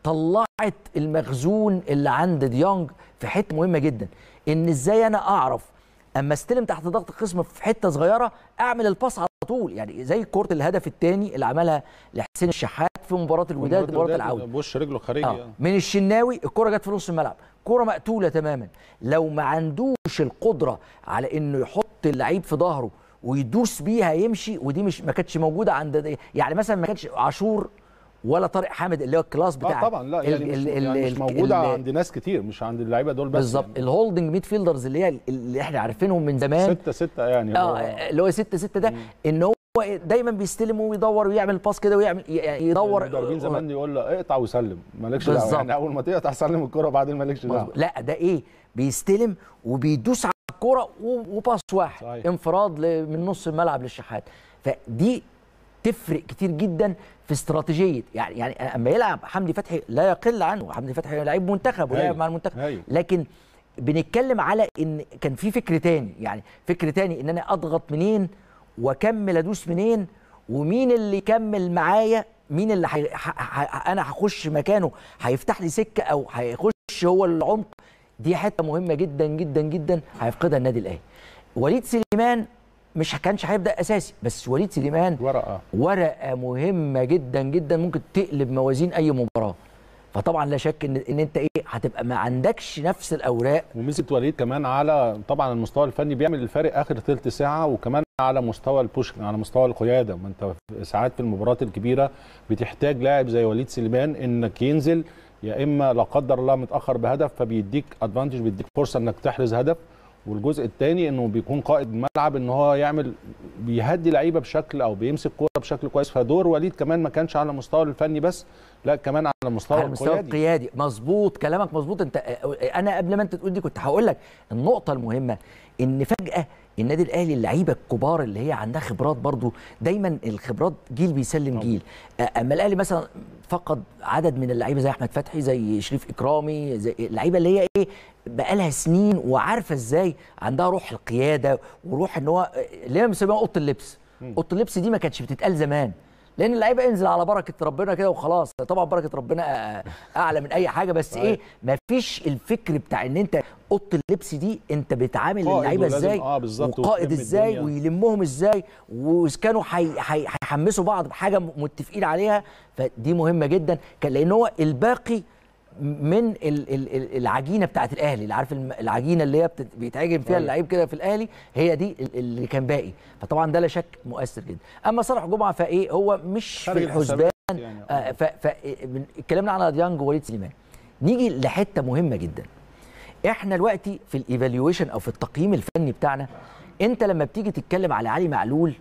طلعت المخزون اللي عند ديونج في حته مهمه جدا ان ازاي انا اعرف اما استلم تحت ضغط الخصم في حته صغيره اعمل الباس على طول يعني زي كره الهدف الثاني اللي عملها لحسين الشحات في مباراه الوداد مباراه العوده بوش رجله خارجي آه. من الشناوي الكره جت في نص الملعب كره مقتوله تماما لو ما عندوش القدره على انه يحط اللعيب في ظهره ويدوس بيها يمشي ودي مش ما كانتش موجوده عند يعني مثلا ما كانش عاشور ولا طارق حامد اللي هو الكلاس بتاع اه طبعا لا يعني, مش, يعني مش موجوده عند ناس كتير مش عند اللعيبه دول بس بالظبط يعني. الهولدنج ميد فيلدرز اللي هي اللي احنا عارفينهم من زمان ستة ستة يعني اه اللي هو 6 6 ده ان هو دايما بيستلم ويدور ويعمل باس كده ويعمل يعني يدور المدربين زمان يقول له اقطع وسلم مالكش دعوه بالظبط. يعني اول ما تقطع سلم الكره بعدين مالكش دعوه مظبوط. لا ده ايه بيستلم وبيدوس على الكرة و- وباس واحد صحيح. انفراد ل- من نص الملعب للشحات فدي تفرق كتير جدا في استراتيجيه يعني يعني اما يلعب حمدي فتحي لا يقل عنه حمدي فتحي لعيب منتخب ولعب هايل. مع المنتخب هايل. لكن بنتكلم على ان كان في فكر تاني يعني فكر تاني ان انا اضغط منين واكمل ادوس منين ومين اللي يكمل معايا مين اللي حي... ح... ح... انا هخش مكانه هيفتح لي سكه او هيخش يخش هو العمق دي حته مهمه جدا جدا جدا هيفقدها النادي الاهلي وليد سليمان مش كانش هيبدا اساسي بس وليد سليمان ورقه ورقه مهمه جدا جدا ممكن تقلب موازين اي مباراه فطبعا لا شك ان ان انت ايه هتبقى ما عندكش نفس الاوراق وميزه وليد كمان على طبعا المستوى الفني بيعمل الفارق اخر ثلث ساعه وكمان على مستوى البوش على مستوى القياده ما انت ساعات في المباريات الكبيره بتحتاج لاعب زي وليد سليمان انك ينزل يا اما لا قدر الله متاخر بهدف فبيديك ادفانتج بيديك فرصه انك تحرز هدف والجزء الثاني انه بيكون قائد الملعب ان هو يعمل بيهدي لعيبه بشكل او بيمسك كوره بشكل كويس فدور وليد كمان ما كانش على المستوى الفني بس لا كمان على المستوى على المستوى القيادي القيادي مظبوط كلامك مظبوط انت انا قبل ما انت تقول دي كنت هقول لك النقطه المهمه ان فجاه النادي الاهلي اللعيبه الكبار اللي هي عندها خبرات برضو دايما الخبرات جيل بيسلم جيل اما الاهلي مثلا فقد عدد من اللعيبه زي احمد فتحي زي شريف اكرامي زي اللعيبه اللي هي ايه بقالها سنين وعارفه ازاي عندها روح القياده وروح ان هو اللي هي بنسميها اوضه اللبس اوضه اللبس دي ما كانتش بتتقال زمان لان اللعيبه انزل على بركه ربنا كده وخلاص طبعا بركه ربنا اعلى من اي حاجه بس ايه ما فيش الفكر بتاع ان انت اوضه اللبس دي انت بتعامل اللعيبه ازاي اه بالظبط وقائد ازاي ويلمهم ازاي وكانوا هيحمسوا بعض بحاجه متفقين عليها فدي مهمه جدا كان لان هو الباقي من العجينه بتاعت الاهلي اللي عارف العجينه اللي هي بيتعجن فيها اللعيب كده في الاهلي هي دي اللي كان باقي فطبعا ده لا شك مؤثر جدا اما صالح جمعه فايه هو مش في الحسبان يعني آه فاتكلمنا على ديانج ووليد سليمان نيجي لحته مهمه جدا احنا دلوقتي في الايفالويشن او في التقييم الفني بتاعنا انت لما بتيجي تتكلم على علي معلول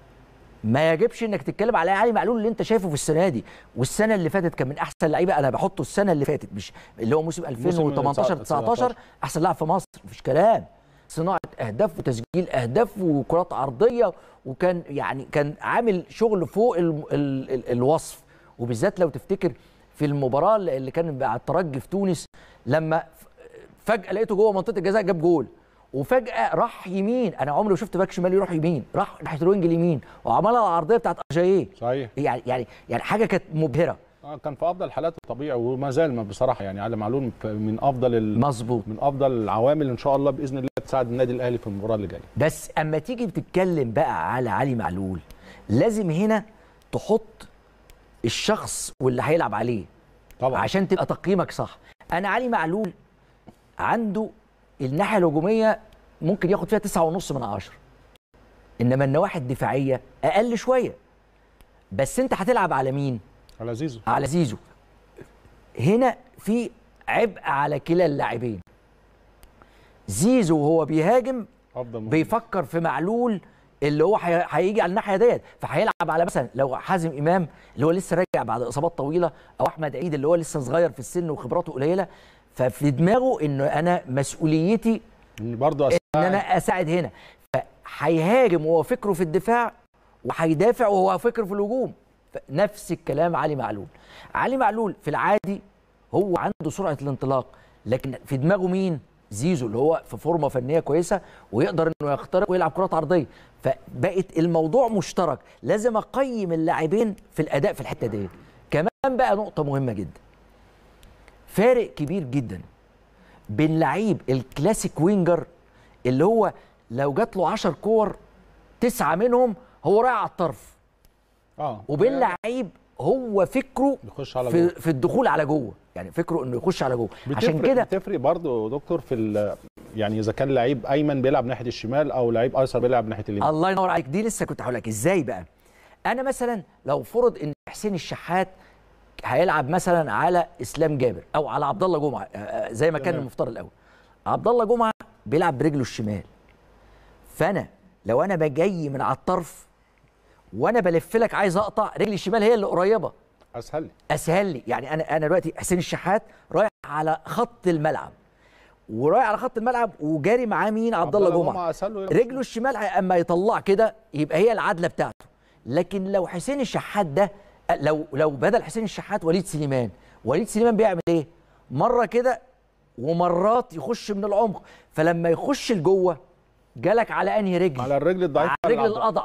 ما يجبش انك تتكلم على علي معلول اللي انت شايفه في السنه دي والسنه اللي فاتت كان من احسن لعيبه انا بحطه السنه اللي فاتت مش اللي هو موسم 2018 19 احسن لاعب في مصر مفيش كلام صناعه اهداف وتسجيل اهداف وكرات عرضيه وكان يعني كان عامل شغل فوق ال ال ال الوصف وبالذات لو تفتكر في المباراه اللي كان مع الترجي في تونس لما فجاه لقيته جوه منطقه الجزاء جاب جول وفجاه راح يمين انا عمري ما شفت باك شمال يروح يمين راح ناحيه الوينج اليمين وعملها العرضيه بتاعت اجاييه صحيح يعني يعني يعني حاجه كانت مبهره اه كان في افضل حالات الطبيعي وما زال بصراحه يعني علي معلول من افضل مظبوط من افضل العوامل ان شاء الله باذن الله تساعد النادي الاهلي في المباراه اللي جايه بس اما تيجي بتتكلم بقى على علي معلول لازم هنا تحط الشخص واللي هيلعب عليه طبعا عشان تبقى تقييمك صح انا علي معلول عنده الناحيه الهجوميه ممكن ياخد فيها تسعة ونص من عشرة انما النواحي الدفاعيه اقل شويه بس انت هتلعب على مين على زيزو على زيزو هنا في عبء على كلا اللاعبين زيزو وهو بيهاجم افضل بيفكر في معلول اللي هو هيجي على الناحيه ديت فهيلعب على مثلا لو حازم امام اللي هو لسه راجع بعد اصابات طويله او احمد عيد اللي هو لسه صغير في السن وخبراته قليله ففي دماغه انه انا مسؤوليتي برضه ان انا اساعد هنا فهيهاجم وهو فكره في الدفاع وهيدافع وهو فكره في الهجوم نفس الكلام علي معلول علي معلول في العادي هو عنده سرعه الانطلاق لكن في دماغه مين زيزو اللي هو في فورمه فنيه كويسه ويقدر انه يخترق ويلعب كرات عرضيه فبقت الموضوع مشترك لازم اقيم اللاعبين في الاداء في الحته دي كمان بقى نقطه مهمه جدا فارق كبير جدا بين لعيب الكلاسيك وينجر اللي هو لو جات له 10 كور تسعه منهم هو رايح على الطرف اه وبين لعيب هو فكره يخش على في, جوه. في الدخول على جوه يعني فكره انه يخش على جوه عشان كده بتفرق برضه دكتور في يعني اذا كان لعيب ايمن بيلعب ناحيه الشمال او لعيب ايسر بيلعب ناحيه اليمين الله ينور عليك دي لسه كنت هقول لك ازاي بقى انا مثلا لو فرض ان حسين الشحات هيلعب مثلا على اسلام جابر او على عبد الله جمعه زي ما كان المفترض الاول عبد الله جمعه بيلعب برجله الشمال فانا لو انا بجي من على الطرف وانا بلف لك عايز اقطع رجلي الشمال هي اللي قريبه اسهل لي اسهل لي يعني انا انا دلوقتي حسين الشحات رايح على خط الملعب ورايح على خط الملعب وجاري معاه مين عبد الله جمعه رجله الشمال اما يطلع كده يبقى هي العدله بتاعته لكن لو حسين الشحات ده لو لو بدل حسين الشحات وليد سليمان وليد سليمان بيعمل ايه مره كده ومرات يخش من العمق فلما يخش لجوه جالك على انهي رجل على الرجل الضعيفه على الرجل الاضعف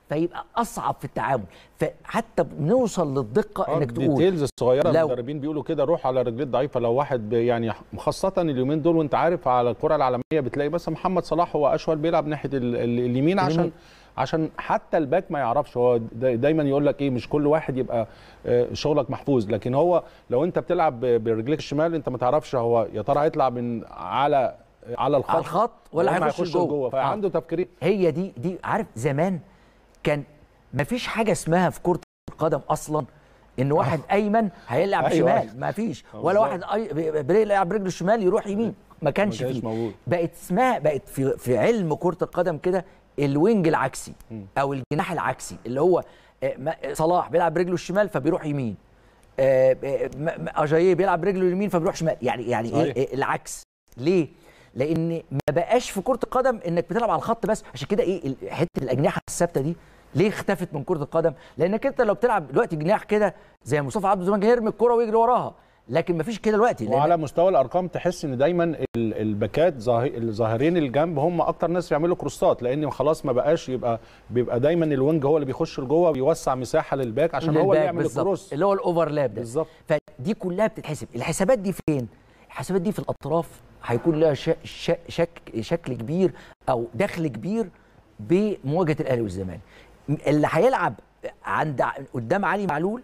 فيبقى اصعب في التعامل فحتى بنوصل للدقه انك تقول ديتيلز الصغيره لو- المدربين بيقولوا كده روح على رجليه الضعيفه لو واحد ب- يعني خاصه اليومين دول وانت عارف على الكره العالميه بتلاقي بس محمد صلاح هو اشول بيلعب ناحيه ال- ال- اليمين عشان اليمين. عشان حتى الباك ما يعرفش هو دا- دايما يقول لك ايه مش كل واحد يبقى آه، شغلك محفوظ لكن هو لو انت بتلعب ب- برجليك الشمال انت ما تعرفش هو يا ترى هيطلع من على على الخط على الخط ولا ما هيخش جوه. جوه آه. فعنده تفكيرين هي دي دي عارف زمان كان مفيش حاجه اسمها في كره القدم اصلا ان واحد ايمن هيلعب أيوة. شمال مفيش ولا واحد أي- بي- بيلعب برجله الشمال يروح يمين ما كانش ما كانش فيه موجود. بقت اسمها بقت في في علم كره القدم كده الوينج العكسي او الجناح العكسي اللي هو آه، ما- صلاح بيلعب برجله الشمال فبيروح يمين آه، آه، م- م- اجاييه بيلعب برجله اليمين فبيروح شمال يعني يعني صحيح. ايه آه، العكس ليه لان ما بقاش في كره القدم انك بتلعب على الخط بس عشان كده ايه ال- حته الاجنحه الثابته دي ليه اختفت من كره القدم لانك انت لو بتلعب دلوقتي جناح كده زي مصطفى عبده زمان يرمي الكره ويجري وراها لكن ما فيش كده دلوقتي لأن- وعلى مستوى الارقام تحس ان دايما ال- الباكات ظاهر- الظاهرين الجنب هم اكتر ناس يعملوا كروسات لان خلاص ما بقاش يبقى بيبقى دايما الوينج هو اللي بيخش لجوه ويوسع مساحه للباك عشان هو اللي للباك يعمل بالظبط، الكروس اللي هو الاوفرلاب ده بالظبط. فدي كلها بتتحسب الحسابات دي فين الحسابات دي في الاطراف هيكون لها ش... ش... شك... شكل كبير او دخل كبير بمواجهه الاهلي والزمالك اللي هيلعب عند قدام علي معلول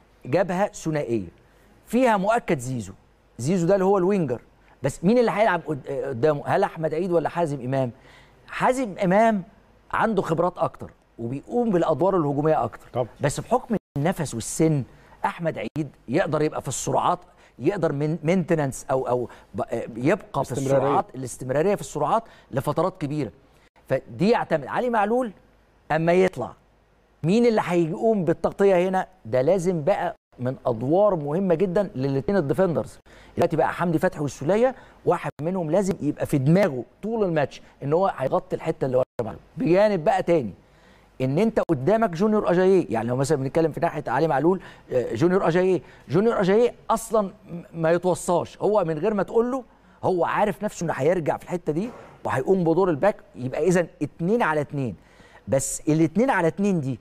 جبهه ثنائيه فيها مؤكد زيزو زيزو ده اللي هو الوينجر بس مين اللي هيلعب قد- قدامه هل احمد عيد ولا حازم امام حازم امام عنده خبرات اكتر وبيقوم بالادوار الهجوميه اكتر طبعا. بس بحكم النفس والسن احمد عيد يقدر يبقى في السرعات يقدر من مينتننس او او ب- يبقى في استمرارية. السرعات الاستمراريه في السرعات لفترات كبيره فدي يعتمد علي معلول اما يطلع مين اللي هيقوم بالتغطيه هنا ده لازم بقى من ادوار مهمه جدا للاثنين الديفندرز دلوقتي بقى حمدي فتحي والسوليه واحد منهم لازم يبقى في دماغه طول الماتش ان هو هيغطي الحته اللي ورا معلول بجانب بقى تاني ان انت قدامك جونيور اجاييه يعني لو مثلا بنتكلم في ناحيه علي معلول آه، جونيور اجاييه جونيور اجاييه اصلا م- ما يتوصاش هو من غير ما تقول له هو عارف نفسه انه هيرجع في الحته دي وهيقوم بدور الباك يبقى اذا اتنين على اتنين بس الاتنين على اتنين دي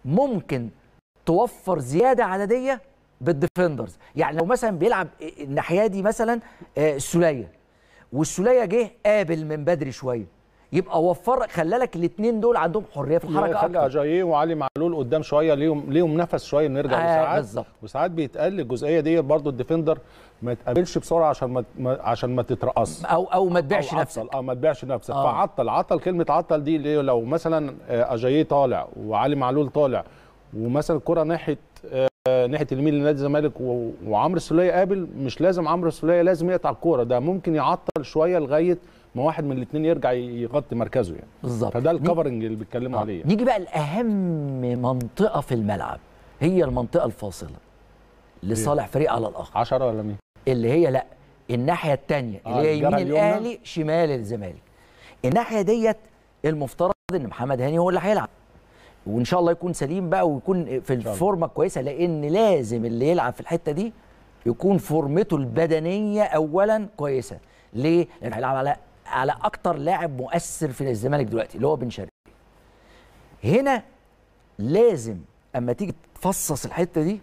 ممكن توفر زياده عدديه بالديفندرز يعني لو مثلا بيلعب الناحيه دي مثلا آه، السوليه والسوليه جه قابل من بدري شويه يبقى وفر خلى لك الاثنين دول عندهم حريه في الحركه خلي اكتر اجاييه وعلي معلول قدام شويه ليهم ليهم نفس شويه انه يرجع آه، وساعات بالظبط. وساعات بيتقل الجزئيه دي برضو الديفندر ما يتقابلش بسرعه عشان ما ما- عشان ما تترقص او او ما تبيعش أو نفسك عطل اه ما تبيعش نفسك آه. آه. فعطل عطل كلمه عطل دي اللي هي لو مثلا آه، اجاييه طالع وعلي معلول طالع ومثلا الكره ناحيه آه، ناحيه اليمين لنادي الزمالك و- وعمرو السوليه قابل مش لازم عمرو السوليه لازم يقطع الكوره ده ممكن يعطل شويه لغايه ما واحد من الاثنين يرجع يغطي مركزه يعني بالظبط فده ني- الكفرنج اللي بيتكلموا آه. عليه يعني. نيجي بقى لاهم منطقه في الملعب هي المنطقه الفاصله لصالح فريق على الاخر 10 ولا مين؟ اللي هي لا الناحيه الثانيه آه، اللي هي الجبهة يمين اليمنى. الاهلي شمال الزمالك الناحيه ديت المفترض ان محمد هاني هو اللي هيلعب وان شاء الله يكون سليم بقى ويكون في الفورمه كويسه لان لازم اللي يلعب في الحته دي يكون فورمته البدنيه اولا كويسه ليه لان هيلعب على على اكتر لاعب مؤثر في الزمالك دلوقتي اللي هو بن شرقي هنا لازم اما تيجي تفصص الحته دي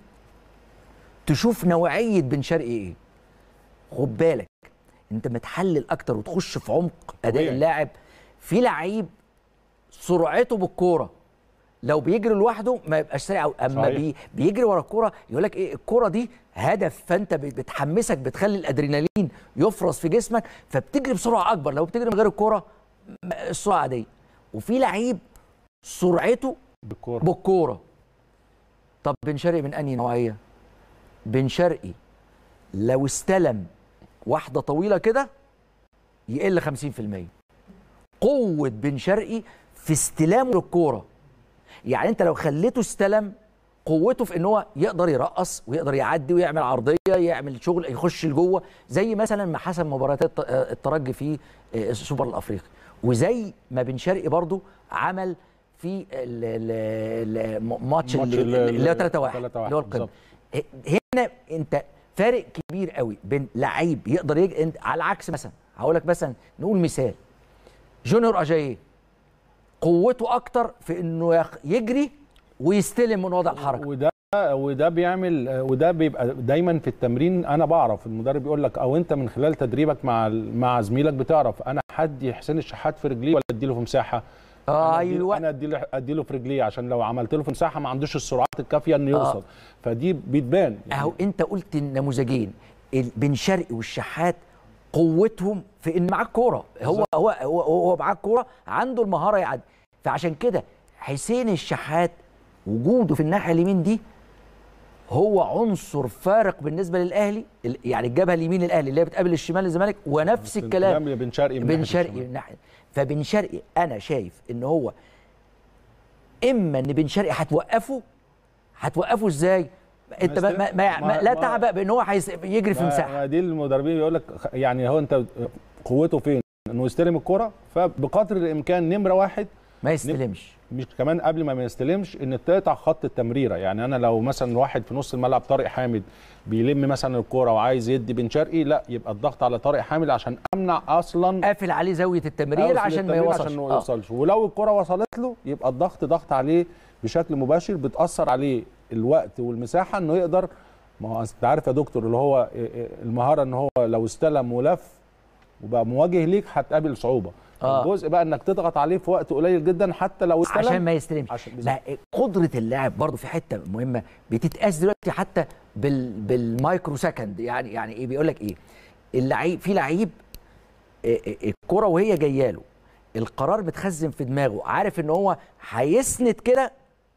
تشوف نوعيه بن شرقي ايه خد بالك انت متحلل اكتر وتخش في عمق اداء طبيعي. اللاعب في لعيب سرعته بالكوره لو بيجري لوحده ما يبقاش سريع قوي اما صحيح. بي بيجري ورا الكوره يقول لك ايه الكوره دي هدف فانت بت- بتحمسك بتخلي الادرينالين يفرز في جسمك فبتجري بسرعه اكبر لو بتجري من غير الكوره م- السرعه عاديه وفي لعيب سرعته بالكوره بالكوره طب بن شرقي من انهي نوعيه بن شرقي لو استلم واحده طويله كده يقل 50% قوه بن شرقي في استلامه للكوره يعني انت لو خليته استلم قوته في ان هو يقدر يرقص ويقدر يعدي ويعمل عرضيه يعمل شغل يخش لجوه زي مثلا ما حسم مباريات الت- الترجي في السوبر الافريقي وزي ما بن شرقي برضو عمل في ال- ال- ال- ماتش ماتش اللي ال- اللي هو 3 1 3-1 اللي هو القمه بالظبط. هنا انت فارق كبير قوي بين لعيب يقدر يج... انت على العكس مثلا هقول لك مثلا نقول مثال جونيور اجاييه قوته اكتر في انه يخ- يجري ويستلم من وضع الحركه وده وده بيعمل وده بيبقى دايما في التمرين انا بعرف المدرب يقول لك او انت من خلال تدريبك مع مع زميلك بتعرف انا حدي حسين الشحات في رجليه ولا اديله في مساحه آه أنا أديله- ايوه انا اديله اديله في رجليه عشان لو عملت له في مساحه ما عندوش السرعات الكافيه انه يوصل فدي بتبان اهو انت قلت النموذجين ال- بن شرقي والشحات قوتهم في ان معاك كوره هو هو هو, هو معاك كوره عنده المهاره يعدي فعشان كده حسين الشحات وجوده في الناحيه اليمين دي هو عنصر فارق بالنسبه للاهلي ال- يعني الجبهه اليمين الاهلي اللي هي بتقابل الشمال الزمالك ونفس الكلام بن شرقي من بن ناحية شرقي الشمال. من ناحيه فبن شرقي انا شايف ان هو اما ان بن شرقي هتوقفه هتوقفه ازاي؟ انت ما, ما, ما, ما, ما- لا ما- تعبأ بان هو هيس- يجري في ما- مساحه ما دي المدربين يقول لك يعني هو انت قوته فين؟ انه يستلم الكره فبقدر الامكان نمره واحد ما يستلمش مش كمان قبل ما ما يستلمش ان تقطع خط التمريره يعني انا لو مثلا واحد في نص الملعب طارق حامد بيلم مثلا الكوره وعايز يدي بن شرقي لا يبقى الضغط على طارق حامد عشان امنع اصلا قافل عليه زاويه التمرير أوصل عشان ما للتمرير يوصلش عشان ما آه. يوصلش ولو الكره وصلت له يبقى الضغط ضغط عليه بشكل مباشر بتاثر عليه الوقت والمساحه انه يقدر ما هو انت عارف يا دكتور اللي هو المهاره ان هو لو استلم ولف وبقى مواجه ليك هتقابل صعوبه آه. الجزء بقى انك تضغط عليه في وقت قليل جدا حتى لو استلم عشان ما يستلمش عشان- لا قدره اللاعب برضو في حته مهمه بتتقاس دلوقتي حتى بال بالمايكرو سكند يعني يعني ايه بيقول لك ايه اللعيب في لعيب إيه إيه الكره وهي جايه له القرار متخزن في دماغه عارف ان هو هيسند كده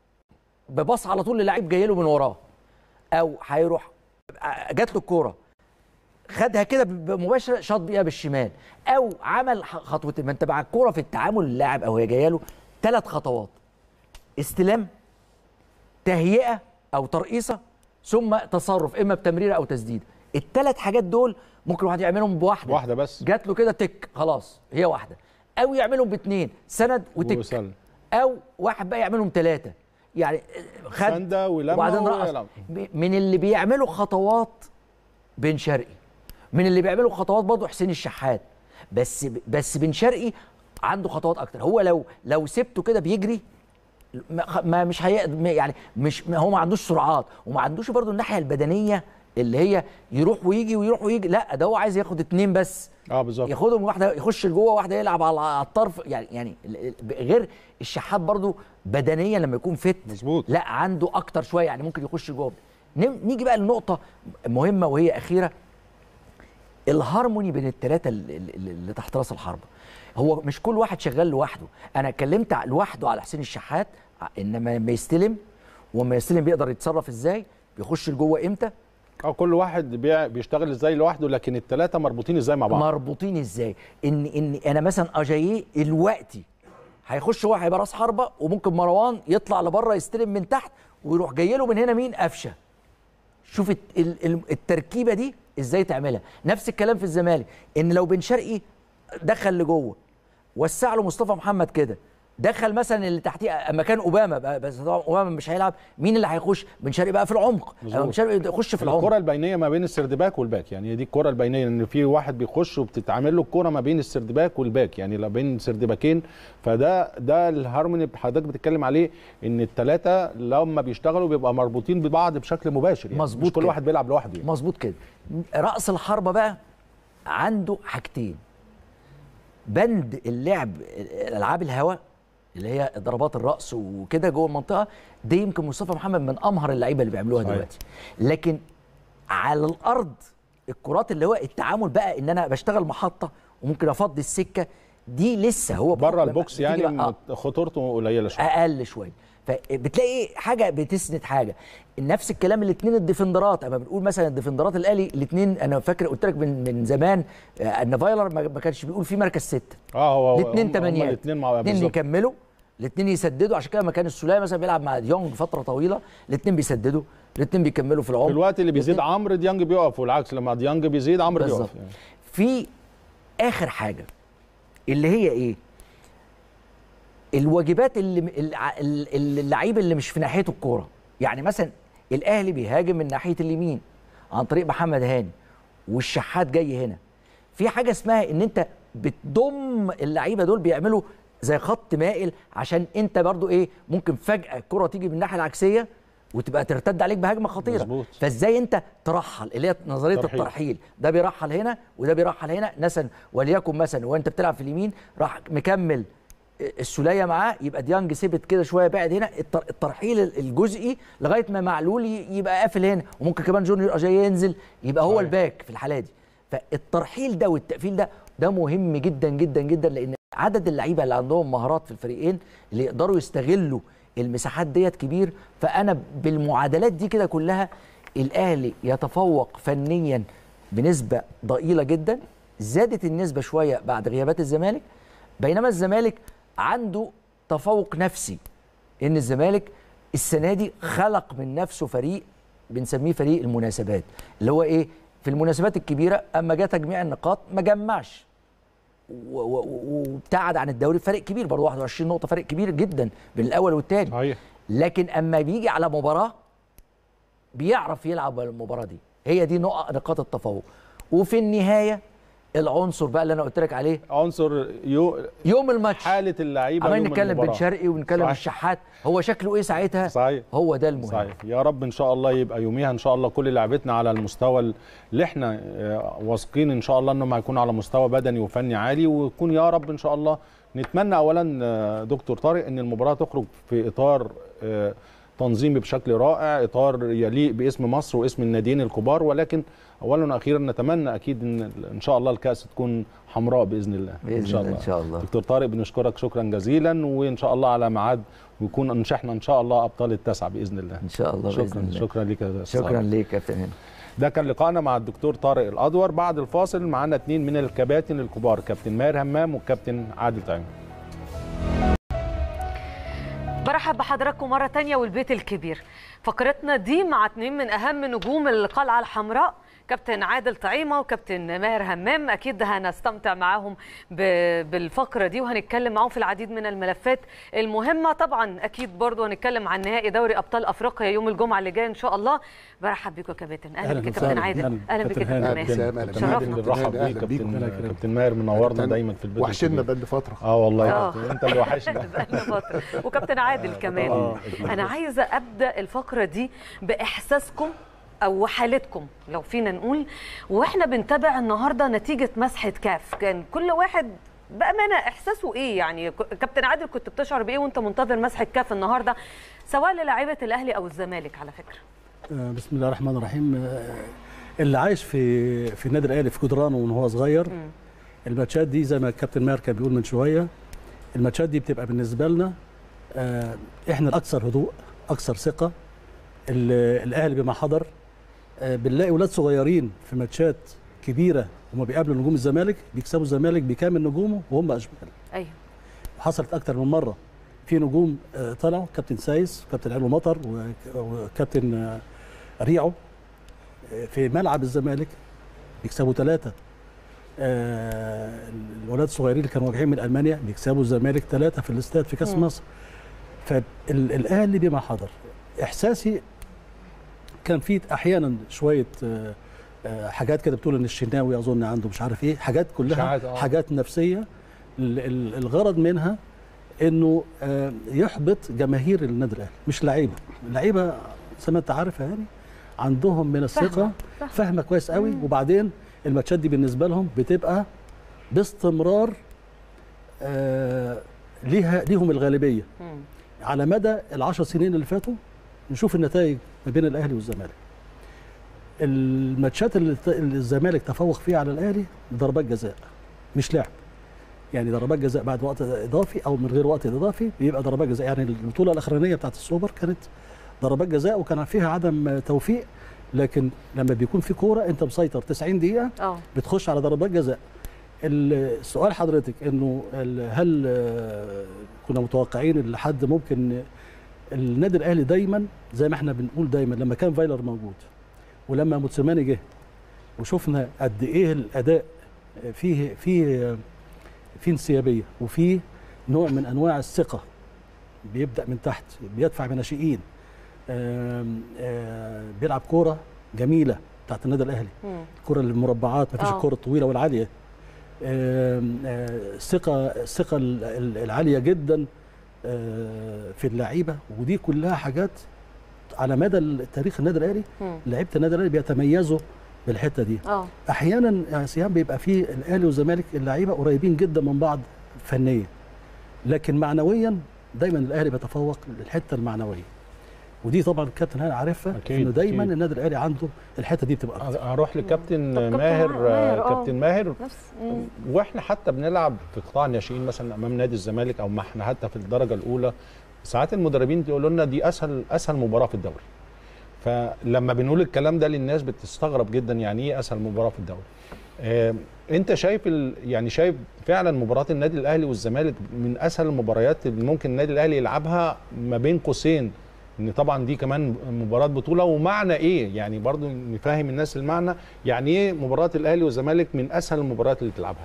بباص على طول للعيب جاي له من وراه او هيروح جات له الكوره خدها كده مباشره شاط بيها بالشمال او عمل ح- خطوتين ما انت مع الكوره في التعامل اللاعب او هي جايه له ثلاث خطوات استلام تهيئه او ترقيصه ثم تصرف اما بتمريره او تسديد الثلاث حاجات دول ممكن الواحد يعملهم بواحده واحده بس جات له كده تك خلاص هي واحده او يعملهم باثنين سند وتك وسلم. او واحد بقى يعملهم ثلاثه يعني خد سندة ولمة وبعدين رقص ويلعب. ب- من اللي بيعملوا خطوات بن شرقي من اللي بيعملوا خطوات برضه حسين الشحات بس بس بن شرقي عنده خطوات اكتر هو لو لو سبته كده بيجري ما ما مش هي ما- يعني مش ما هو ما عندوش سرعات وما عندوش برضه الناحيه البدنيه اللي هي يروح ويجي ويروح ويجي لا ده هو عايز ياخد اتنين بس اه بالظبط ياخدهم واحده يخش لجوه واحده يلعب على على الطرف يعني يعني ال- ال- غير الشحات برضو بدنيا لما يكون فت مظبوط. لا عنده اكتر شويه يعني ممكن يخش جوه نم- نيجي بقى لنقطه مهمه وهي اخيره الهارموني بين الثلاثه اللي, اللي تحت راس الحربه هو مش كل واحد شغال لوحده انا اتكلمت ع- لوحده على حسين الشحات ع- انما لما يستلم وما يستلم بيقدر يتصرف ازاي بيخش لجوه امتى اه كل واحد بيع- بيشتغل ازاي لوحده لكن الثلاثه مربوطين ازاي مع بعض مربوطين ازاي ان ان انا مثلا اجاييه دلوقتي هيخش هو هيبقى راس حربه وممكن مروان يطلع لبره يستلم من تحت ويروح جاي له من هنا مين قفشه شوف الت- ال- ال- التركيبه دي ازاي تعملها نفس الكلام في الزمالك ان لو بن شرقي دخل لجوه وسع له مصطفى محمد كده دخل مثلا اللي تحتيه اما كان اوباما بقى- بس طبعا اوباما مش هيلعب مين اللي هيخش بن شرقي بقى في العمق اما بن شرقي يخش في العمق الكره البينيه ما بين السردباك والباك يعني دي الكره البينيه ان في واحد بيخش وبتتعمل له الكره ما بين السردباك والباك يعني ما بين سردباكين فده ده الهارموني اللي حضرتك بتتكلم عليه ان الثلاثه لما بيشتغلوا بيبقى مربوطين ببعض بشكل مباشر يعني مظبوط مش كل كده. واحد بيلعب لوحده يعني. مظبوط كده راس الحربه بقى عنده حاجتين بند اللعب العاب الهواء اللي هي ضربات الراس وكده جوه المنطقه دي يمكن مصطفى محمد من امهر اللعيبه اللي بيعملوها صحيح. دلوقتي لكن على الارض الكرات اللي هو التعامل بقى ان انا بشتغل محطه وممكن افضي السكه دي لسه هو بره بحكم- البوكس بتيجي يعني بقى- آه. مت- خطورته قليله شويه اقل شويه فبتلاقي حاجه بتسند حاجه نفس الكلام الاثنين الديفندرات اما بنقول مثلا الديفندرات الاهلي الاثنين انا فاكر قلت لك من من زمان آه، ان فايلر ما ما كانش بيقول في مركز سته اه هو الاثنين تمانيات الاثنين مع الاثنين بالظبط يكملوا الاثنين يسددوا عشان كده ما كان السوليه مثلا بيلعب مع ديونج فتره طويله الاثنين بيسددوا الاثنين بيكملوا في العمق في الوقت اللي بيزيد الاتنين- عمرو ديانج بيقف والعكس لما ديانج بيزيد عمرو بالظبط بيقف يعني. في اخر حاجه اللي هي ايه الواجبات اللي الع- ال- اللعيب اللي مش في ناحيته الكوره يعني مثلا الاهلي بيهاجم من ناحيه اليمين عن طريق محمد هاني والشحات جاي هنا في حاجه اسمها ان انت بتضم اللعيبه دول بيعملوا زي خط مائل عشان انت برضو ايه ممكن فجاه الكره تيجي من الناحيه العكسيه وتبقى ترتد عليك بهجمه خطيره مظبوط. فازاي انت ترحل اللي هي نظريه ترحيل. الترحيل ده بيرحل هنا وده بيرحل هنا مثلا وليكن مثلا وانت بتلعب في اليمين راح مكمل السوليه معاه يبقى ديانج سيبت كده شويه بعد هنا التر- الترحيل الجزئي لغايه ما معلول ي- يبقى قافل هنا وممكن كمان جونيور اجاي ينزل يبقى هو صحيح. الباك في الحاله دي فالترحيل ده والتقفيل ده ده مهم جدا جدا جدا لان عدد اللعيبه اللي عندهم مهارات في الفريقين اللي يقدروا يستغلوا المساحات ديت كبير فانا بالمعادلات دي كده كلها الاهلي يتفوق فنيا بنسبه ضئيله جدا زادت النسبه شويه بعد غيابات الزمالك بينما الزمالك عنده تفوق نفسي ان الزمالك السنه دي خلق من نفسه فريق بنسميه فريق المناسبات اللي هو ايه في المناسبات الكبيره اما جه تجميع النقاط ما جمعش و- و- و- وابتعد عن الدوري فرق كبير برضه 21 نقطه فرق كبير جدا بين الاول والثاني صحيح لكن اما بيجي على مباراه بيعرف يلعب المباراه دي هي دي نقط نقاط التفوق وفي النهايه العنصر بقى اللي انا قلت لك عليه عنصر يو يوم الماتش حاله اللعيبه عمالين يوم نتكلم المباراة. بن شرقي ونتكلم صحيح. الشحات هو شكله ايه ساعتها صحيح هو ده المهم صحيح يا رب ان شاء الله يبقى يوميها ان شاء الله كل لعبتنا على المستوى اللي احنا آه، واثقين ان شاء الله انهم هيكون على مستوى بدني وفني عالي ويكون يا رب ان شاء الله نتمنى اولا آه، دكتور طارق ان المباراه تخرج في اطار آه، تنظيمي بشكل رائع اطار يليق باسم مصر واسم الناديين الكبار ولكن اولا واخيرا نتمنى اكيد ان ان شاء الله الكاس تكون حمراء باذن الله بإذن ان شاء الله، الله إن شاء الله. دكتور طارق بنشكرك شكرا جزيلا وان شاء الله على ميعاد ويكون ان احنا ان شاء الله ابطال التاسعه باذن الله ان شاء الله باذن شكرا الله شكرا لك يا أستاذ شكرا عمرو. ليك يا كابتن هاني ده كان لقائنا مع الدكتور طارق الادور بعد الفاصل معانا اثنين من الكباتن الكبار كابتن ماهر همام والكابتن عادل طعيم برحب بحضراتكم مرة تانية والبيت الكبير فقرتنا دي مع اتنين من أهم نجوم القلعة الحمراء كابتن عادل طعيمة وكابتن ماهر همام أكيد هنستمتع معاهم ب- بالفقرة دي وهنتكلم معاهم في العديد من الملفات المهمة طبعا أكيد برضو هنتكلم عن نهائي دوري أبطال أفريقيا يوم الجمعة اللي جاي إن شاء الله برحب بيكم يا كابتن أهلا أهلاً بك يا كابتن وسهلاً. عادل أهلاً. أهلا بك يا كابتن كابتن هاني. ماهر أهلاً. كابتن شرفنا. عادل بنرحب أهلاً بيك بيك. كابتن ربنا يكرمك. كابتن ماهر منورنا كابتن- دايما في البيت وحشنا الكبير. بقالنا فتره اه والله آه. انت اللي وحشنا بقالنا فترة وكابتن عادل كمان آه. انا عايزه ابدا الفقره دي باحساسكم او حالتكم لو فينا نقول واحنا بنتابع النهارده نتيجه مسحه كاف كان كل واحد بامانه احساسه ايه يعني ك- كابتن عادل كنت بتشعر بايه وانت منتظر مسحه كاف النهارده سواء للاعيبه الاهلي او الزمالك على فكره آه، بسم الله الرحمن الرحيم آه، اللي عايش في في النادي الاهلي في جدرانه وان هو صغير الماتشات دي زي ما الكابتن ماهر كان بيقول من شويه الماتشات دي بتبقى بالنسبه لنا آه، احنا الاكثر هدوء اكثر ثقه ال- الاهلي بما حضر آه، بنلاقي ولاد صغيرين في ماتشات كبيره هما بيقابلوا نجوم الزمالك بيكسبوا الزمالك بكامل نجومه وهم اشبال ايوه حصلت اكتر من مره في نجوم آه، طلعوا كابتن سايس كابتن علو مطر وك- وكابتن آه، ريعو آه، في ملعب الزمالك بيكسبوا ثلاثه الولاد الصغيرين اللي كانوا راجعين من المانيا بيكسبوا الزمالك ثلاثه في الاستاد في كاس مم. مصر فالاهلي بما حضر احساسي كان في احيانا شويه آه، آه، حاجات كده بتقول ان الشناوي اظن عنده مش عارف ايه حاجات كلها إشاعات، آه. حاجات نفسيه ال- ال- الغرض منها انه آه، يحبط جماهير النادي الاهلي مش لعيبه اللعيبه زي ما انت عارف يعني عندهم من الثقه فاهمة، فاهمة. فاهمه كويس قوي وبعدين الماتشات دي بالنسبه لهم بتبقى باستمرار آه ليها ليهم الغالبيه مم. على مدى العشر سنين اللي فاتوا نشوف النتائج ما بين الاهلي والزمالك الماتشات اللي الت- اللي الزمالك تفوق فيها على الاهلي ضربات جزاء مش لعب يعني ضربات جزاء بعد وقت اضافي او من غير وقت اضافي بيبقى ضربات جزاء يعني البطوله الاخرانيه بتاعت السوبر كانت ضربات جزاء وكان فيها عدم توفيق لكن لما بيكون في كوره انت مسيطر 90 دقيقه اه بتخش على ضربات جزاء السؤال حضرتك انه ال- هل آه، كنا متوقعين ان حد ممكن النادي الاهلي دايما زي ما احنا بنقول دايما لما كان فايلر موجود ولما موتسيماني جه وشفنا قد ايه الاداء فيه فيه في انسيابيه وفي نوع من انواع الثقه بيبدا من تحت بيدفع بناشئين آم، آه، بيلعب كوره جميله بتاعت النادي الاهلي مم. الكره المربعات ما فيش آه. الكره الطويله والعاليه الثقه الثقه العاليه جدا آه، في اللعيبه ودي كلها حاجات على مدى تاريخ النادي الاهلي لعيبه النادي الاهلي بيتميزوا بالحته دي اه احيانا يا سيام بيبقى في الاهلي والزمالك اللعيبه قريبين جدا من بعض فنيا لكن معنويا دايما الاهلي بيتفوق للحته المعنويه ودي طبعا الكابتن هاني عارفها أكيد، انه دايما أكيد. النادي الاهلي عنده الحته دي بتبقى أكتر. هروح لكابتن طب كابتن ماهر ماهر، آه. كابتن ماهر نفس مم. واحنا حتى بنلعب في قطاع الناشئين مثلا امام نادي الزمالك او ما احنا حتى في الدرجه الاولى ساعات المدربين يقولوا لنا دي اسهل اسهل مباراه في الدوري فلما بنقول الكلام ده للناس بتستغرب جدا يعني ايه اسهل مباراه في الدوري آه انت شايف ال... يعني شايف فعلا مباراه النادي الاهلي والزمالك من اسهل المباريات اللي ممكن النادي الاهلي يلعبها ما بين قوسين ان طبعا دي كمان مباراه بطوله ومعنى ايه يعني برضو نفهم الناس المعنى يعني ايه مباراه الاهلي والزمالك من اسهل المباريات اللي تلعبها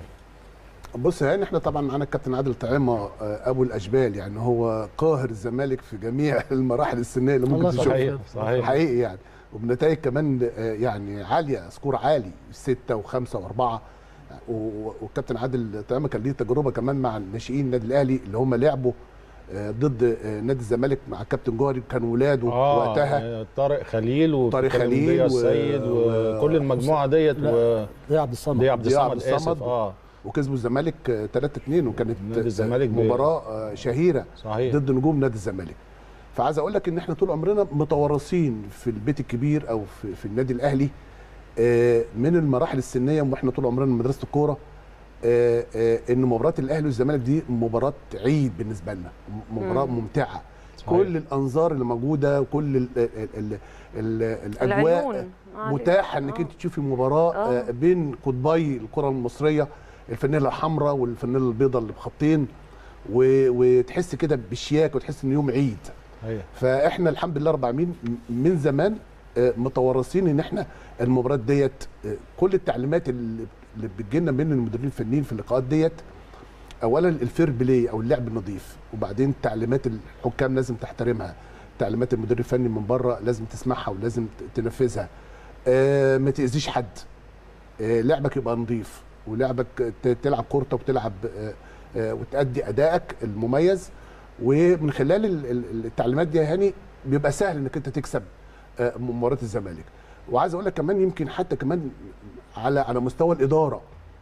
بص يعني احنا طبعا معانا الكابتن عادل طعيمه آه، ابو الاشبال يعني هو قاهر الزمالك في جميع المراحل السنيه اللي ممكن الله تشوفها صحيح صحيح حقيقي يعني وبنتائج كمان آه، يعني عاليه سكور عالي ستة وخمسة وأربعة و- والكابتن عادل طعيمه كان ليه تجربه كمان مع الناشئين النادي الاهلي اللي هم لعبوا آه، ضد آه، نادي الزمالك مع كابتن جوهري كان ولاده وقتها آه طارق خليل طارق وكريم خليل ضياء و- السيد و- وكل المجموعه ديت لا، و ده عبد الصمد دي عبد ضياء الصمد عبد الصمد. اسف اه وكسبوا الزمالك 3 2 وكانت نادي الزمالك ب- مباراه آه، شهيره صحيح ضد نجوم نادي الزمالك فعايز اقول لك ان احنا طول عمرنا متوارثين في البيت الكبير او في, في النادي الاهلي آه، من المراحل السنيه واحنا طول عمرنا من مدرسه الكوره آه، آه، ان مباراه الاهلي والزمالك دي مباراه عيد بالنسبه لنا م- مباراه مم. ممتعه صحيح. كل الانظار اللي موجوده وكل ال ال ال ال الاجواء العيون متاحه انك آه. انت تشوفي مباراه آه. آه، بين قطبي الكره المصريه الفانيلا الحمراء والفانيلا البيضاء اللي بخطين و- وتحس كده بالشياك وتحس ان يوم عيد صحيح فاحنا الحمد لله رب العالمين من زمان آه، متورثين ان احنا المباريات ديت آه، كل التعليمات اللي اللي بتجيلنا من المدربين الفنيين في اللقاءات ديت اولا الفير بلاي او اللعب النظيف وبعدين تعليمات الحكام لازم تحترمها تعليمات المدير الفني من بره لازم تسمعها ولازم ت- تنفذها آه ما تاذيش حد آه لعبك يبقى نظيف ولعبك ت- تلعب كورتك وتلعب آه آه وتأدي ادائك المميز ومن خلال ال- ال- التعليمات دي يا هاني بيبقى سهل انك انت تكسب آه مباراه الزمالك وعايز اقول لك كمان يمكن حتى كمان على على مستوى الاداره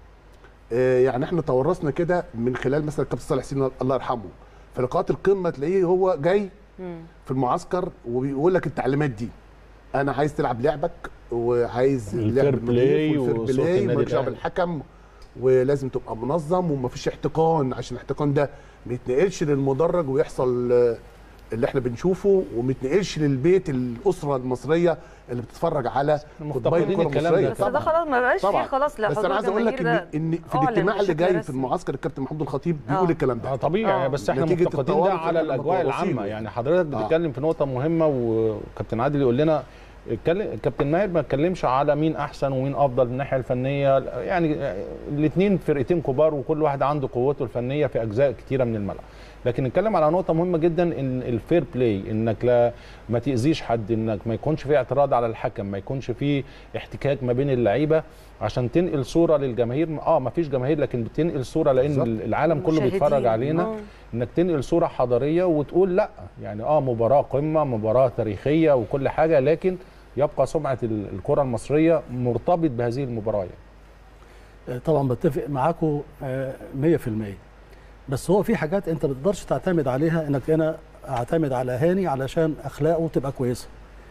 آه، يعني احنا تورثنا كده من خلال مثلا الكابتن صالح سين الله يرحمه في لقاءات القمه تلاقيه هو جاي مم. في المعسكر وبيقول لك التعليمات دي انا عايز تلعب لعبك وعايز الفير لعب بلاي نظيف والفير وصوت بلاي النادي ومالكش دعوه الأهلي. بالحكم ولازم تبقى منظم ومفيش احتقان عشان الاحتقان ده ما يتنقلش للمدرج ويحصل آه، اللي احنا بنشوفه وما يتنقلش للبيت الاسره المصريه اللي بتتفرج على مفتقدين قطبي الكره الكلام ده. المصريه بس ده طبعا خلاص ما بقاش فيه طبعا خلاص لا بس حضور انا عايز اقول لك ان, جماهير ده إن في أعلن الاجتماع اللي بشكل جاي في رسمي. المعسكر الكابتن محمود الخطيب بيقول آه. الكلام اه ده طبيعي آه. بس احنا نتيجة مفتقدين ده التوارث على اللي الاجواء متوارثينه العامه يعني. يعني حضرتك بتتكلم في نقطه مهمه وكابتن عادل يقول لنا اتكلم كابتن ماهر ما اتكلمش على مين احسن ومين افضل من الناحيه الفنيه يعني الاثنين فرقتين كبار وكل واحد عنده قوته الفنيه في اجزاء كتيره من الملعب لكن نتكلم على نقطه مهمه جدا ان الفير بلاي انك لا ما تاذيش حد انك ما يكونش في اعتراض على الحكم ما يكونش في احتكاك ما بين اللعيبه عشان تنقل صوره للجماهير اه ما فيش جماهير لكن بتنقل صوره لان بالظبط. العالم كله مشاهدين. بيتفرج علينا آه. انك تنقل صوره حضاريه وتقول لا يعني اه مباراه قمه مباراه تاريخيه وكل حاجه لكن يبقى سمعه ال- الكره المصريه مرتبط بهذه المباراه يعني. آه، طبعا بتفق معاكم آه، 100% بس هو في حاجات انت ما تقدرش تعتمد عليها انك انا اعتمد على هاني علشان اخلاقه تبقى كويسه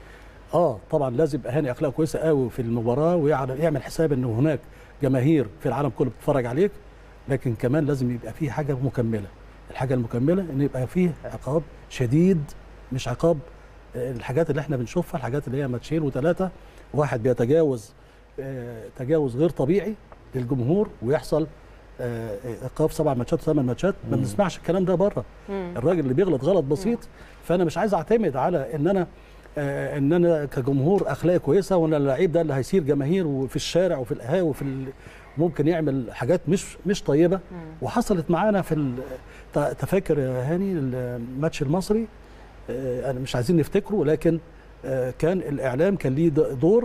اه طبعا لازم يبقى هاني اخلاقه كويسه قوي في المباراه ويعمل حساب ان هناك جماهير في العالم كله بتتفرج عليك لكن كمان لازم يبقى في حاجه مكمله الحاجه المكمله ان يبقى فيه عقاب شديد مش عقاب آه، الحاجات اللي احنا بنشوفها الحاجات اللي هي ماتشين وثلاثه واحد بيتجاوز آه، تجاوز غير طبيعي للجمهور ويحصل آه، ايقاف سبع ماتشات وثمان ماتشات ما بنسمعش الكلام ده بره مم. الراجل اللي بيغلط غلط بسيط فانا مش عايز اعتمد على ان انا آه، ان انا كجمهور اخلاقي كويسه وان اللعيب ده اللي هيسير جماهير وفي الشارع وفي القهاوي وفي ال... ممكن يعمل حاجات مش مش طيبه وحصلت معانا في ال- ت- تفاكر يا هاني الماتش المصري آه، انا مش عايزين نفتكره لكن آه، كان الاعلام كان ليه د- دور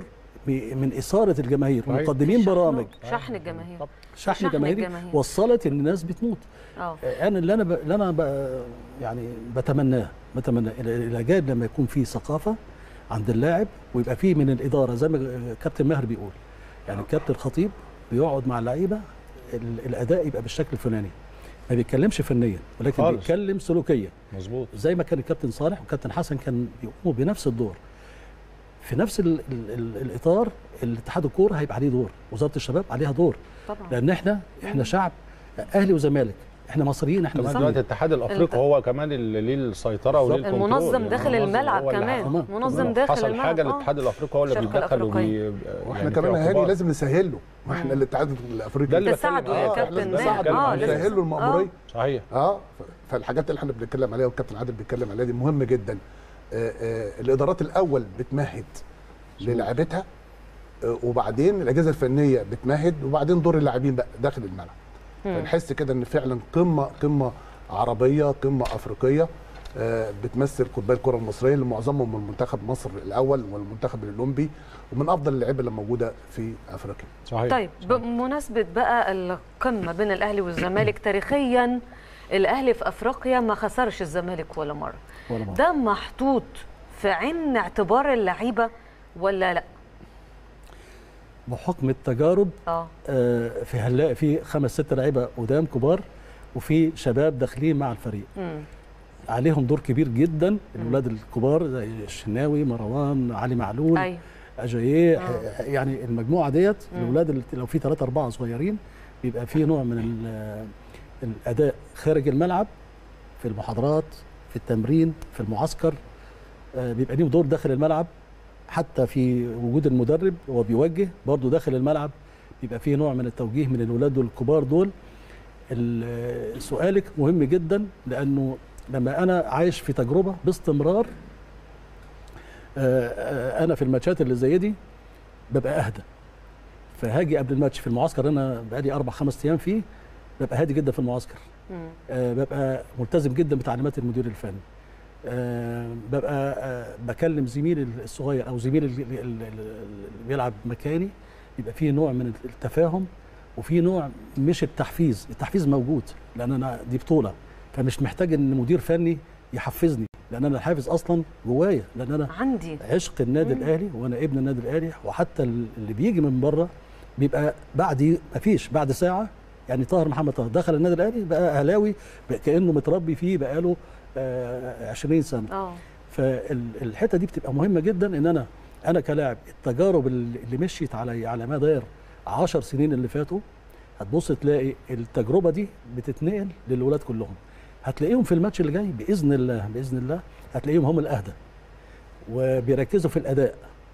من اثاره الجماهير صحيح. ومقدمين برامج شحن الجماهير شحن شحن جماهيري الجماهير. وصلت ان الناس بتموت اه انا اللي انا ب... اللي انا ب... يعني بتمناه بتمناه إلى- الى جانب لما يكون في ثقافه عند اللاعب ويبقى في من الاداره زي ما كابتن ماهر بيقول يعني الكابتن الخطيب بيقعد مع اللعيبه ال- الاداء يبقى بالشكل الفلاني ما بيتكلمش فنيا ولكن خالص. بيتكلم سلوكيا مظبوط زي ما كان الكابتن صالح والكابتن حسن كان بيقوموا بنفس الدور في نفس ال ال ال الاطار الاتحاد الكوره هيبقى عليه دور وزاره الشباب عليها دور طبعا لان احنا احنا شعب اهلي وزمالك احنا مصريين احنا كمان صح. دلوقتي الاتحاد الافريقي هو كمان اللي ليه السيطره وليه بالظبط. الكنترول المنظم يعني داخل المنظم الملعب هو اللي كمان تمام. منظم تمام. داخل حصل الملعب حاجه آه. الاتحاد الافريقي هو اللي الشركة بيتدخل الأفريقية. وبي واحنا يعني كمان في هاني عقوبات. لازم نسهل له واحنا الاتحاد الافريقي ده اللي تساعده بتكلم- يا آه، كابتن لازم ماهر. نسهل اه له. لازم. نسهل له المأمورية صحيح اه ف- فالحاجات اللي احنا بنتكلم عليها والكابتن عادل بيتكلم عليها دي مهمه جدا آه آه الادارات الاول بتمهد للاعبتها آه وبعدين الاجهزه الفنيه بتمهد وبعدين دور اللاعبين بقى داخل الملعب فنحس كده ان فعلا قمه قمه عربيه قمه افريقيه آه، بتمثل قطبي الكره المصريه اللي معظمهم من منتخب مصر الاول والمنتخب الاولمبي ومن افضل اللعيبه اللي موجوده في افريقيا صحيح طيب بمناسبة بقى القمة بين الأهلي والزمالك تاريخيا الأهلي في أفريقيا ما خسرش الزمالك ولا مرة ولا مرة. ده محطوط في عين اعتبار اللعيبة ولا لا؟ بحكم التجارب اه آه، في هنلاقي في خمس ست لعيبه قدام كبار وفي شباب داخلين مع الفريق مم. عليهم دور كبير جدا الاولاد الكبار زي الشناوي مروان علي معلول أيوة اجاييه آه. يعني المجموعه ديت مم. الاولاد اللي لو في ثلاثه اربعه صغيرين بيبقى في نوع من ال- الاداء خارج الملعب في المحاضرات في التمرين في المعسكر آه، بيبقى ليهم دور داخل الملعب حتى في وجود المدرب هو بيوجه برضه داخل الملعب بيبقى فيه نوع من التوجيه من الولاد دول الكبار دول ال- سؤالك مهم جدا لانه لما انا عايش في تجربه باستمرار آه، آه، انا في الماتشات اللي زي دي ببقى اهدى فهاجي قبل الماتش في المعسكر انا بقالي اربع خمس ايام فيه ببقى هادي جدا في المعسكر مم. آه، ببقى ملتزم جدا بتعليمات المدير الفني آه، ببقى آه، بكلم زميلي الصغير او زميلي اللي اللي- اللي بيلعب مكاني يبقى فيه نوع من التفاهم وفي نوع مش التحفيز التحفيز موجود لان انا دي بطوله فمش محتاج ان مدير فني يحفزني لان انا الحافز اصلا جوايا لان انا عندي عشق النادي مم. الاهلي وانا ابن النادي الاهلي وحتى اللي بيجي من بره بيبقى بعد مفيش بعد ساعه يعني طاهر محمد طاهر دخل النادي الاهلي بقى اهلاوي بقى كانه متربي فيه بقاله آه 20 سنه اه فالحته دي بتبقى مهمه جدا ان انا انا كلاعب التجارب اللي اللي مشيت علي على مدار 10 سنين اللي فاتوا هتبص تلاقي التجربه دي بتتنقل للولاد كلهم هتلاقيهم في الماتش اللي جاي باذن الله باذن الله هتلاقيهم هم الاهدى وبيركزوا في الاداء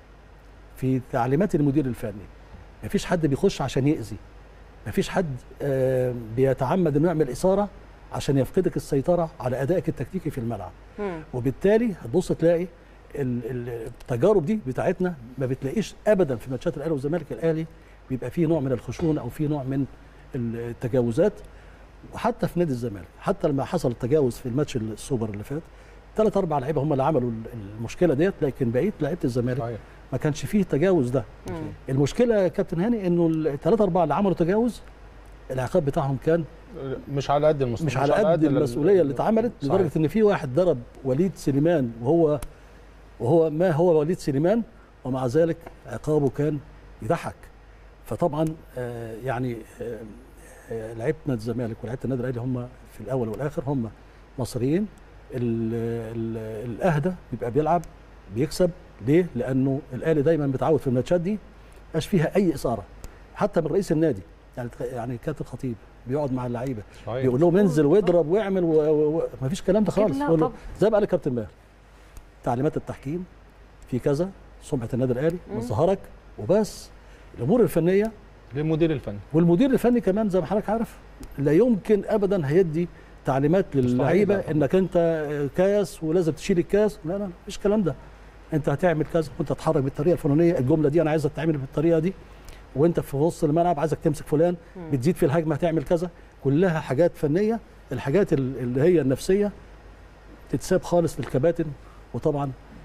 في تعليمات المدير الفني مفيش حد بيخش عشان يأذي مفيش حد آه، بيتعمد انه يعمل اثاره عشان يفقدك السيطره على ادائك التكتيكي في الملعب مم. وبالتالي هتبص تلاقي ال- ال- التجارب دي بتاعتنا ما بتلاقيش ابدا في ماتشات الاهلي والزمالك الاهلي بيبقى فيه نوع من الخشونه او فيه نوع من التجاوزات وحتى في نادي الزمالك حتى لما حصل التجاوز في الماتش السوبر اللي فات ثلاث اربع لعيبه هم اللي عملوا المشكله ديت لكن بقيه لعيبه الزمالك صحيح ما كانش فيه التجاوز ده مم. المشكله يا كابتن هاني انه الثلاثه اربعه اللي عملوا تجاوز العقاب بتاعهم كان مش على قد المستوى مش على قد ال- المسؤوليه اللي اتعملت صحيح. لدرجه ان في واحد ضرب وليد سليمان وهو وهو ما هو وليد سليمان ومع ذلك عقابه كان يضحك فطبعا آه، يعني آه، آه، لعيبه نادي الزمالك ولعيبه النادي الاهلي هم في الاول والاخر هم مصريين ال- ال- الاهدى بيبقى بيلعب بيكسب ليه؟ لانه الاهلي دايما متعود في الماتشات دي مش فيها اي اثاره حتى من رئيس النادي يعني يعني كابتن خطيب بيقعد مع اللعيبه صحيح بيقول لهم انزل واضرب واعمل وما فيش كلام ده خالص لا يقول له طبعا. زي ما قال الكابتن ماهر تعليمات التحكيم في كذا سمعه النادي الاهلي مم. مظهرك وبس الامور الفنيه للمدير الفني والمدير الفني كمان زي ما حضرتك عارف لا يمكن ابدا هيدي تعليمات للعيبه طبعا. انك انت كاس ولازم تشيل الكاس لا لا مفيش الكلام ده انت هتعمل كذا وانت تتحرك بالطريقه الفلانيه الجمله دي انا عايزها تتعمل بالطريقه دي وانت في وسط الملعب عايزك تمسك فلان مم. بتزيد في الهجمه هتعمل كذا كلها حاجات فنيه الحاجات ال- اللي هي النفسيه تتساب خالص للكباتن وطبعا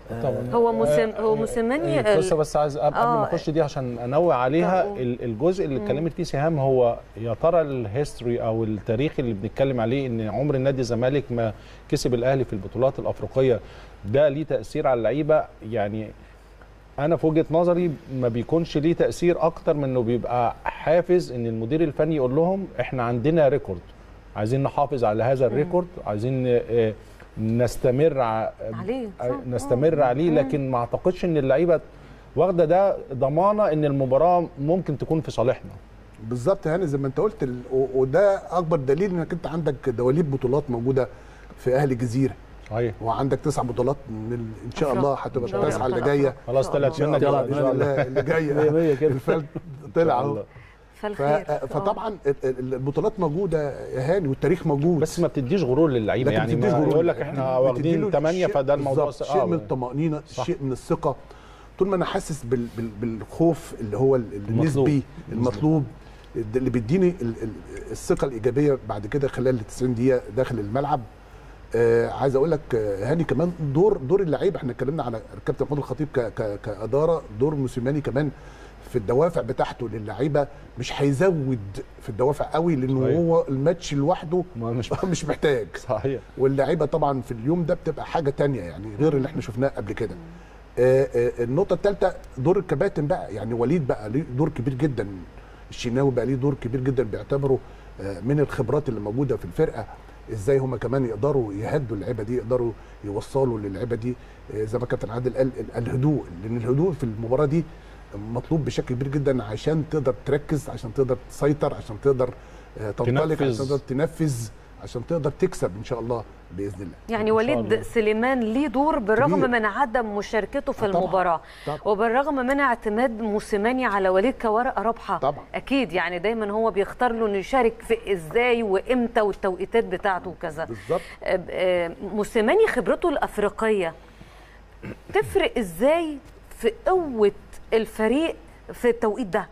طبعا هو موسم هو موسيماني ال- القصه بس عايز قبل آه. ما اخش دي عشان انوه عليها طب قول. ال- الجزء اللي اتكلمت فيه سهام هو يا ترى الهيستوري او التاريخ اللي بنتكلم عليه ان عمر النادي الزمالك ما كسب الاهلي في البطولات الافريقيه ده ليه تاثير على اللعيبه يعني انا في وجهه نظري ما بيكونش ليه تاثير اكتر من انه بيبقى حافز ان المدير الفني يقول لهم احنا عندنا ريكورد عايزين نحافظ على هذا الريكورد عايزين آه، نستمر ع- عليه صح. نستمر عليه لكن ما اعتقدش ان اللعيبه واخده ده ضمانه ان المباراه ممكن تكون في صالحنا بالظبط يعني زي ما انت قلت ال- و- وده اكبر دليل انك انت عندك دواليب بطولات موجوده في اهل الجزيره صحيح وعندك تسع بطولات من ال... ان شاء الله هتبقى دوري التاسعه اللي أبطال جايه أفريقيا. خلاص إن شاء طلعت الله. منك الله بقى. باذن الله اللي مية جايه مية كده. الفال طلع اهو ف... فالخير فطبعا ال- ال- البطولات موجوده يا هاني والتاريخ موجود بس ما بتديش غرور للعيبه لكن يعني بتديش ما غرور. يقول لك احنا واخدين بتديله 8 شيء- فده الموضوع بالظبط، س- شيء آه، من الطمانينه صح. شيء من الثقه طول ما انا حاسس بال... بال... بالخوف اللي هو ال- النسبي المطلوب ده اللي بيديني ال... ال... الثقه الايجابيه بعد كده خلال ال 90 دقيقه داخل الملعب آه عايز اقول لك آه، هاني كمان دور دور اللعيبه احنا اتكلمنا على كابتن محمود الخطيب ك... ك... كاداره دور موسيماني كمان في الدوافع بتاعته للعيبه مش هيزود في الدوافع قوي لانه صحيح. هو الماتش لوحده ما مش مش محتاج صحيح واللعيبه طبعا في اليوم ده بتبقى حاجه تانية يعني غير اللي احنا شفناه قبل كده آه، آه، النقطه الثالثه دور الكباتن بقى يعني وليد بقى ليه دور كبير جدا الشناوي بقى ليه دور كبير جدا بيعتبره آه، من الخبرات اللي موجوده في الفرقه ازاي هما كمان يقدروا يهدوا اللعيبه دي يقدروا يوصلوا للعيبه دي آه، زي ما كابتن عادل قال ال- الهدوء لان الهدوء في المباراه دي مطلوب بشكل كبير جدا عشان تقدر تركز عشان تقدر تسيطر عشان تقدر آه، تنطلق تنفذ. عشان تقدر تنفذ عشان تقدر تكسب ان شاء الله باذن الله يعني إن شاء وليد الله. سليمان ليه دور بالرغم كبير. من عدم مشاركته في آه طبعاً. المباراه طبعاً. وبالرغم من اعتماد موسيماني على وليد كورقه رابحه طبعاً. اكيد يعني دايما هو بيختار له انه يشارك في ازاي وامتى والتوقيتات بتاعته وكذا بالظبط آه، آه، موسيماني خبرته الافريقيه تفرق ازاي في قوه الفريق في التوقيت ده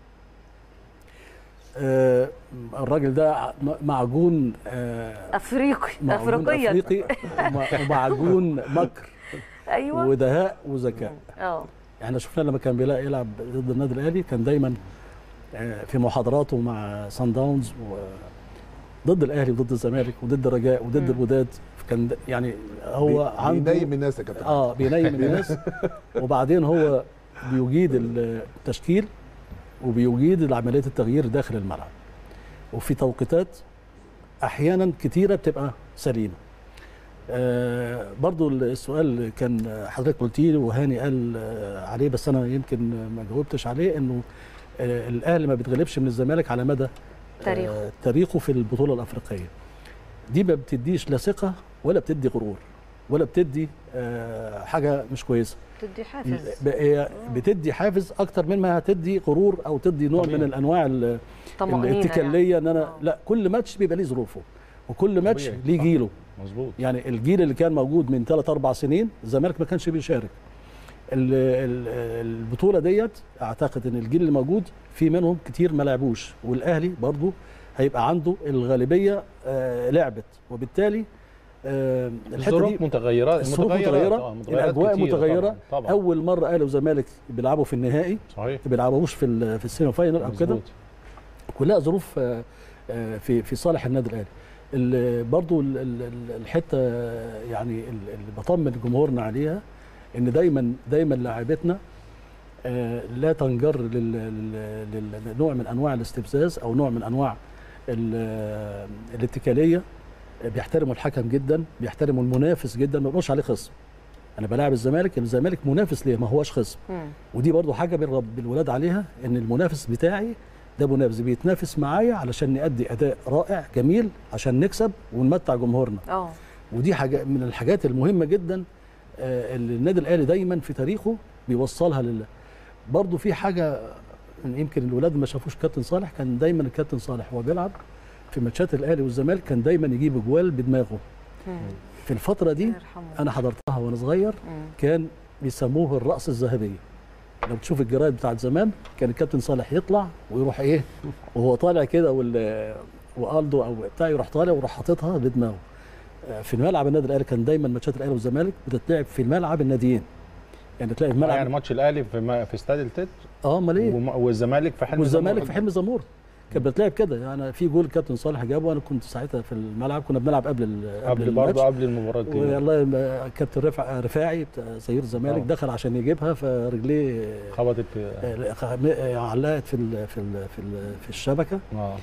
آه، الراجل ده م- معجون آه، افريقي معجون افريقيا افريقي ومع- ومعجون مكر ايوه ودهاء وذكاء اه احنا شفناه لما كان بيلاقي يلعب ضد النادي الاهلي كان دايما آه، في محاضراته مع سان داونز و- ضد الاهلي وضد الزمالك وضد الرجاء وضد الوداد كان د- يعني هو بي- عنده بينيم الناس يا كابتن اه بينيم الناس وبعدين هو بيجيد التشكيل وبيجيد عمليه التغيير داخل الملعب وفي توقيتات احيانا كتيره بتبقى سليمه آه برضو السؤال كان حضرتك قلتيه وهاني قال آه عليه بس انا يمكن ما جاوبتش عليه انه آه الاهلي ما بيتغلبش من الزمالك على مدى تاريخه. آه تاريخه في البطوله الافريقيه دي ما بتديش لا ثقه ولا بتدي غرور ولا بتدي آه حاجه مش كويسه تدي حافز ب- هي بتدي حافز اكتر من ما هتدي غرور او تدي نوع طبيعي. من الانواع ال- طمأنينة الاتكاليه ان انا آه. لا كل ماتش بيبقى ليه ظروفه وكل ماتش طبيعي. ليه صح. جيله مظبوط يعني الجيل اللي كان موجود من ثلاث اربع سنين الزمالك ما كانش بيشارك ال- ال- البطوله ديت اعتقد ان الجيل اللي موجود في منهم كتير ما لعبوش والاهلي برضو هيبقى عنده الغالبيه آه لعبت وبالتالي آه الحته دي الظروف متغيرات الظروف متغيرات، متغيره آه، متغيرات الاجواء كتيرة متغيره طبعاً. طبعا اول مره اهلي وزمالك بيلعبوا في النهائي صحيح ما بيلعبوش في ال- في السيمي فاينل او كده مظبوط. كلها ظروف آه، آه، في في صالح النادي الاهلي ال- برضو ال- ال- ال- الحته آه، يعني ال- اللي بطمن جمهورنا عليها ان دايما دايما لاعبتنا آه، لا تنجر لل- لل- لل- لنوع من انواع الاستفزاز او نوع من انواع ال- آه، الاتكاليه آه، بيحترموا الحكم جدا بيحترموا المنافس جدا ما بيقولوش عليه خصم انا بلاعب الزمالك الزمالك منافس ليه ما هوش خصم مم. ودي برضو حاجه بنرب الولاد عليها ان المنافس بتاعي ده منافس بيتنافس معايا علشان نأدي اداء رائع جميل عشان نكسب ونمتع جمهورنا اه ودي حاجه من الحاجات المهمه جدا آه، اللي النادي الاهلي دايما في تاريخه بيوصلها لله برضو في حاجه يمكن الولاد ما شافوش كابتن صالح كان دايما الكابتن صالح وهو بيلعب في ماتشات الاهلي والزمالك كان دايما يجيب اجوال بدماغه مم. في الفتره دي الله يرحمه. انا حضرتها وانا صغير مم. كان بيسموه الرأس الذهبية لو تشوف الجرايد بتاعت زمان كان الكابتن صالح يطلع ويروح ايه وهو طالع كده وال والدو او بتاع يروح طالع ويروح حاططها بدماغه في الملعب النادي الاهلي كان دايما ماتشات الاهلي والزمالك بتتلعب في الملعب الناديين يعني تلاقي الملعب يعني ماتش الاهلي في ما- في استاد التتر اه امال ايه وم- والزمالك في حلم والزمالك زمور. في حلم زمور كانت بتلعب كده يعني في جول كابتن صالح جابه وانا كنت ساعتها في الملعب كنا بنلعب قبل ال- قبل الماتش. برضه قبل المباراه دي والله يبقى كابتن رفع رفاعي بتاع سير الزمالك آه. دخل عشان يجيبها فرجليه خبطت في آه، آه، علقت في ال في ال في, ال في الشبكه اه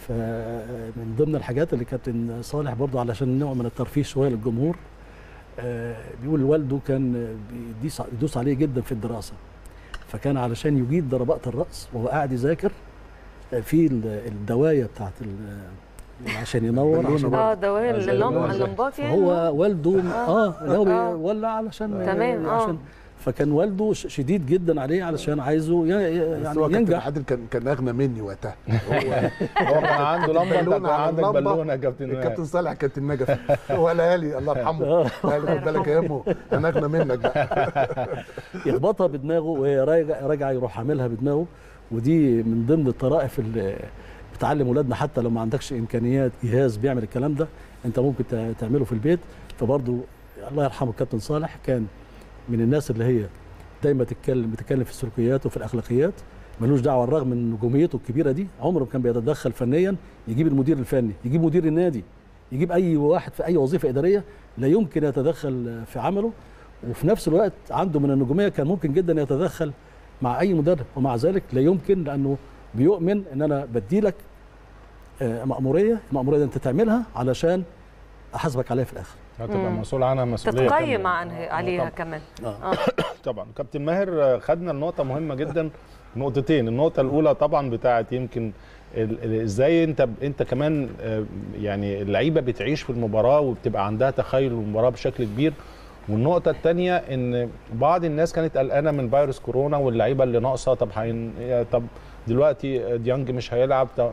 فمن ضمن الحاجات اللي كابتن صالح برضه علشان نوع من الترفيه شويه للجمهور آه، بيقول والده كان بيديس يدوس عليه جدا في الدراسه فكان علشان يجيد ضربات الراس وهو قاعد يذاكر آه، في ال- الدوايه بتاعت ال- عشان ينور بالونة عشان اه دوائر زي اللمبه اللمبة. اللمبات يعني هو والده آه. اه اللي هو آه. بيولع علشان تمام، آه. عشان فكان والده ش- شديد جدا عليه علشان عايزه ي- ي- بس يعني هو كابتن ينجح عادل كان كان اغنى مني وقتها هو هو كان عنده لمبه انت بالونة كان على عندك اللمبة. بالونه يا كابتن الكابتن صالح كانت النجف هو قالها لي الله يرحمه قال لي خد بالك يا امه انا اغنى منك بقى يخبطها بدماغه وهي راجع راجعه يروح عاملها بدماغه ودي من ضمن الطرائف اللي بتعلم ولادنا حتى لو ما عندكش امكانيات جهاز بيعمل الكلام ده انت ممكن تع- تعمله في البيت فبرضه الله يرحمه الكابتن صالح كان من الناس اللي هي دايما تتكلم بتتكلم في السلوكيات وفي الاخلاقيات ملوش دعوه الرغم من نجوميته الكبيره دي عمره ما كان بيتدخل فنيا يجيب المدير الفني يجيب مدير النادي يجيب اي واحد في اي وظيفه اداريه لا يمكن يتدخل في عمله وفي نفس الوقت عنده من النجوميه كان ممكن جدا يتدخل مع اي مدرب ومع ذلك لا يمكن لانه بيؤمن ان انا بدي لك آه، مأموريه المأموريه دي انت تعملها علشان احاسبك عليها في الاخر هتبقى مسؤول عنها مسؤوليه تتقيم كاملة. عنها آه، عليها طبعاً. كمان آه. طبعا كابتن ماهر آه، خدنا النقطه مهمه جدا نقطتين النقطه الاولى طبعا بتاعت يمكن ال- ال- ازاي انت انت كمان آه، يعني اللعيبه بتعيش في المباراه وبتبقى عندها تخيل المباراه بشكل كبير والنقطة الثانية إن بعض الناس كانت قلقانة من فيروس كورونا واللعيبة اللي ناقصة طب هين... طب دلوقتي ديانج مش هيلعب طب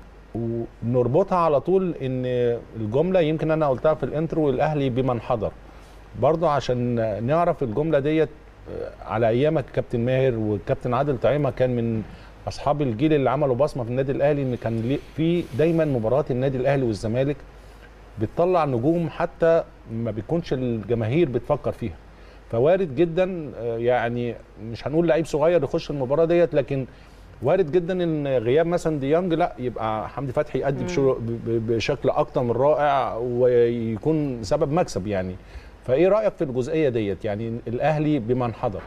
ونربطها على طول إن الجملة يمكن أنا قلتها في الانترو الأهلي بمن حضر برضه عشان نعرف الجملة ديت على أيامك كابتن ماهر والكابتن عادل طعيمة كان من أصحاب الجيل اللي عملوا بصمة في النادي الأهلي إن كان ليه- في دايما مباريات النادي الأهلي والزمالك بتطلع نجوم حتى ما بيكونش الجماهير بتفكر فيها فوارد جدا آه، يعني مش هنقول لعيب صغير يخش المباراه ديت لكن وارد جدا ان غياب مثلا ديانج لا يبقى حمدي فتحي يأدي بشو- ب- ب- بشكل اكتر من رائع ويكون سبب مكسب يعني فايه رايك في الجزئيه ديت يعني الاهلي بمن حضر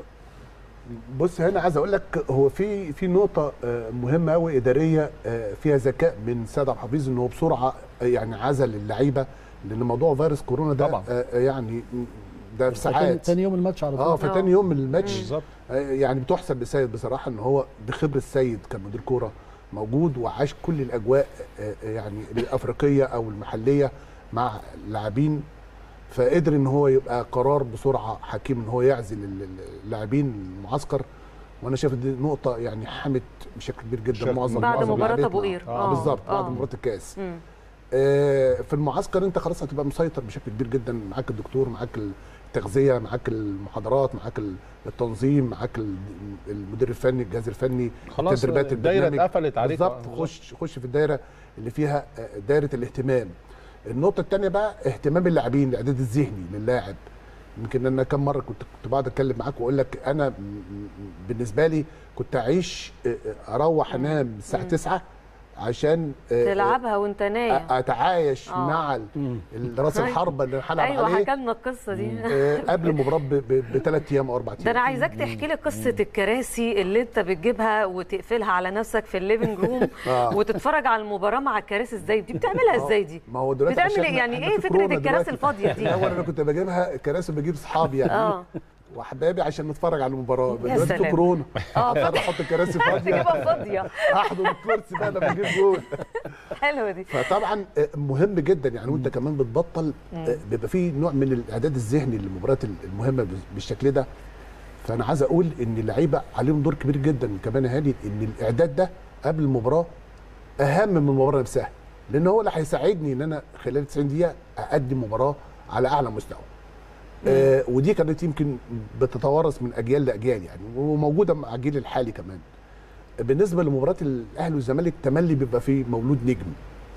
بص هنا عايز اقول لك هو في في نقطه آه، مهمه قوي اداريه آه، فيها ذكاء من سيد عبد الحفيظ ان هو بسرعه آه، يعني عزل اللعيبه لان موضوع فيروس كورونا ده طبعاً. آه، آه، يعني ده في تاني, ساعات تاني يوم الماتش على طول اه في تاني يوم من الماتش بالظبط آه، يعني بتحسب لسيد بصراحه ان هو بخبره السيد كمدير كوره موجود وعاش كل الاجواء آه، آه، يعني الافريقيه او المحليه مع اللاعبين فقدر ان هو يبقى قرار بسرعه حكيم ان هو يعزل ال- اللاعبين المعسكر وانا شايف دي نقطه يعني حمت بشكل كبير جدا بشكل- معظم بعد معظم مباراة لاعبتنا. أبو قير. اه آه، بالظبط بعد آه. مباراه الكاس مم. آه، في المعسكر انت خلاص هتبقى مسيطر بشكل كبير جدا معاك الدكتور معاك التغذيه معاك المحاضرات معاك التنظيم معاك ال- المدير الفني الجهاز الفني خلاص تدريبات الدايره البرنامج. اتقفلت عليك بالظبط آه، خش خش في الدايره اللي فيها آه، دايره الاهتمام النقطه الثانيه بقى اهتمام اللاعبين الاعداد الذهني للاعب يمكن انا كم مره كنت كنت بقعد اتكلم معاك واقول لك انا م- م- بالنسبه لي كنت اعيش آه، آه، اروح انام الساعه 9 عشان آه، آه، تلعبها وانت نايم اتعايش آه. مع ال- ال- راس الحربه اللي هلعب ايوه عليه حكى لنا القصه دي آه، قبل المباراه بثلاث ايام او اربع ايام ده انا عايزاك تحكي لي قصه الكراسي اللي انت بتجيبها وتقفلها على نفسك في الليفنج روم آه. وتتفرج على المباراه مع الكراسي ازاي دي بتعملها ازاي دي ما هو دلوقتي بتعمل عشان ايه إحنا- يعني إحنا ايه في فكره كورونا الكراسي دلوقتي. الفاضيه دي الاول انا كنت بجيبها كراسي بجيب اصحابي يعني اه واحبابي عشان نتفرج على المباراه يا دلوقتي في سلام. كورونا اه اضطر احط الكراسي فاضيه تجيبها فاضيه احضن الكرسي بقى لما اجيب جول حلوه دي فطبعا آه، مهم جدا يعني وانت كمان بتبطل آه، بيبقى في نوع من الاعداد الذهني للمباريات المهمه بال- بالشكل ده فانا عايز اقول ان اللعيبه عليهم دور كبير جدا كمان يا هاني ان الاعداد ده قبل المباراه اهم من المباراه نفسها لان هو اللي هيساعدني ان انا خلال 90 دقيقه اقدم مباراه على اعلى مستوى آه ودي كانت يمكن بتتوارث من اجيال لاجيال يعني وموجوده مع الجيل الحالي كمان بالنسبه لمباراه الاهلي والزمالك تملي بيبقى فيه مولود نجم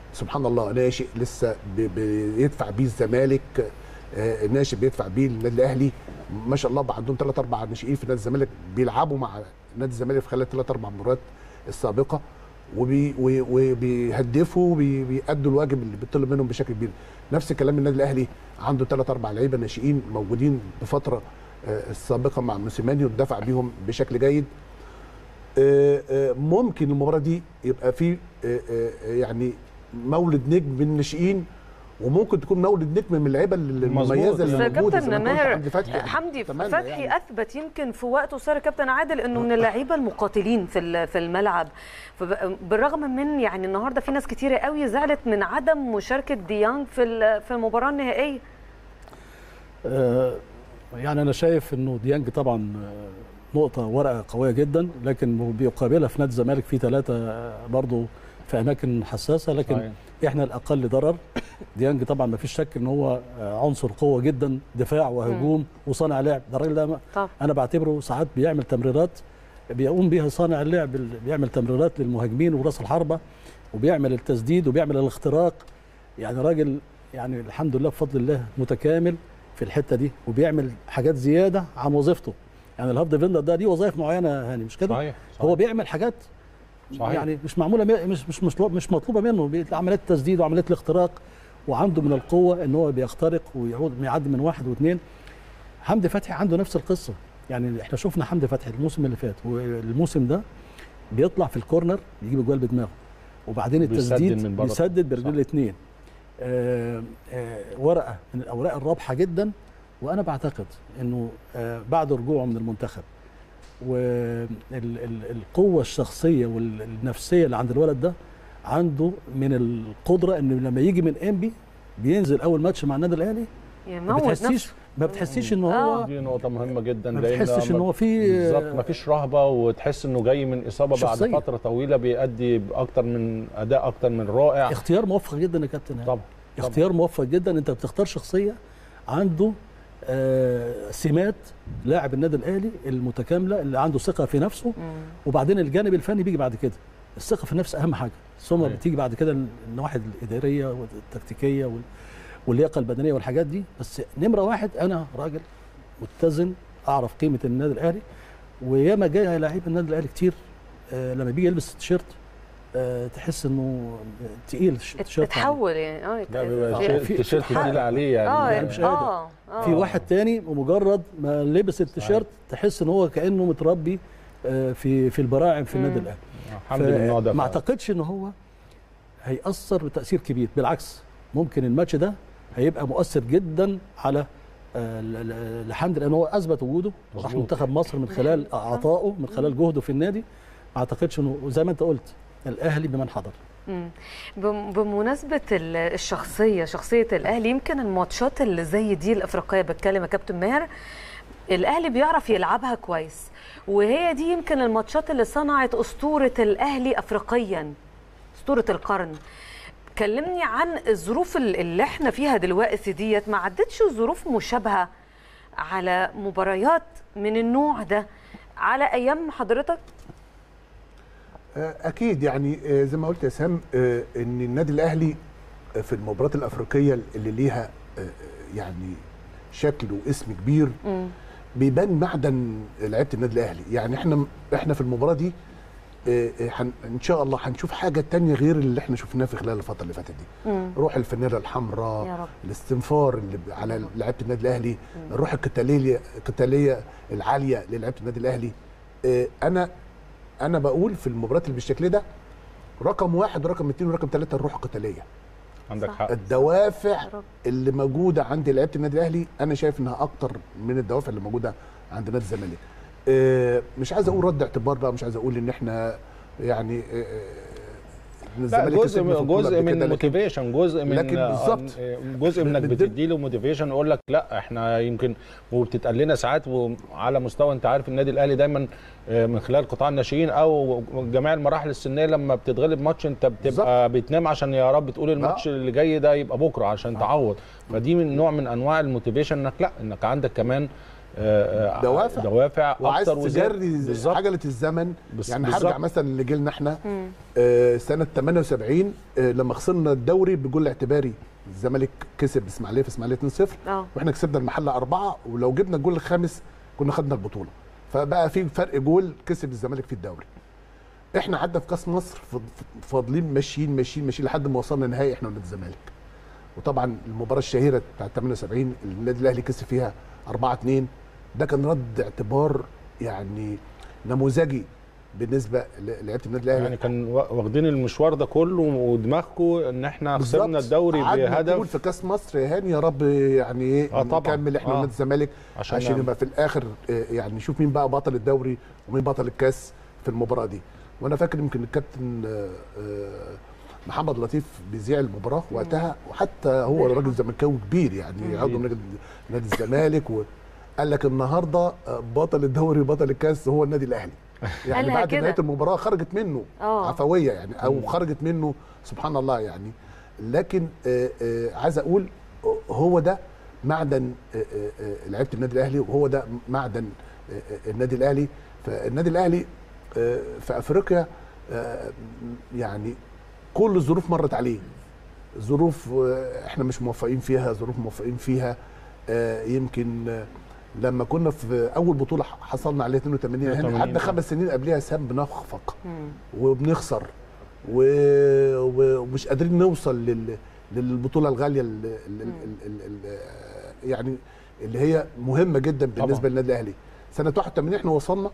سبحان الله ناشئ لسه بي- بيدفع بيه الزمالك آه، ناشئ بيدفع بيه النادي الاهلي ما شاء الله بقى عندهم ثلاث اربع ناشئين في نادي الزمالك بيلعبوا مع نادي الزمالك في خلال الثلاث اربع مرات السابقه وبي- وي- وبيهدفوا وبيأدوا الواجب اللي بيطلب منهم بشكل كبير نفس الكلام النادي الاهلي عنده ثلاث اربع لعيبه ناشئين موجودين بفتره آه، السابقه مع موسيماني ودفع بيهم بشكل جيد آه، آه، ممكن المباراه دي يبقى في آه، آه، يعني مولد نجم من الناشئين وممكن تكون مولد نجم من اللعيبه مظبوط. المميزه بس اللي موجوده كابتن زي ما أنت قلت ماهر حمدي فتحي حمدي أتمنى فتحي يعني. اثبت يمكن في وقته صار كابتن عادل انه من اللعيبه المقاتلين في ال- في الملعب فب- بالرغم من يعني النهارده في ناس كتيره قوي زعلت من عدم مشاركه ديانج في ال- في المباراه النهائيه آه، يعني انا شايف انه ديانج طبعا آه، نقطه ورقه قويه جدا لكن بيقابلها في نادي الزمالك في ثلاثه برضه في اماكن حساسه لكن صحيح. احنا الاقل ضرر ديانج طبعا ما فيش شك ان هو آه، عنصر قوه جدا دفاع وهجوم وصانع لعب ده الراجل ده طب انا بعتبره ساعات بيعمل تمريرات بيقوم بيها صانع اللعب ال- بيعمل تمريرات للمهاجمين وراس الحربه وبيعمل التسديد وبيعمل الاختراق يعني راجل يعني الحمد لله بفضل الله متكامل في الحته دي وبيعمل حاجات زياده عن وظيفته يعني الهاف ديفندر ده دي وظائف معينه يا هاني مش كده صحيح هو بيعمل حاجات صحيح. يعني مش معموله مي- مش مش مش مش مطلوبه منه بي- عمليات التسديد وعمليات الاختراق وعنده من القوه ان هو بيخترق ويعود يعدي من واحد واثنين حمدي فتحي عنده نفس القصه يعني احنا شفنا حمدي فتحي الموسم اللي فات والموسم ده بيطلع في الكورنر يجيب اجوال بدماغه وبعدين بيسدد التسديد من بره. بيسدد برجل صح. الاثنين آه آه ورقه من الاوراق الرابحه جدا وانا بعتقد انه آه بعد رجوعه من المنتخب والقوه الشخصيه والنفسيه اللي عند الولد ده عنده من القدره انه لما يجي من انبي بينزل اول ماتش مع النادي الاهلي ما يموت بتحسيش نفسه ما بتحسيش ان هو آه. دي نقطة مهمة جدا ما لأن بتحسش ان هو في بالظبط مفيش رهبة وتحس إنه جاي من إصابة بعد شخصية. فترة طويلة بيأدي أكتر من أداء أكتر من رائع اختيار موفق جدا يا كابتن هاني. طبعا اختيار موفق جدا انت بتختار شخصيه عنده آه سمات لاعب النادي الاهلي المتكامله اللي عنده ثقه في نفسه وبعدين الجانب الفني بيجي بعد كده الثقه في النفس اهم حاجه ثم صحيح. بتيجي بعد كده النواحي الاداريه والتكتيكيه وال- واللياقه البدنيه والحاجات دي بس نمره واحد انا راجل متزن اعرف قيمه النادي الاهلي وياما جاي لعيب النادي الاهلي كتير آه لما بيجي يلبس التيشيرت آه تحس انه تقيل التيشيرت عليه. اتحول يعني اه لا بيبقى آه، شيء- في- تيشيرت في- تقيل عليه يعني اه يعني مش قادر. اه اه في واحد تاني ومجرد ما لبس التيشيرت تحس ان هو كانه متربي آه، في في البراعم في النادي مم. الاهلي الحمد لله النوع ده ما فعلا. اعتقدش ان هو هيأثر بتأثير كبير بالعكس ممكن الماتش ده هيبقى مؤثر جدا على آه، ل- ل- لحمد لان هو اثبت وجوده راح مظبوط. منتخب مصر من خلال عطائه من خلال جهده في النادي ما اعتقدش انه زي ما انت قلت الاهلي بمن حضر مم. بم- بمناسبة ال- الشخصية شخصية الأهلي يمكن الماتشات اللي زي دي الأفريقية بتكلم يا كابتن ماهر الأهلي بيعرف يلعبها كويس وهي دي يمكن الماتشات اللي صنعت أسطورة الأهلي أفريقيا أسطورة القرن كلمني عن الظروف ال- اللي احنا فيها دلوقتي ديت ما عدتش ظروف مشابهة على مباريات من النوع ده على أيام حضرتك آه، اكيد يعني آه، زي ما قلت يا سام آه، ان النادي الاهلي آه، في المباريات الافريقيه اللي ليها آه، يعني شكل واسم كبير مم. بيبان معدن لعيبه النادي الاهلي يعني احنا احنا في المباراه دي آه، آه، هن- ان شاء الله هنشوف حاجه تانية غير اللي احنا شفناه في خلال الفتره اللي فاتت دي مم. روح الفانيلا يا الحمراء رب. الاستنفار اللي ب- على لعيبه النادي الاهلي الروح القتاليه القتاليه العاليه للعيبه النادي الاهلي آه، انا انا بقول في المباريات اللي بالشكل ده رقم واحد ورقم اثنين ورقم ثلاثه الروح القتاليه عندك صح. حق الدوافع يا رب. اللي موجوده عند لعيبه النادي الاهلي انا شايف انها اكتر من الدوافع اللي موجوده عند نادي الزمالك آه، مش عايز اقول رد اعتبار بقى مش عايز اقول ان احنا يعني آه، آه، إن لا الزمالك جزء كسبنا في من البطولة جزء قبل من كده، لكن- موتيفيشن جزء من لكن بالظبط. آه، جزء منك بالضبط. بتديله موتيفيشن يقول لك لا احنا يمكن وبتتقال لنا ساعات وعلى مستوى انت عارف النادي الاهلي دايما آه، من خلال قطاع الناشئين او جميع المراحل السنيه لما بتتغلب ماتش انت بتبقى بتنام عشان يا رب تقول الماتش اللي جاي ده يبقى بكره عشان تعوض فدي من نوع من انواع الموتيفيشن انك لا انك عندك كمان آه، دوافع. دوافع وعايز اكتر وزي- تجري بالظبط عجله الزمن بس- يعني بالظبط. هرجع مثلا لجيلنا احنا آه سنه 78 آه لما خسرنا الدوري بجول اعتباري الزمالك كسب اسماعيليه في اسماعيليه 2-0 اه واحنا كسبنا المحله أربعة ولو جبنا الجول الخامس كنا خدنا البطوله فبقى في فرق جول كسب الزمالك في الدوري احنا عدى في كاس مصر فض- فاضلين ماشيين ماشيين ماشيين لحد ما وصلنا نهائي احنا ونادي الزمالك وطبعا المباراه الشهيره بتاعت 78 النادي الاهلي كسب فيها 4 2 ده كان رد اعتبار يعني نموذجي بالنسبه ل- لعيبه النادي الاهلي يعني كان وا- واخدين المشوار ده كله ودماغكم ان احنا بالظبط. خسرنا الدوري قعدنا نقول بهدف في كاس مصر يا هاني يا رب يعني ايه آه طبعاً. نكمل احنا آه. ونادي الزمالك عشان عشان, نعمل. يبقى في الاخر آه، يعني نشوف مين بقى بطل الدوري ومين بطل الكاس في المباراه دي وانا فاكر يمكن الكابتن آه، آه، محمد لطيف بيذيع المباراه وقتها وحتى هو راجل زملكاوي كبير يعني عضو نادي نادي الزمالك وقال لك النهارده آه، بطل الدوري وبطل الكاس هو النادي الاهلي يعني قالها بعد كده. نهايه المباراه خرجت منه آه. عفويه يعني او خرجت منه سبحان الله يعني لكن آه، آه، عايز اقول هو ده معدن آه، آه، آه، لعيبه النادي الاهلي وهو ده معدن آه، آه، النادي الاهلي فالنادي الاهلي آه، في افريقيا آه، يعني كل الظروف مرت عليه ظروف آه، احنا مش موفقين فيها ظروف موفقين فيها آه، يمكن آه، لما كنا في اول بطوله حصلنا عليها 82 يعني 82 قعدنا خمس سنين قبلها سام بنخفق وبنخسر و- و- ومش قادرين نوصل لل للبطوله الغاليه ال ال ال ال ال يعني اللي هي مهمه جدا بالنسبه طبعاً. للنادي الاهلي سنه 81 احنا وصلنا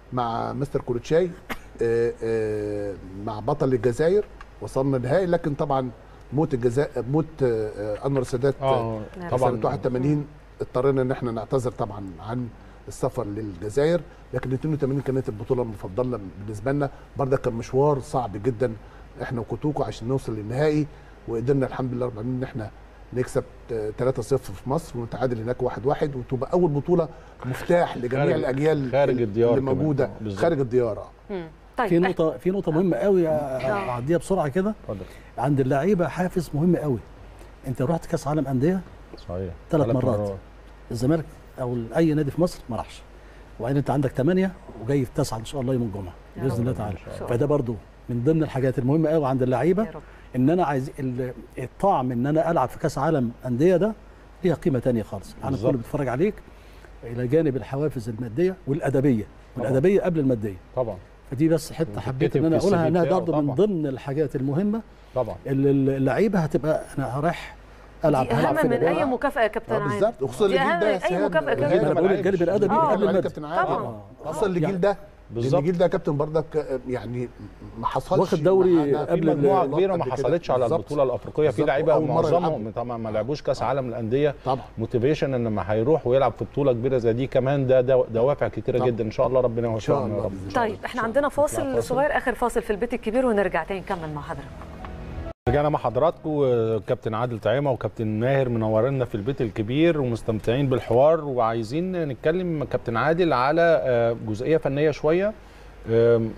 مع مستر كولوتشاي آه، آه، مع بطل الجزائر وصلنا نهائي لكن طبعا موت الجزائر موت آه، انور السادات اه نعم. طبعا طبعا سنه 81 اضطرينا ان احنا نعتذر طبعا عن السفر للجزائر لكن 82 كانت البطوله المفضله بالنسبه لنا برضه كان مشوار صعب جدا احنا وكوتوكو عشان نوصل للنهائي وقدرنا الحمد لله رب العالمين ان احنا نكسب آه، 3-0 في مصر ونتعادل هناك 1-1 وتبقى اول بطوله مفتاح لجميع خارج- الاجيال خارج الديار اللي كمان. موجوده آه، بالظبط. خارج الديار آه. مم. طيب في إحنا- نقطه في نقطه مهمه قوي اعديها بسرعه كده اتفضل عند اللعيبه حافز مهم قوي انت رحت كاس عالم انديه صحيح ثلاث مرات. الزمالك او اي نادي في مصر ما راحش وبعدين انت عندك ثمانيه وجاي في تسعه ان شاء الله يوم الجمعه يا باذن رب. الله تعالى إن شاء الله. فده برضو من ضمن الحاجات المهمه قوي عند اللعيبه يا رب. ان انا عايز ال- الطعم ان انا العب في كاس عالم انديه ده ليها قيمه تانية خالص العالم بالظبط. كله بيتفرج عليك الى جانب الحوافز الماديه والادبيه طبعا. والادبيه قبل الماديه طبعا فدي بس حته حبيت وتتكتب ان انا في السي اقولها في انها بتاعه برضو من طبعا. ضمن الحاجات المهمه طبعا اللي اللعيبه هتبقى انا رايح العب دي هلعب اهم في من الأجواء. اي مكافاه يا كابتن اه عادل بالظبط وخصوصا دي الجيل أهم ده من يا أي سهام. مكافأة الجيل كمان. ده انا بقول الجانب الادبي آه. قبل عليك المادي كابتن عادل طبعاً. آه. خصوصا الجيل ده بالظبط. لان الجيل ده يا كابتن برضك آه، يعني ما حصلش واخد دوري معانا في قبل مجموعه ال- كبيره ما قبل كده. حصلتش على بالظبط. البطوله الافريقيه في بالظبط. لعيبه وأول مرة معظمهم يلعبوا. طبعا ما لعبوش كاس عالم الانديه طبعا موتيفيشن ان لما هيروح ويلعب في بطوله كبيره زي دي كمان ده دو- دوافع كتيره طبعا. جدا ان شاء الله ربنا ان شاء يوفقنا يا الله رب بإذن الله. طيب احنا عندنا نطلع فاصل فاصل. صغير اخر فاصل في البيت الكبير ونرجع تاني نكمل مع حضرتك رجعنا مع حضراتكم آه، كابتن عادل طعيمه وكابتن ماهر منورنا في البيت الكبير ومستمتعين بالحوار وعايزين نتكلم كابتن عادل على آه، جزئيه فنيه شويه آم،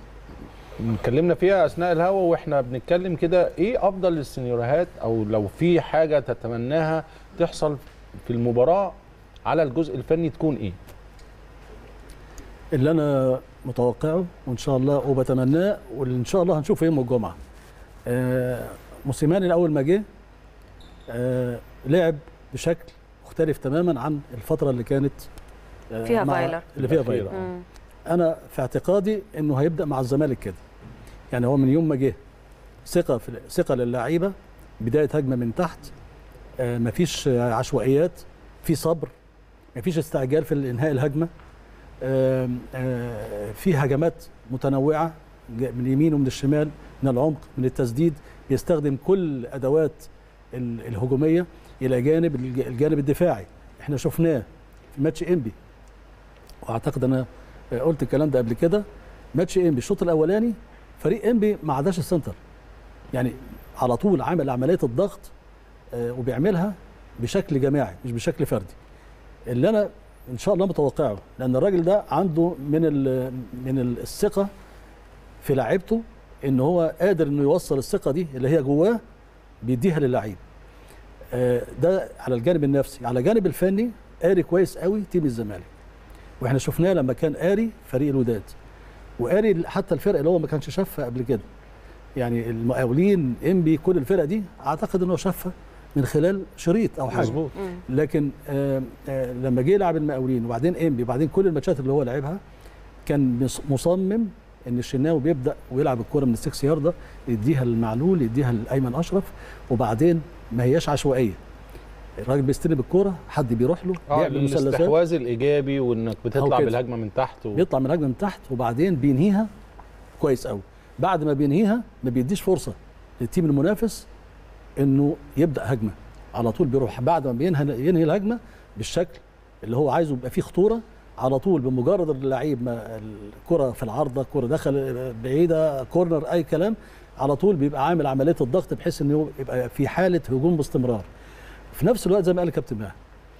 اتكلمنا فيها اثناء الهوا واحنا بنتكلم كده ايه افضل السيناريوهات او لو في حاجه تتمناها تحصل في المباراه على الجزء الفني تكون ايه؟ اللي انا متوقعه وان شاء الله وبتمناه واللي ان شاء الله هنشوفه يوم الجمعه آه موسيماني اول ما جه آه لعب بشكل مختلف تماما عن الفتره اللي كانت آه فيها مع- فايلر. اللي فيها الأخيرة. فايلر مم. انا في اعتقادي انه هيبدا مع الزمالك كده يعني هو من يوم ما جه ثقه في ثقه للعيبه بدايه هجمه من تحت آه مفيش آه، عشوائيات في صبر مفيش استعجال في انهاء الهجمه آم، آه، في هجمات متنوعه ج- من اليمين ومن الشمال من العمق من التسديد بيستخدم كل ادوات ال- الهجوميه الى جانب الج- الجانب الدفاعي احنا شفناه في ماتش انبي واعتقد انا آه، قلت الكلام ده قبل كده ماتش انبي الشوط الاولاني فريق انبي ما عداش السنتر يعني على طول عمل عمليه الضغط آه، وبيعملها بشكل جماعي مش بشكل فردي اللي انا ان شاء الله متوقعه لان الراجل ده عنده من ال من ال- الثقه في لعيبته ان هو قادر انه يوصل الثقه دي اللي هي جواه بيديها للعيب آه، ده على الجانب النفسي على الجانب الفني قاري كويس قوي تيم الزمالك واحنا شفناه لما كان قاري فريق الوداد وقاري حتى الفرق اللي هو ما كانش شافها قبل كده يعني المقاولين انبي كل الفرق دي اعتقد ان هو شافها من خلال شريط او حاجه مظبوط لكن آه آه لما جه يلعب المقاولين وبعدين انبي وبعدين كل الماتشات اللي هو لعبها كان مص- مصمم ان الشناوي بيبدا ويلعب الكره من السكس يارده يديها للمعلول يديها لايمن اشرف وبعدين ما هياش عشوائيه الراجل بيستلم الكوره حد بيروح له اه بيعمل مثلثات الاستحواذ الايجابي وانك بتطلع كده. بالهجمه من تحت و... بيطلع من الهجمه من تحت وبعدين بينهيها كويس قوي بعد ما بينهيها ما بيديش فرصه للتيم المنافس انه يبدا هجمه على طول بيروح بعد ما بينهي ينهي الهجمه بالشكل اللي هو عايزه يبقى فيه خطوره على طول بمجرد اللعيب ما الكره في العارضه الكره دخل بعيده كورنر اي كلام على طول بيبقى عامل عمليه الضغط بحيث انه يبقى في حاله هجوم باستمرار في نفس الوقت زي ما قال الكابتن ماهر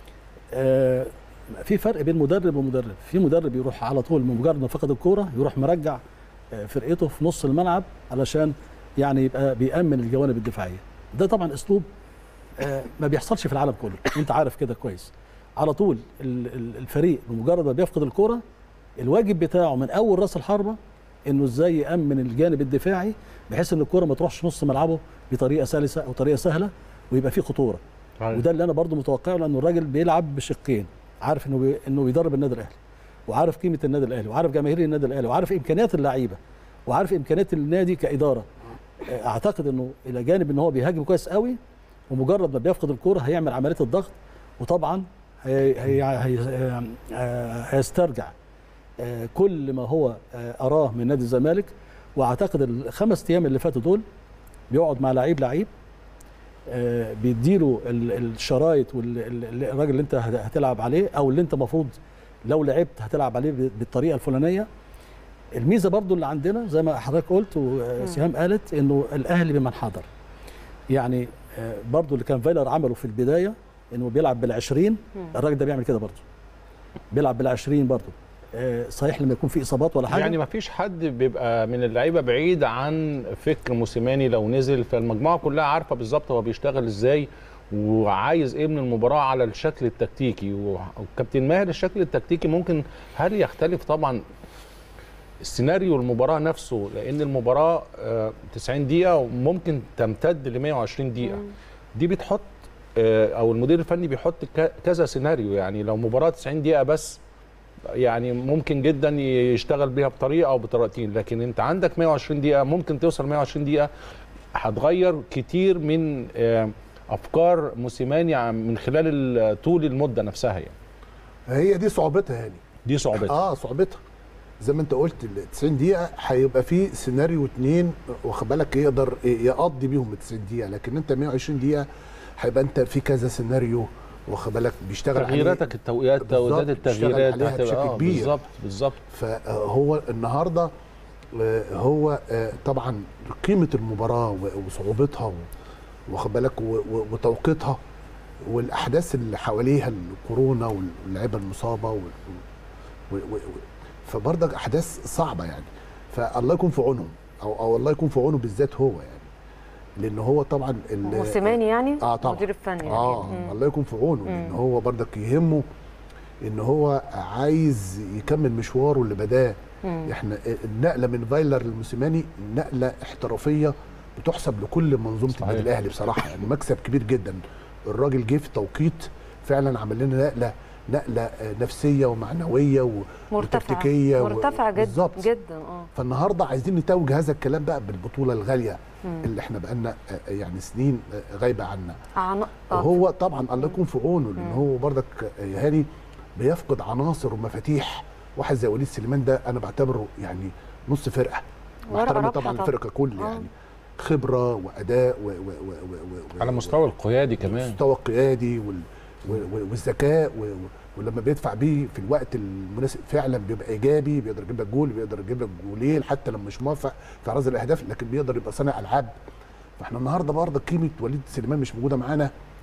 آه في فرق بين مدرب ومدرب في مدرب يروح على طول بمجرد ما فقد الكوره يروح مرجع آه، فرقته في نص الملعب علشان يعني يبقى بيأمن الجوانب الدفاعيه ده طبعا اسلوب آه، ما بيحصلش في العالم كله انت عارف كده كويس على طول ال- ال- الفريق بمجرد ما بيفقد الكوره الواجب بتاعه من اول راس الحربه انه ازاي يامن الجانب الدفاعي بحيث ان الكوره ما تروحش نص ملعبه بطريقه سلسه او طريقه سهله ويبقى فيه خطوره وده اللي انا برضو متوقعه لانه الراجل بيلعب بشقين عارف انه بي... انه بيدرب النادي الاهلي وعارف قيمه النادي الاهلي وعارف جماهير النادي الاهلي وعارف امكانيات اللعيبه وعارف امكانيات النادي كاداره اعتقد انه الى جانب ان هو بيهاجم كويس قوي ومجرد ما بيفقد الكوره هيعمل عمليه الضغط وطبعا هي هي هي آه، هيسترجع آه، كل ما هو آه، اراه من نادي الزمالك واعتقد الخمس ايام اللي فاتوا دول بيقعد مع لعيب لعيب آه، بيديله ال- الشرايط والراجل اللي انت هت- هتلعب عليه او اللي انت المفروض لو لعبت هتلعب عليه ب- بالطريقه الفلانيه الميزه برضو اللي عندنا زي ما حضرتك قلت وسهام قالت انه الاهلي بمن حضر يعني آه، برضو اللي كان فايلر عمله في البدايه انه بيلعب بالعشرين الراجل ده بيعمل كده برضو بيلعب بالعشرين برضو آه، صحيح لما يكون في اصابات ولا حاجه يعني ما فيش حد بيبقى من اللعيبه بعيد عن فكر موسيماني لو نزل فالمجموعه كلها عارفه بالظبط هو بيشتغل ازاي وعايز ايه من المباراه على الشكل التكتيكي وكابتن ماهر الشكل التكتيكي ممكن هل يختلف طبعا السيناريو المباراه نفسه لان المباراه آه، 90 دقيقه وممكن تمتد ل 120 دقيقه دي بتحط آه، او المدير الفني بيحط ك- كذا سيناريو يعني لو مباراه 90 دقيقه بس يعني ممكن جدا يشتغل بيها بطريقه او بطريقتين لكن انت عندك 120 دقيقه ممكن توصل 120 دقيقه هتغير كتير من آه، افكار موسيماني عن- من خلال ال- طول المده نفسها يعني هي دي صعوبتها يعني دي صعوبتها اه صعوبتها زي ما انت قلت ال 90 دقيقه هيبقى في سيناريو اتنين واخد بالك يقدر يقضي بيهم ال 90 دقيقه لكن انت 120 دقيقه هيبقى انت في كذا سيناريو واخد بالك بيشتغل عليه تغييراتك التوقيات توقيتات بالظبط، التغييرات بيشتغل عليها دي هتبقى بشكل اه كبير. بالظبط بالظبط فهو النهارده آه، هو آه، طبعا قيمه المباراه و- وصعوبتها و- واخد بالك و- و- وتوقيتها والاحداث اللي حواليها الكورونا واللعيبه المصابه وال- و- و- و- فبرضك احداث صعبه يعني فالله يكون في عونهم او او الله يكون في عونه بالذات هو يعني لان هو طبعا ال- موسيماني يعني اه طبعا المدير الفني يعني. اه مم. الله يكون في عونه لان هو برضك يهمه ان هو عايز يكمل مشواره اللي بداه احنا النقله من فايلر لموسيماني نقله احترافيه بتحسب لكل منظومه صحيح. النادي الاهلي بصراحه يعني مكسب كبير جدا الراجل جه في توقيت فعلا عمل لنا نقله نقله آه، نفسيه ومعنويه و- مرتفعة وتكتيكيه و- مرتفعة جدا بالظبط. جدا اه فالنهارده عايزين نتوج هذا الكلام بقى بالبطوله الغاليه اللي احنا بقالنا آه، يعني سنين آه، غايبه عنا عن... آه. وهو طبعا الله يكون في عونه لان هو برضك يا هاني بيفقد عناصر ومفاتيح واحد زي وليد سليمان ده انا بعتبره يعني نص فرقه ورقة محترمه رابحة طبعا طبعا. الفرقه كل آه. يعني خبره واداء و و و و و على مستوى القيادي كمان المستوى القيادي وال و- و- والذكاء و- و- ولما بيدفع بيه في الوقت المناسب فعلا بيبقى ايجابي بيقدر يجيب لك جول بيقدر يجيب لك جولين حتى لما مش موفق في احراز الاهداف لكن بيقدر يبقى صانع العاب فاحنا النهارده برضه قيمه وليد سليمان مش موجوده معانا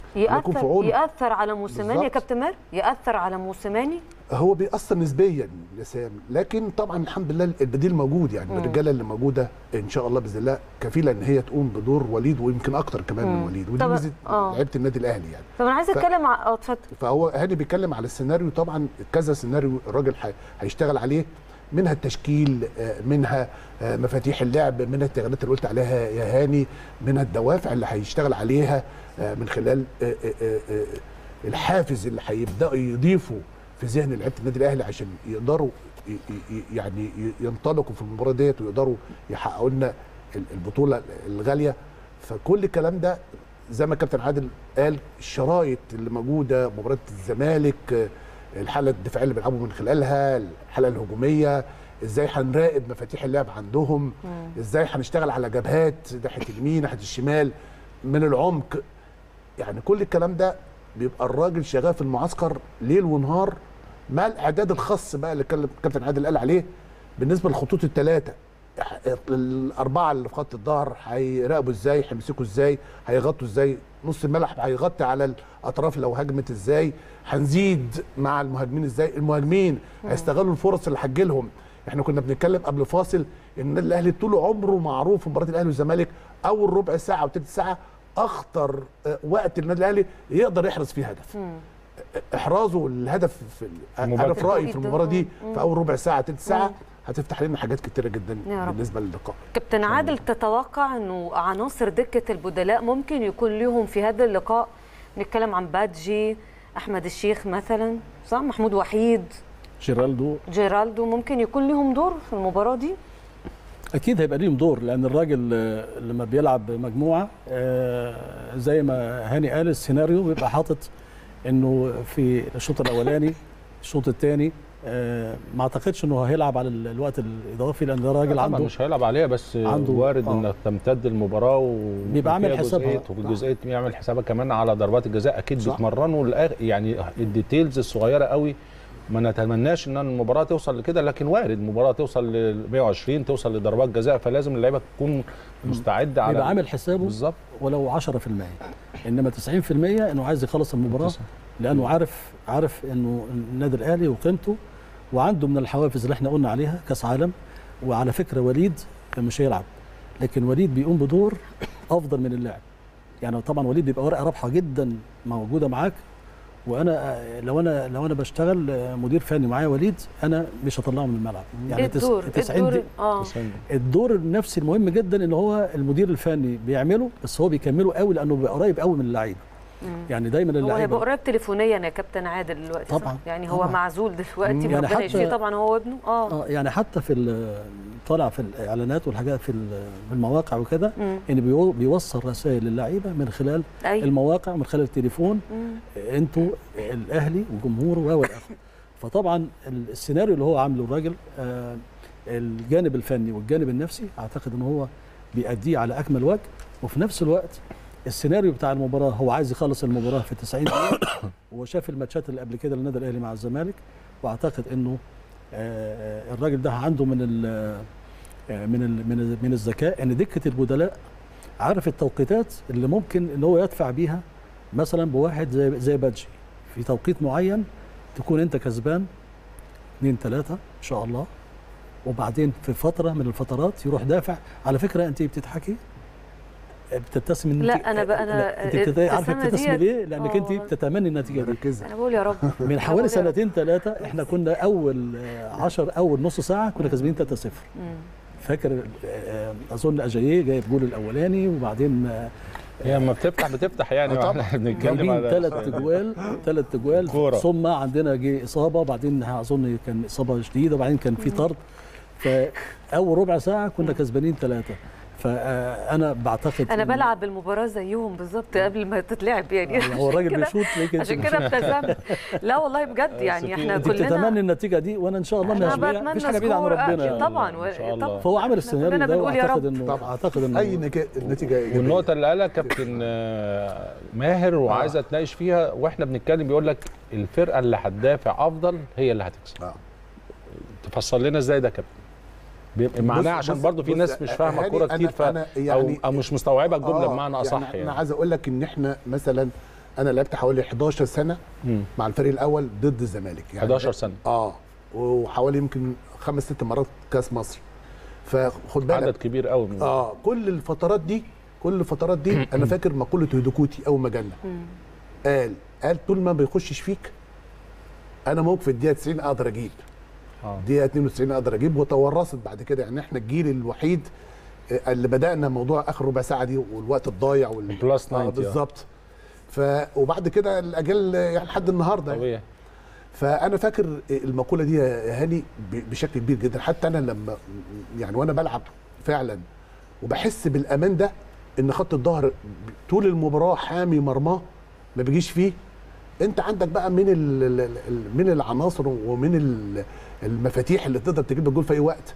الله يكون في ياثر عونه ياثر على موسيماني يا بالظبط. كابتن ماهر ياثر على موسيماني هو بيأثر نسبيا يا سام لكن طبعا الحمد لله البديل موجود يعني الرجاله اللي موجوده ان شاء الله باذن الله كفيله ان هي تقوم بدور وليد ويمكن اكتر كمان من وليد ودي طب- ميزه آه. لعيبه النادي الاهلي يعني طب انا عايزه ف- اتكلم ع- اه اتفضل فهو هاني بيتكلم على السيناريو طبعا كذا سيناريو الراجل هي- هيشتغل عليه منها التشكيل آه، منها آه، مفاتيح اللعب منها التغييرات اللي قلت عليها يا هاني منها الدوافع اللي هيشتغل عليها آه، من خلال آه، آه، آه، آه، الحافز اللي هيبداوا يضيفوا في ذهن لعيبه النادي الاهلي عشان يقدروا ي- ي- يعني ي- ينطلقوا في المباراه ديت ويقدروا يحققوا لنا ال- البطوله الغاليه فكل الكلام ده زي ما كابتن عادل قال الشرايط اللي موجوده مباراه الزمالك آه، الحاله الدفاعيه اللي بيلعبوا من خلالها الحاله الهجوميه ازاي هنراقب مفاتيح اللعب عندهم ازاي هنشتغل على جبهات ناحيه اليمين ناحيه الشمال من العمق يعني كل الكلام ده بيبقى الراجل شغال في المعسكر ليل ونهار مع الاعداد الخاص بقى اللي كان- كابتن عادل قال عليه بالنسبه للخطوط الثلاثه الاربعه اللي في خط الظهر هيراقبوا ازاي هيمسكوا ازاي هيغطوا ازاي نص الملعب هيغطي على الاطراف لو هجمت ازاي هنزيد مع المهاجمين ازاي المهاجمين هيستغلوا الفرص اللي هتجيلهم احنا كنا بنتكلم قبل فاصل ان النادي الاهلي طول عمره معروف في مباراه الاهلي والزمالك اول ربع ساعه او ثلث ساعه اخطر آه، وقت النادي الاهلي يقدر يحرز فيه هدف احرازه الهدف في المباراة. انا في رايي في المباراه دي في اول ربع ساعه ثلث ساعه مم. هتفتح لنا حاجات كتيره جدا يا رب. بالنسبه للقاء كابتن عادل تتوقع انه عناصر دكه البدلاء ممكن يكون لهم في هذا اللقاء نتكلم عن بادجي احمد الشيخ مثلا صح محمود وحيد جيرالدو جيرالدو ممكن يكون لهم دور في المباراه دي اكيد هيبقى ليهم دور لان الراجل آه، لما بيلعب مجموعه آه، زي ما هاني قال السيناريو بيبقى حاطط انه في الشوط الاولاني الشوط الثاني ما اعتقدش انه هيلعب على ال- الوقت الاضافي لان ده راجل طبعا عنده مش هيلعب عليها بس عنده- وارد آه. انك تمتد المباراه و بيبقى عامل وفيها حسابها. جزئية- وفي الجزئيه يعمل حسابها كمان على ضربات الجزاء اكيد صح. بيتمرنوا للآخر- يعني الديتيلز الصغيره قوي ما نتمناش ان المباراه توصل لكده لكن وارد المباراه توصل ل 120 توصل لضربات جزاء فلازم اللعيبه تكون مستعده على بيبقى عامل حسابه بالظبط ولو 10% انما 90% انه عايز يخلص المباراه لانه عارف عارف انه النادي الاهلي وقيمته وعنده من الحوافز اللي احنا قلنا عليها كاس عالم وعلى فكره وليد مش هيلعب لكن وليد بيقوم بدور افضل من اللاعب يعني طبعا وليد بيبقى ورقه رابحه جدا موجوده معاك وانا لو انا لو انا بشتغل مدير فني معايا وليد انا مش هطلعه من الملعب ايه تس- الدور 90 الدور دقيقة- اه الدور النفسي المهم جدا ان هو المدير الفني بيعمله بس هو بيكمله قوي لانه بيبقى قريب قوي من اللعيبه يعني دايما هو هيبقى اللعيبه قريب تليفونيا يا كابتن عادل دلوقتي صح؟ طبعاً، يعني هو طبعاً. معزول دلوقتي يعني ربنا حتى- يشفيه طبعا هو وابنه اه اه يعني حتى في ال- طالع في الاعلانات والحاجات في ال- في المواقع وكده مم. ان بيو- بيوصل رسائل للعيبه من خلال ايوه المواقع من خلال التليفون مم. انتوا الاهلي وجمهوره و والى اخره فطبعا السيناريو اللي هو عامله الراجل آه، الجانب الفني والجانب النفسي اعتقد ان هو بيأديه على اكمل وجه وفي نفس الوقت السيناريو بتاع المباراه هو عايز يخلص المباراه في 90 دقيقه وشاف الماتشات اللي قبل كده للنادي الاهلي مع الزمالك واعتقد انه آه، الراجل ده عنده من ال آه، من ال من ال من الذكاء ان دكه البدلاء عارف التوقيتات اللي ممكن ان هو يدفع بيها مثلا بواحد زي زي بادجي في توقيت معين تكون انت كسبان اثنين ثلاثه ان شاء الله وبعدين في فتره من الفترات يروح دافع على فكره انت بتضحكي بتبتسمي إن لا، أنت- أنا بقى- أنا لا، انت بتت- عارفه الابتسامة بتبتسمي ديت- ليه؟ لانك آه انت والله. بتتمني النتيجه دي ركزي انا بقول يا رب من أنا حوالي بقول يا رب. سنتين ثلاثه احنا كنا اول 10 اول نص ساعه كنا كسبانين 3-0 مم. فاكر آه، اظن اجاييه جايب جول الاولاني وبعدين آه، هي لما بتفتح بتفتح يعني آه طبعاً. احنا بنتكلم جايبين على ثلاث جوال ثلاث جوال كورة. ثم عندنا جه اصابه وبعدين اظن كان اصابه شديده وبعدين كان في طرد فاول ربع ساعه كنا كسبانين ثلاثه فانا بعتقد انا إن- بلعب المباراه زيهم بالظبط قبل ما تتلعب يعني يعني هو الراجل كده- بيشوط ليه عشان كده ابتسمت لا والله بجد يعني احنا انت بتتمنى كلنا النتيجه دي وانا ان شاء الله انا مش بعيد بتمنى مفيش حاجه بعيده عن سكور ربنا أكيد طبعا إن شاء الله. طبعاً. فهو عمل السيناريو كلنا ده بنقول يا واعتقد رب. انه طبعاً. اعتقد انه اي نتيجه نتيجه إيجابية. والنقطة اللي قالها كابتن آه، ماهر وعايزة اتناقش فيها واحنا بنتكلم بيقول لك الفرقة اللي هتدافع أفضل هي اللي هتكسب. آه. تفسر لنا ازاي ده يا كابتن؟ بيبقى معناه بص- عشان بص- برضو في بص، ناس مش فاهمة هاني، الكورة كتير أنا- ف أنا أو, يعني- أو مش مستوعبة الجملة آه، بمعنى أصح يعني يعني, انا عايز اقول لك ان احنا مثلا انا لعبت حوالي 11 سنه مم. مع الفريق الاول ضد الزمالك 11 سنه اه وحوالي يمكن خمس ست مرات كاس مصر فخد بالك عدد كبير قوي من اه كل الفترات دي كل الفترات دي انا فاكر مقوله هدوكوتي اول ما جالنا قال قال طول ما ما بيخشش فيك انا موقف في الدقيقه 90 اقدر اجيب آه. دقيقه 92 اقدر اجيب وتورثت بعد كده يعني احنا الجيل الوحيد آه، اللي بدانا موضوع اخر ربع ساعه دي والوقت الضايع وال بلس 90 آه بالظبط ف وبعد كده الاجيال يعني لحد النهارده يعني. طبيعي فانا فاكر المقوله دي يا هاني ب- بشكل كبير جدا حتى انا لما يعني وانا بلعب فعلا وبحس بالامان ده ان خط الظهر طول المباراه حامي مرماه ما بيجيش فيه انت عندك بقى من ال ال- ال- من العناصر ومن ال- المفاتيح اللي تقدر تجيب الجول في اي وقت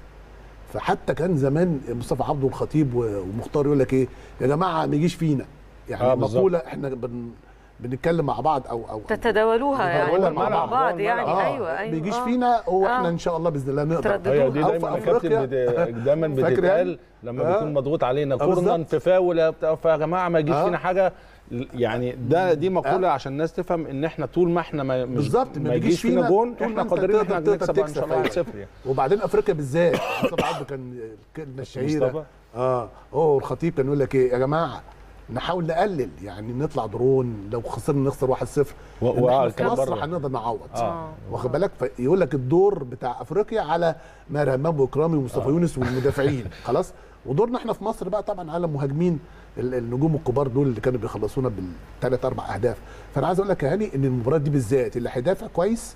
فحتى كان زمان مصطفى عبده الخطيب و- ومختار يقول لك ايه يا جماعه ما يجيش فينا يعني آه، آه بالظبط. مقوله احنا بن بنتكلم مع بعض او او تتداولوها يعني جوه مع الملعب، بعض جوه يعني الملعب. ايوه ايوه بيجيش آه. فينا هو آه. احنا ان شاء الله باذن الله نقدر ترددوها. هي دي أو دايما في يا كابتن أفريقيا. بت- دايما فاكر بتتقال يعني؟ لما آه. بيكون مضغوط علينا آه، كورنر بالظبط. في فاول بتاع فيا جماعه ما يجيش آه. فينا حاجه يعني ده دي مقوله عشان الناس تفهم ان احنا طول ما احنا ما مش- بالظبط، ما ما يجيش فينا جون طول ما احنا أنت قادرين ان تقدر- احنا تقدر نكسب ان شاء الله تكسب. 1-0 يعني وبعدين افريقيا بالذات مصطفى عبده كان الكلمه الشهيره مصطفى؟ اه هو الخطيب كان يقول لك ايه يا جماعه نحاول نقلل يعني نطلع درون لو خسرنا نخسر 1-0 و- إن وآه، إحنا في كان مصر بره. هنقدر نعوض آه. واخد بالك فيقول لك الدور بتاع افريقيا على ماهر همام واكرامي ومصطفى يونس والمدافعين خلاص ودورنا احنا في مصر بقى طبعا على مهاجمين ال- النجوم الكبار دول اللي كانوا بيخلصونا بالثلاث اربع اهداف فانا عايز اقول لك يا هاني ان المباراه دي بالذات اللي هيدافع كويس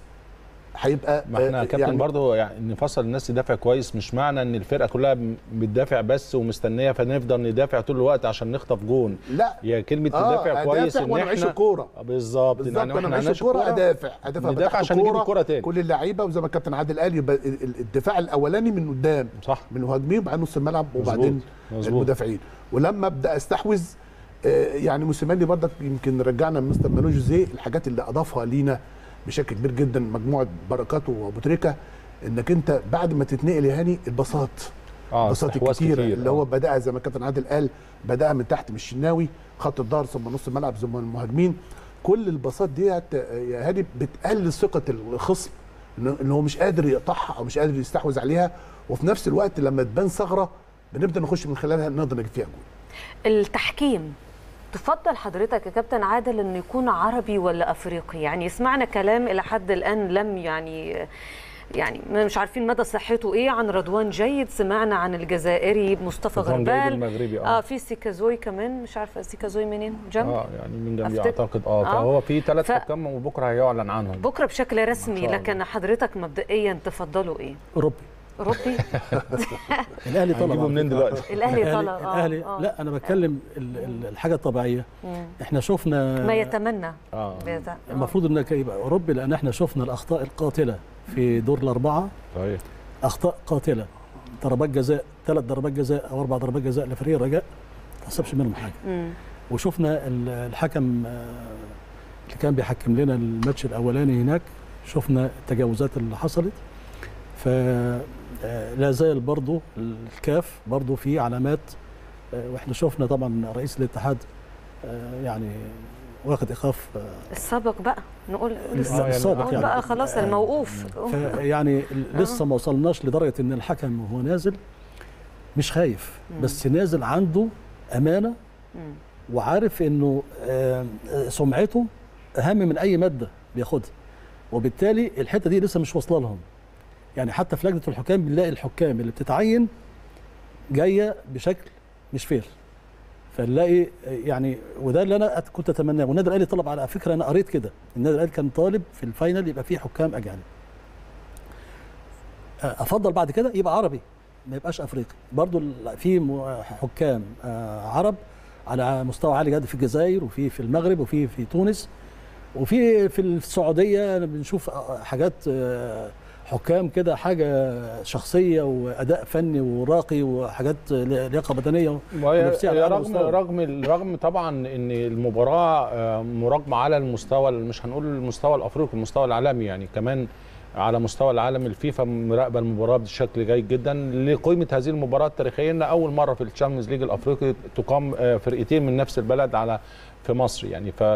هيبقى ما احنا آه، يا كابتن برضه يعني نفصل الناس تدافع كويس مش معنى ان الفرقه كلها بتدافع بس ومستنيه فنفضل ندافع طول الوقت عشان نخطف جون لا هي كلمه آه، تدافع كويس أدافع ان وأنا معيش احنا الكورة. آه، بالظبط بالظبط يعني انا احنا معيش معناش الكوره ادافع ادافع ندافع بتاخد عشان نجيب الكورة، الكرة تاني. كل اللعيبه وزي ما الكابتن عادل قال يبقى ال- ال- الدفاع الاولاني من قدام صح من المهاجمين وبعدين نص الملعب وبعدين مظبوط. المدافعين ولما ابدا استحوذ آه، يعني موسيماني برضك يمكن رجعنا من مستر مانو جوزيه الحاجات اللي اضافها لينا بشكل كبير جدا مجموعه بركات وابو تريكه انك انت بعد ما تتنقل يا هاني البساط اه البساط استحواذ الكتيره كتير، اللي آه. هو بداها زي ما الكابتن عادل قال بداها من تحت من الشناوي خط الظهر ثم نص الملعب ثم المهاجمين كل البساط ديت يا هادي بتقلل ثقه الخصم إن- ان هو مش قادر يقطعها او مش قادر يستحوذ عليها وفي نفس الوقت لما تبان ثغره بنبدا نخش من خلالها نقدر نجيب فيها جول التحكيم تفضل حضرتك يا كابتن عادل انه يكون عربي ولا افريقي يعني سمعنا كلام الى حد الان لم يعني يعني مش عارفين مدى صحته ايه عن رضوان جيد سمعنا عن الجزائري مصطفى رضوان جيد غربال المغربي، آه. اه في سيكازوي كمان مش عارفه سيكازوي منين جنب اه يعني من جنبي أفتكر. اعتقد اه آه. فهو في ثلاث ف- حكام وبكره هيعلن عنهم بكره بشكل رسمي الله. لكن حضرتك مبدئيا تفضلوا ايه اوروبي اوروبي الاهلي طلب هنجيبه على منين فكرة. دلوقتي الاهلي طلب آه، الاهلي آه. لا انا بتكلم ال- ال- الحاجه الطبيعيه مم. احنا شفنا ما يتمنى اه بيت- آه. المفروض انك يبقى اوروبي لان احنا شفنا الاخطاء القاتله في دور الاربعه صحيح اخطاء قاتله ضربات جزاء ثلاث ضربات جزاء او اربع ضربات جزاء لفريق الرجاء ما تحسبش منهم حاجه مم. وشفنا ال- الحكم آه، اللي كان بيحكم لنا الماتش الاولاني هناك شفنا التجاوزات اللي حصلت ف آه، لا زال برضو الكاف برضو في علامات آه، واحنا شفنا طبعا رئيس الاتحاد آه، يعني واخد ايقاف آه، السابق بقى نقول آه، لا، يعني السابق نقول يعني بقى خلاص الموقوف فيعني لسه ما وصلناش لدرجه ان الحكم وهو نازل مش خايف بس نازل عنده امانه مم. وعارف انه آه، آه، سمعته اهم من اي ماده بياخدها وبالتالي الحته دي لسه مش واصله لهم يعني حتى في لجنه الحكام بنلاقي الحكام اللي بتتعين جايه بشكل مش فير فنلاقي آه، يعني وده اللي انا أت- كنت اتمناه والنادي الاهلي طلب على فكره انا قريت كده النادي الاهلي كان طالب في الفاينل يبقى فيه حكام اجانب آه، افضل بعد كده يبقى عربي ما يبقاش افريقي برضو ال- في م- حكام آه، عرب على مستوى عالي جدا في الجزائر وفي في المغرب وفي في تونس وفي في السعوديه أنا بنشوف آه، حاجات آه، حكام كده حاجه شخصيه واداء فني وراقي وحاجات ل- لياقه بدنيه وهي ونفسية على هي أعلى رغم مستوى. رغم رغم طبعا ان المباراه آه، مراقمه على المستوى مش هنقول المستوى الافريقي المستوى العالمي يعني كمان على مستوى العالم الفيفا مراقبه المباراه بشكل جيد جدا لقيمه هذه المباراه التاريخيه ان اول مره في الشامبيونز ليج الافريقي تقام آه، فرقتين من نفس البلد على في مصر يعني ف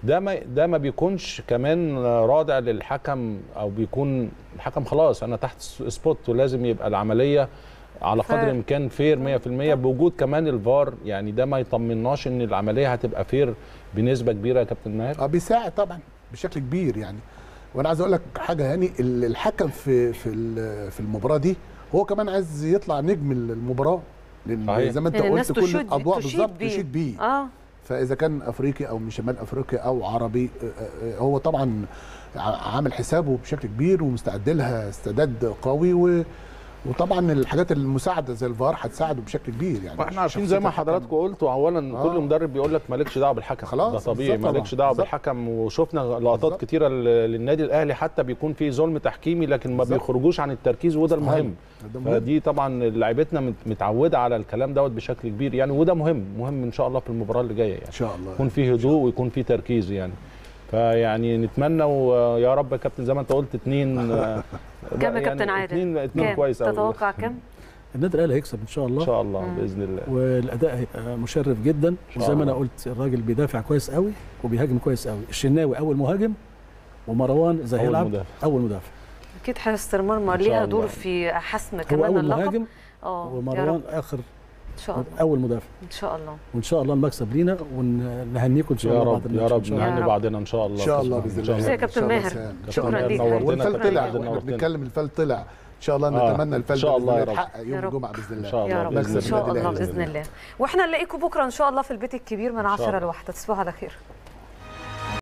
ده ما ده ما بيكونش كمان رادع للحكم او بيكون الحكم خلاص انا تحت سبوت ولازم يبقى العمليه على قدر فير. الامكان فير 100% بوجود كمان الفار يعني ده ما يطمناش ان العمليه هتبقى فير بنسبه كبيره يا كابتن ماهر اه بيساعد طبعا بشكل كبير يعني وانا عايز اقول لك حاجه يعني ال- الحكم في في ال- في المباراه دي هو كمان عايز يطلع نجم المباراه لان صحيح. زي ما انت يعني الناس قلت كل تشيد الاضواء تشيد بالظبط بيه. تشيد بيه اه فاذا كان افريقي او من شمال افريقيا او عربي آه، آه، هو طبعا ع- عامل حسابه بشكل كبير ومستعد لها استعداد قوي و وطبعا الحاجات المساعده زي الفار هتساعده بشكل كبير يعني واحنا عارفين زي ما شخصية حضراتكم قلتوا اولا آه. كل مدرب بيقول لك مالكش دعوه بالحكم خلاص، ده طبيعي بالظبط مالكش طبعاً، دعوه بالظبط. بالحكم وشفنا لقطات بالظبط. كتيره ل- للنادي الاهلي حتى بيكون في ظلم تحكيمي لكن ما بالظبط. بيخرجوش عن التركيز وده المهم ده مهم. فدي طبعا لعيبتنا مت- متعوده على الكلام دوت بشكل كبير يعني وده مهم مهم ان شاء الله في المباراه اللي جايه يعني ان شاء الله يكون في هدوء ويكون في تركيز يعني فيعني نتمنى ويا رب يا كابتن زي ما انت قلت اتنين آه، كام يا يعني كابتن عادل؟ اتنين اتنين كام؟ كويس قوي تتوقع كام؟ النادي الاهلي هيكسب ان شاء ان الله شاء الله مم. باذن الله والاداء هيبقى مشرف جدا شاء وزي ما انا الله. قلت الراجل بيدافع كويس قوي وبيهاجم كويس قوي الشناوي اول مهاجم ومروان اذا أول هيلعب مدافع. اول مدافع اكيد حارس المرمى إن شاء ليها الله. دور في حسم هو كمان اول اللقب مهاجم اه يا ومروان رب اخر ان شاء الله اول مدافع ان شاء الله وان شاء الله المكسب لينا ونهنيكم ان شاء يا الله بعد رب يا الماتش إن رب شاء الله. يا نهني رب. بعضنا ان شاء الله ان شاء الله باذن إن شاء الله ميرسي يا إن شاء كابتن الله ماهر. سهل. إن شاء شكراً الله. ليك. والفال شكراً طلع ليك. واحنا نورتنا. بنتكلم الفال طلع ان شاء الله آه. نتمنى الفال إن شاء ده الله يا بإذن رب. يتحقق يوم يا رب. الجمعه باذن الله ان شاء يا الله رب مكسب ان شاء النادي الله الأهلي باذن الله واحنا نلاقيكم بكره ان شاء الله في البيت الكبير من إن شاء 10 الله. لواحدة تصبحوا على خير